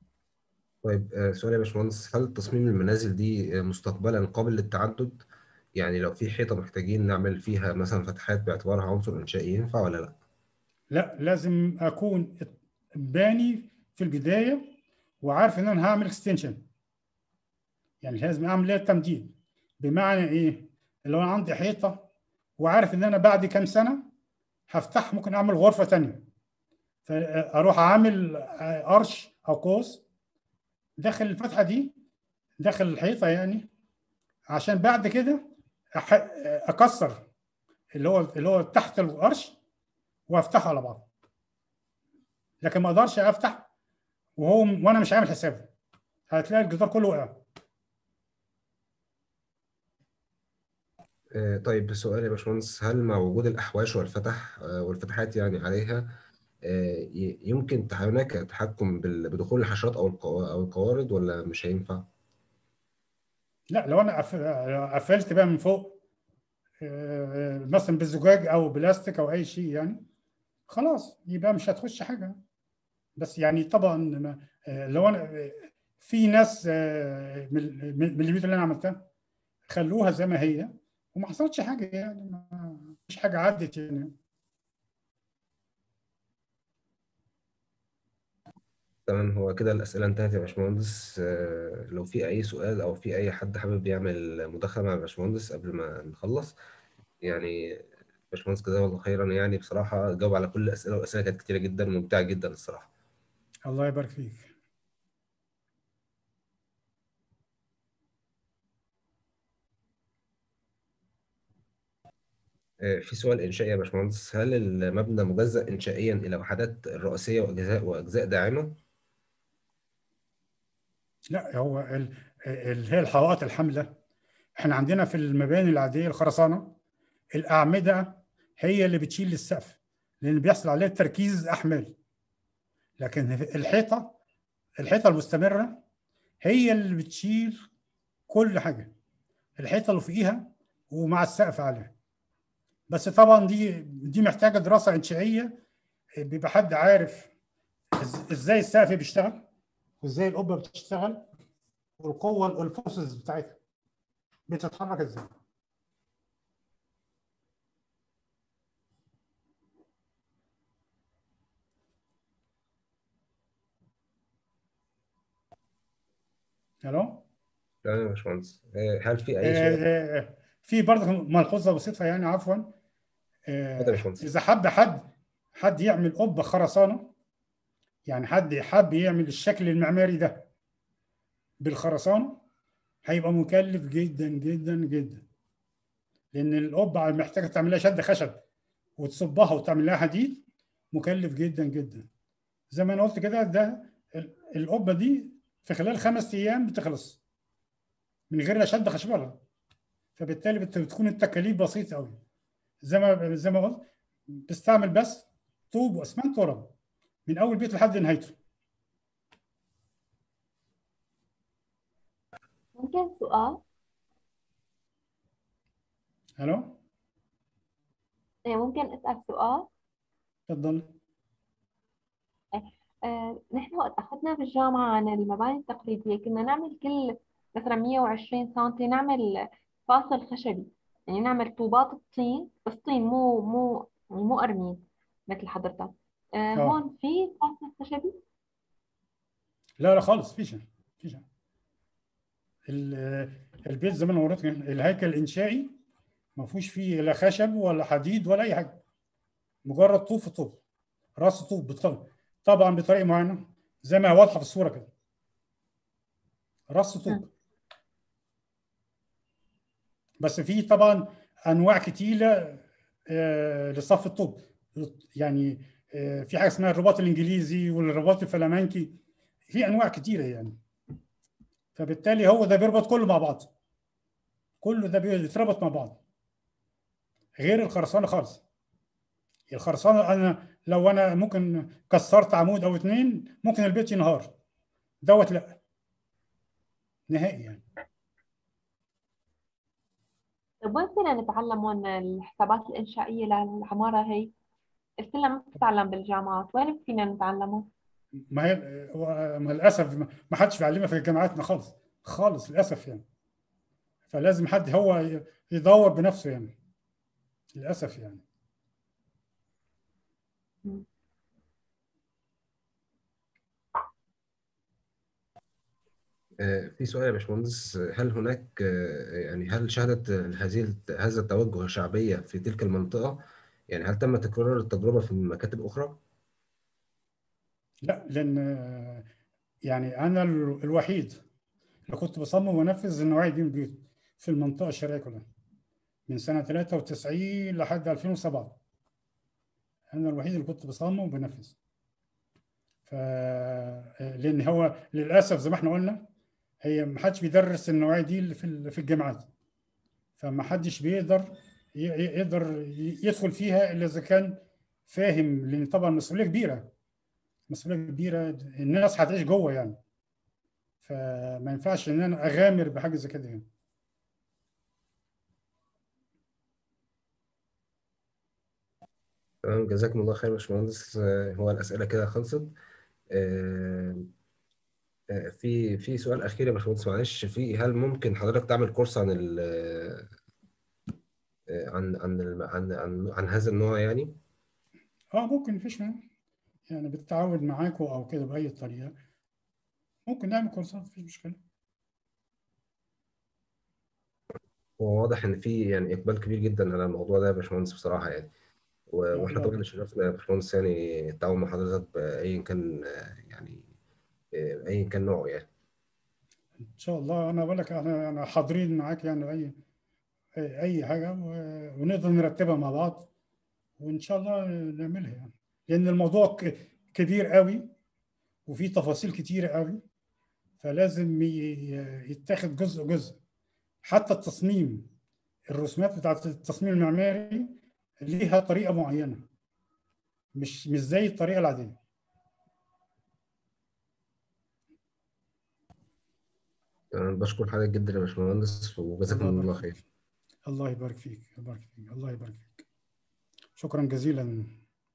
طيب آه، سؤال يا باشمهندس هل تصميم المنازل دي آه، مستقبلا قابل للتعدد يعني لو في حيطة محتاجين نعمل فيها مثلا فتحات باعتبارها عنصر إنشائي ينفع ولا لأ؟ لا لازم اكون باني في البدايه وعارف ان انا هعمل اكستنشن يعني لازم اعمل لها تمديد بمعنى ايه؟ لو انا عندي حيطه وعارف ان انا بعد كام سنه هفتح ممكن اعمل غرفه تانية فاروح عامل قرش او قوس داخل الفتحه دي داخل الحيطه يعني عشان بعد كده أح- اكسر اللي هو اللي هو تحت القرش وافتحه على بعض لكن ما اقدرش افتح وهو وانا مش عامل حسابه هتلاقي الجدار كله وقع آه، طيب سؤال يا باشمهندس هل مع وجود الأحواش والفتح آه، والفتحات يعني عليها آه، ي- يمكن تح- هناك تحكم بال- بدخول الحشرات أو القوا- أو القوارض ولا مش هينفع؟ لا لو انا قف- قفلت بقى من فوق آه، مثلا بالزجاج او بلاستيك او اي شيء يعني خلاص يبقى مش هتخش حاجه بس يعني طبعا ما- آه، لو انا آه، في ناس آه، من من البيوت اللي انا عملتها خلوها زي ما هي وما حصلتش حاجه يعني ما مش حاجه عدت يعني تمام هو كده الأسئلة انتهت يا باشمهندس آه، لو في أي سؤال أو في أي حد حابب يعمل مداخلة مع الباشمهندس قبل ما نخلص يعني باشمهندس جزاه الله خيرا يعني بصراحة جاوب على كل الأسئلة والأسئلة كانت كتيرة جدا وممتعة جدا الصراحة الله يبارك فيك آه، في سؤال إنشائي يا باشمهندس هل المبنى مجزأ إنشائيا إلى وحدات رئيسية وأجزاء وأجزاء داعمة؟ لا هو ال- اللي هي الحوائط الحامله احنا عندنا في المباني العاديه الخرسانه الاعمده هي اللي بتشيل السقف لان بيحصل عليها تركيز احمال لكن الحيطه الحيطه المستمره هي اللي بتشيل كل حاجه الحيطه اللي فوقيها ومع السقف عليها بس طبعا دي دي محتاجه دراسه انشائيه بيبقى حد عارف إز- ازاي السقف بيشتغل وازاي القبه بتشتغل والقوه الفورسز بتاعتها بتتحرك ازاي الو تمام يا باشمهندس آه، هل في أي سؤال؟ آه، آه، في برضه ملحوظه بسيطه يعني عفوا آه، اتفضل يا باشمهندس. اذا حب حد حد يعمل قبه خرسانه يعني حد حب يعمل الشكل المعماري ده بالخرسانه هيبقى مكلف جدا جدا جدا لان القبه محتاجه تعمل لها شد خشب وتصبها وتعمل لها حديد مكلف جدا جدا زي ما انا قلت كده ده ال- القبه دي في خلال خمس ايام بتخلص من غير لا شد خشب ولا فبالتالي بت- بتكون التكاليف بسيطه قوي زي ما زي ما قلت بستعمل بس طوب واسمنت ورمل من اول بيت لحد نهايته ممكن سؤال الو إيه، ممكن أسأل سؤال اتفضل آه، نحن وقت أخذنا بالجامعة عن المباني التقليدية كنا نعمل كل مثلا 120 سنتي نعمل فاصل خشبي يعني نعمل طوبات الطين بس طين مو مو يعني مو أرمين مثل حضرتك آه، آه. هون في فاصل خشبي لا لا خالص فيش فيش ال- البيت زي ما انا وريتك الهيكل الانشائي ما فيهوش فيه لا خشب ولا حديد ولا اي حاجه مجرد طوب في طوب راس طوب بالطبع طبعا بطريقه معينه زي ما هي واضحه في الصوره كده راس طوب بس في طبعا انواع كتيره آه، لصف الطوب يعني آه، في حاجه اسمها الرباط الانجليزي والرباط الفلامنكي في انواع كتيره يعني فبالتالي هو ده بيربط كله مع بعض كله ده بيتربط مع بعض غير الخرسانه خالص الخرسانه انا لو انا ممكن كسرت عمود او اتنين ممكن البيت ينهار دوت لا نهائي يعني طيب وين فينا نتعلم هون الحسابات الإنشائية للعمارة هي؟ قلت لنا ما بتتعلم بالجامعات، وين فينا نتعلمه؟ ما هي ما للاسف ما حدش بيعلمها في جامعاتنا خالص خالص للاسف يعني فلازم حد هو يدور بنفسه يعني للاسف يعني آه، في سؤال يا باشمهندس هل هناك آه، يعني هل شهدت هذه هذا التوجه شعبية في تلك المنطقة؟ يعني هل تم تكرار التجربة في مكاتب أخرى؟ لا لان آه، يعني انا ال- الوحيد اللي كنت بصمم وانفذ النوعيه دي من البيوت في المنطقه الشرقيه كلها من سنه 93 لحد 2007 انا الوحيد اللي كنت بصمم وبنفذ ف لان هو للاسف زي ما احنا قلنا هي ما حدش بيدرس النوعيه دي اللي في ال- في الجامعات فما حدش بيقدر ي- ي- يقدر ي- يدخل فيها الا اذا كان فاهم لان طبعا مسؤوليه كبيره مسؤوليه كبيره الناس هتعيش جوه يعني فما ينفعش ان انا اغامر بحاجه زي كده يعني تمام جزاكم الله خير يا باشمهندس آه، هو الأسئلة كده خلصت آه، آه، في في سؤال أخير يا باشمهندس معلش في هل ممكن حضرتك تعمل كورس عن ال آه، عن عن الم- عن عن, عن هذا النوع يعني؟ اه ممكن مفيش مانع يعني بالتعاون معاكم او كده باي طريقه ممكن نعمل كورسات مفيش مشكله هو واضح إن في يعني إقبال كبير جدا على الموضوع ده يا باشمهندس بصراحة يعني و- لا واحنا لا طبعا شرفنا يا باشمهندس يعني التعاون مع حضرتك بأيا كان آه، يعني آه، أيا كان نوعه يعني ان شاء الله انا بقول لك احنا انا حاضرين معاك يعني اي اي أي حاجه و- ونقدر نرتبها مع بعض وان شاء الله نعملها يعني لان الموضوع ك- كبير قوي وفي تفاصيل كتيره قوي فلازم ي- يتاخد جزء جزء حتى التصميم الرسومات بتاعت التصميم المعماري ليها طريقه معينه مش مش زي الطريقه العاديه أنا بشكر حضرتك جدا يا باشمهندس وجزاكم الله الله يبارك خير فيك الله يبارك فيك يبارك فيك الله يبارك فيك شكرا جزيلا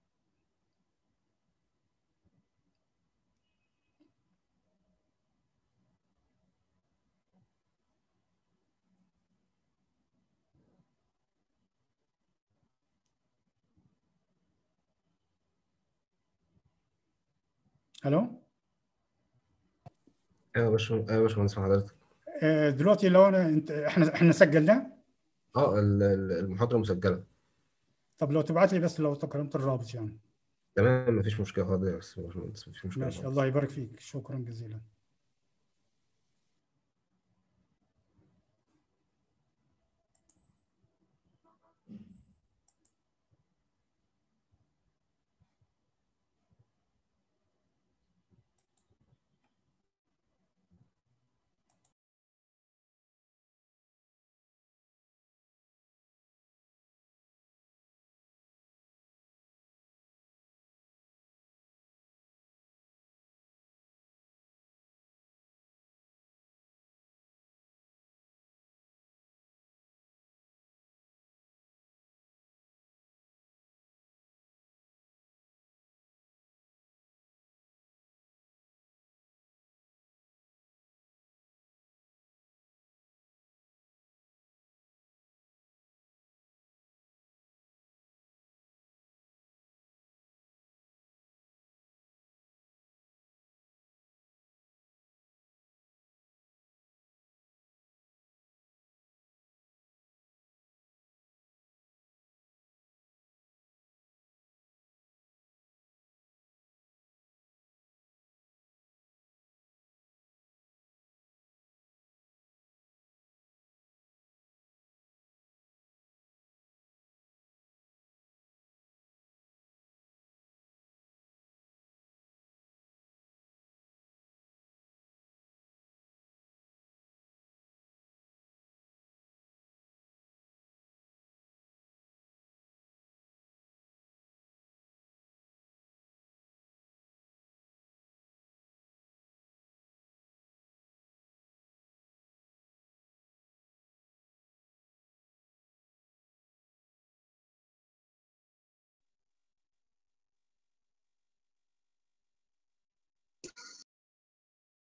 الو ايوه يا باشمهندس ايوه يا باشمهندس مع حضرتك آه، دلوقتي لو انا انت احنا احنا سجلناه اه ال- ال- المحاضرة مسجلة طب لو تبعت لي بس لو تكرمت الرابط يعني تمام مفيش مشكلة خالص يا باشمهندس مفيش مشكلة ماشي خالص الله يبارك فيك شكرا جزيلا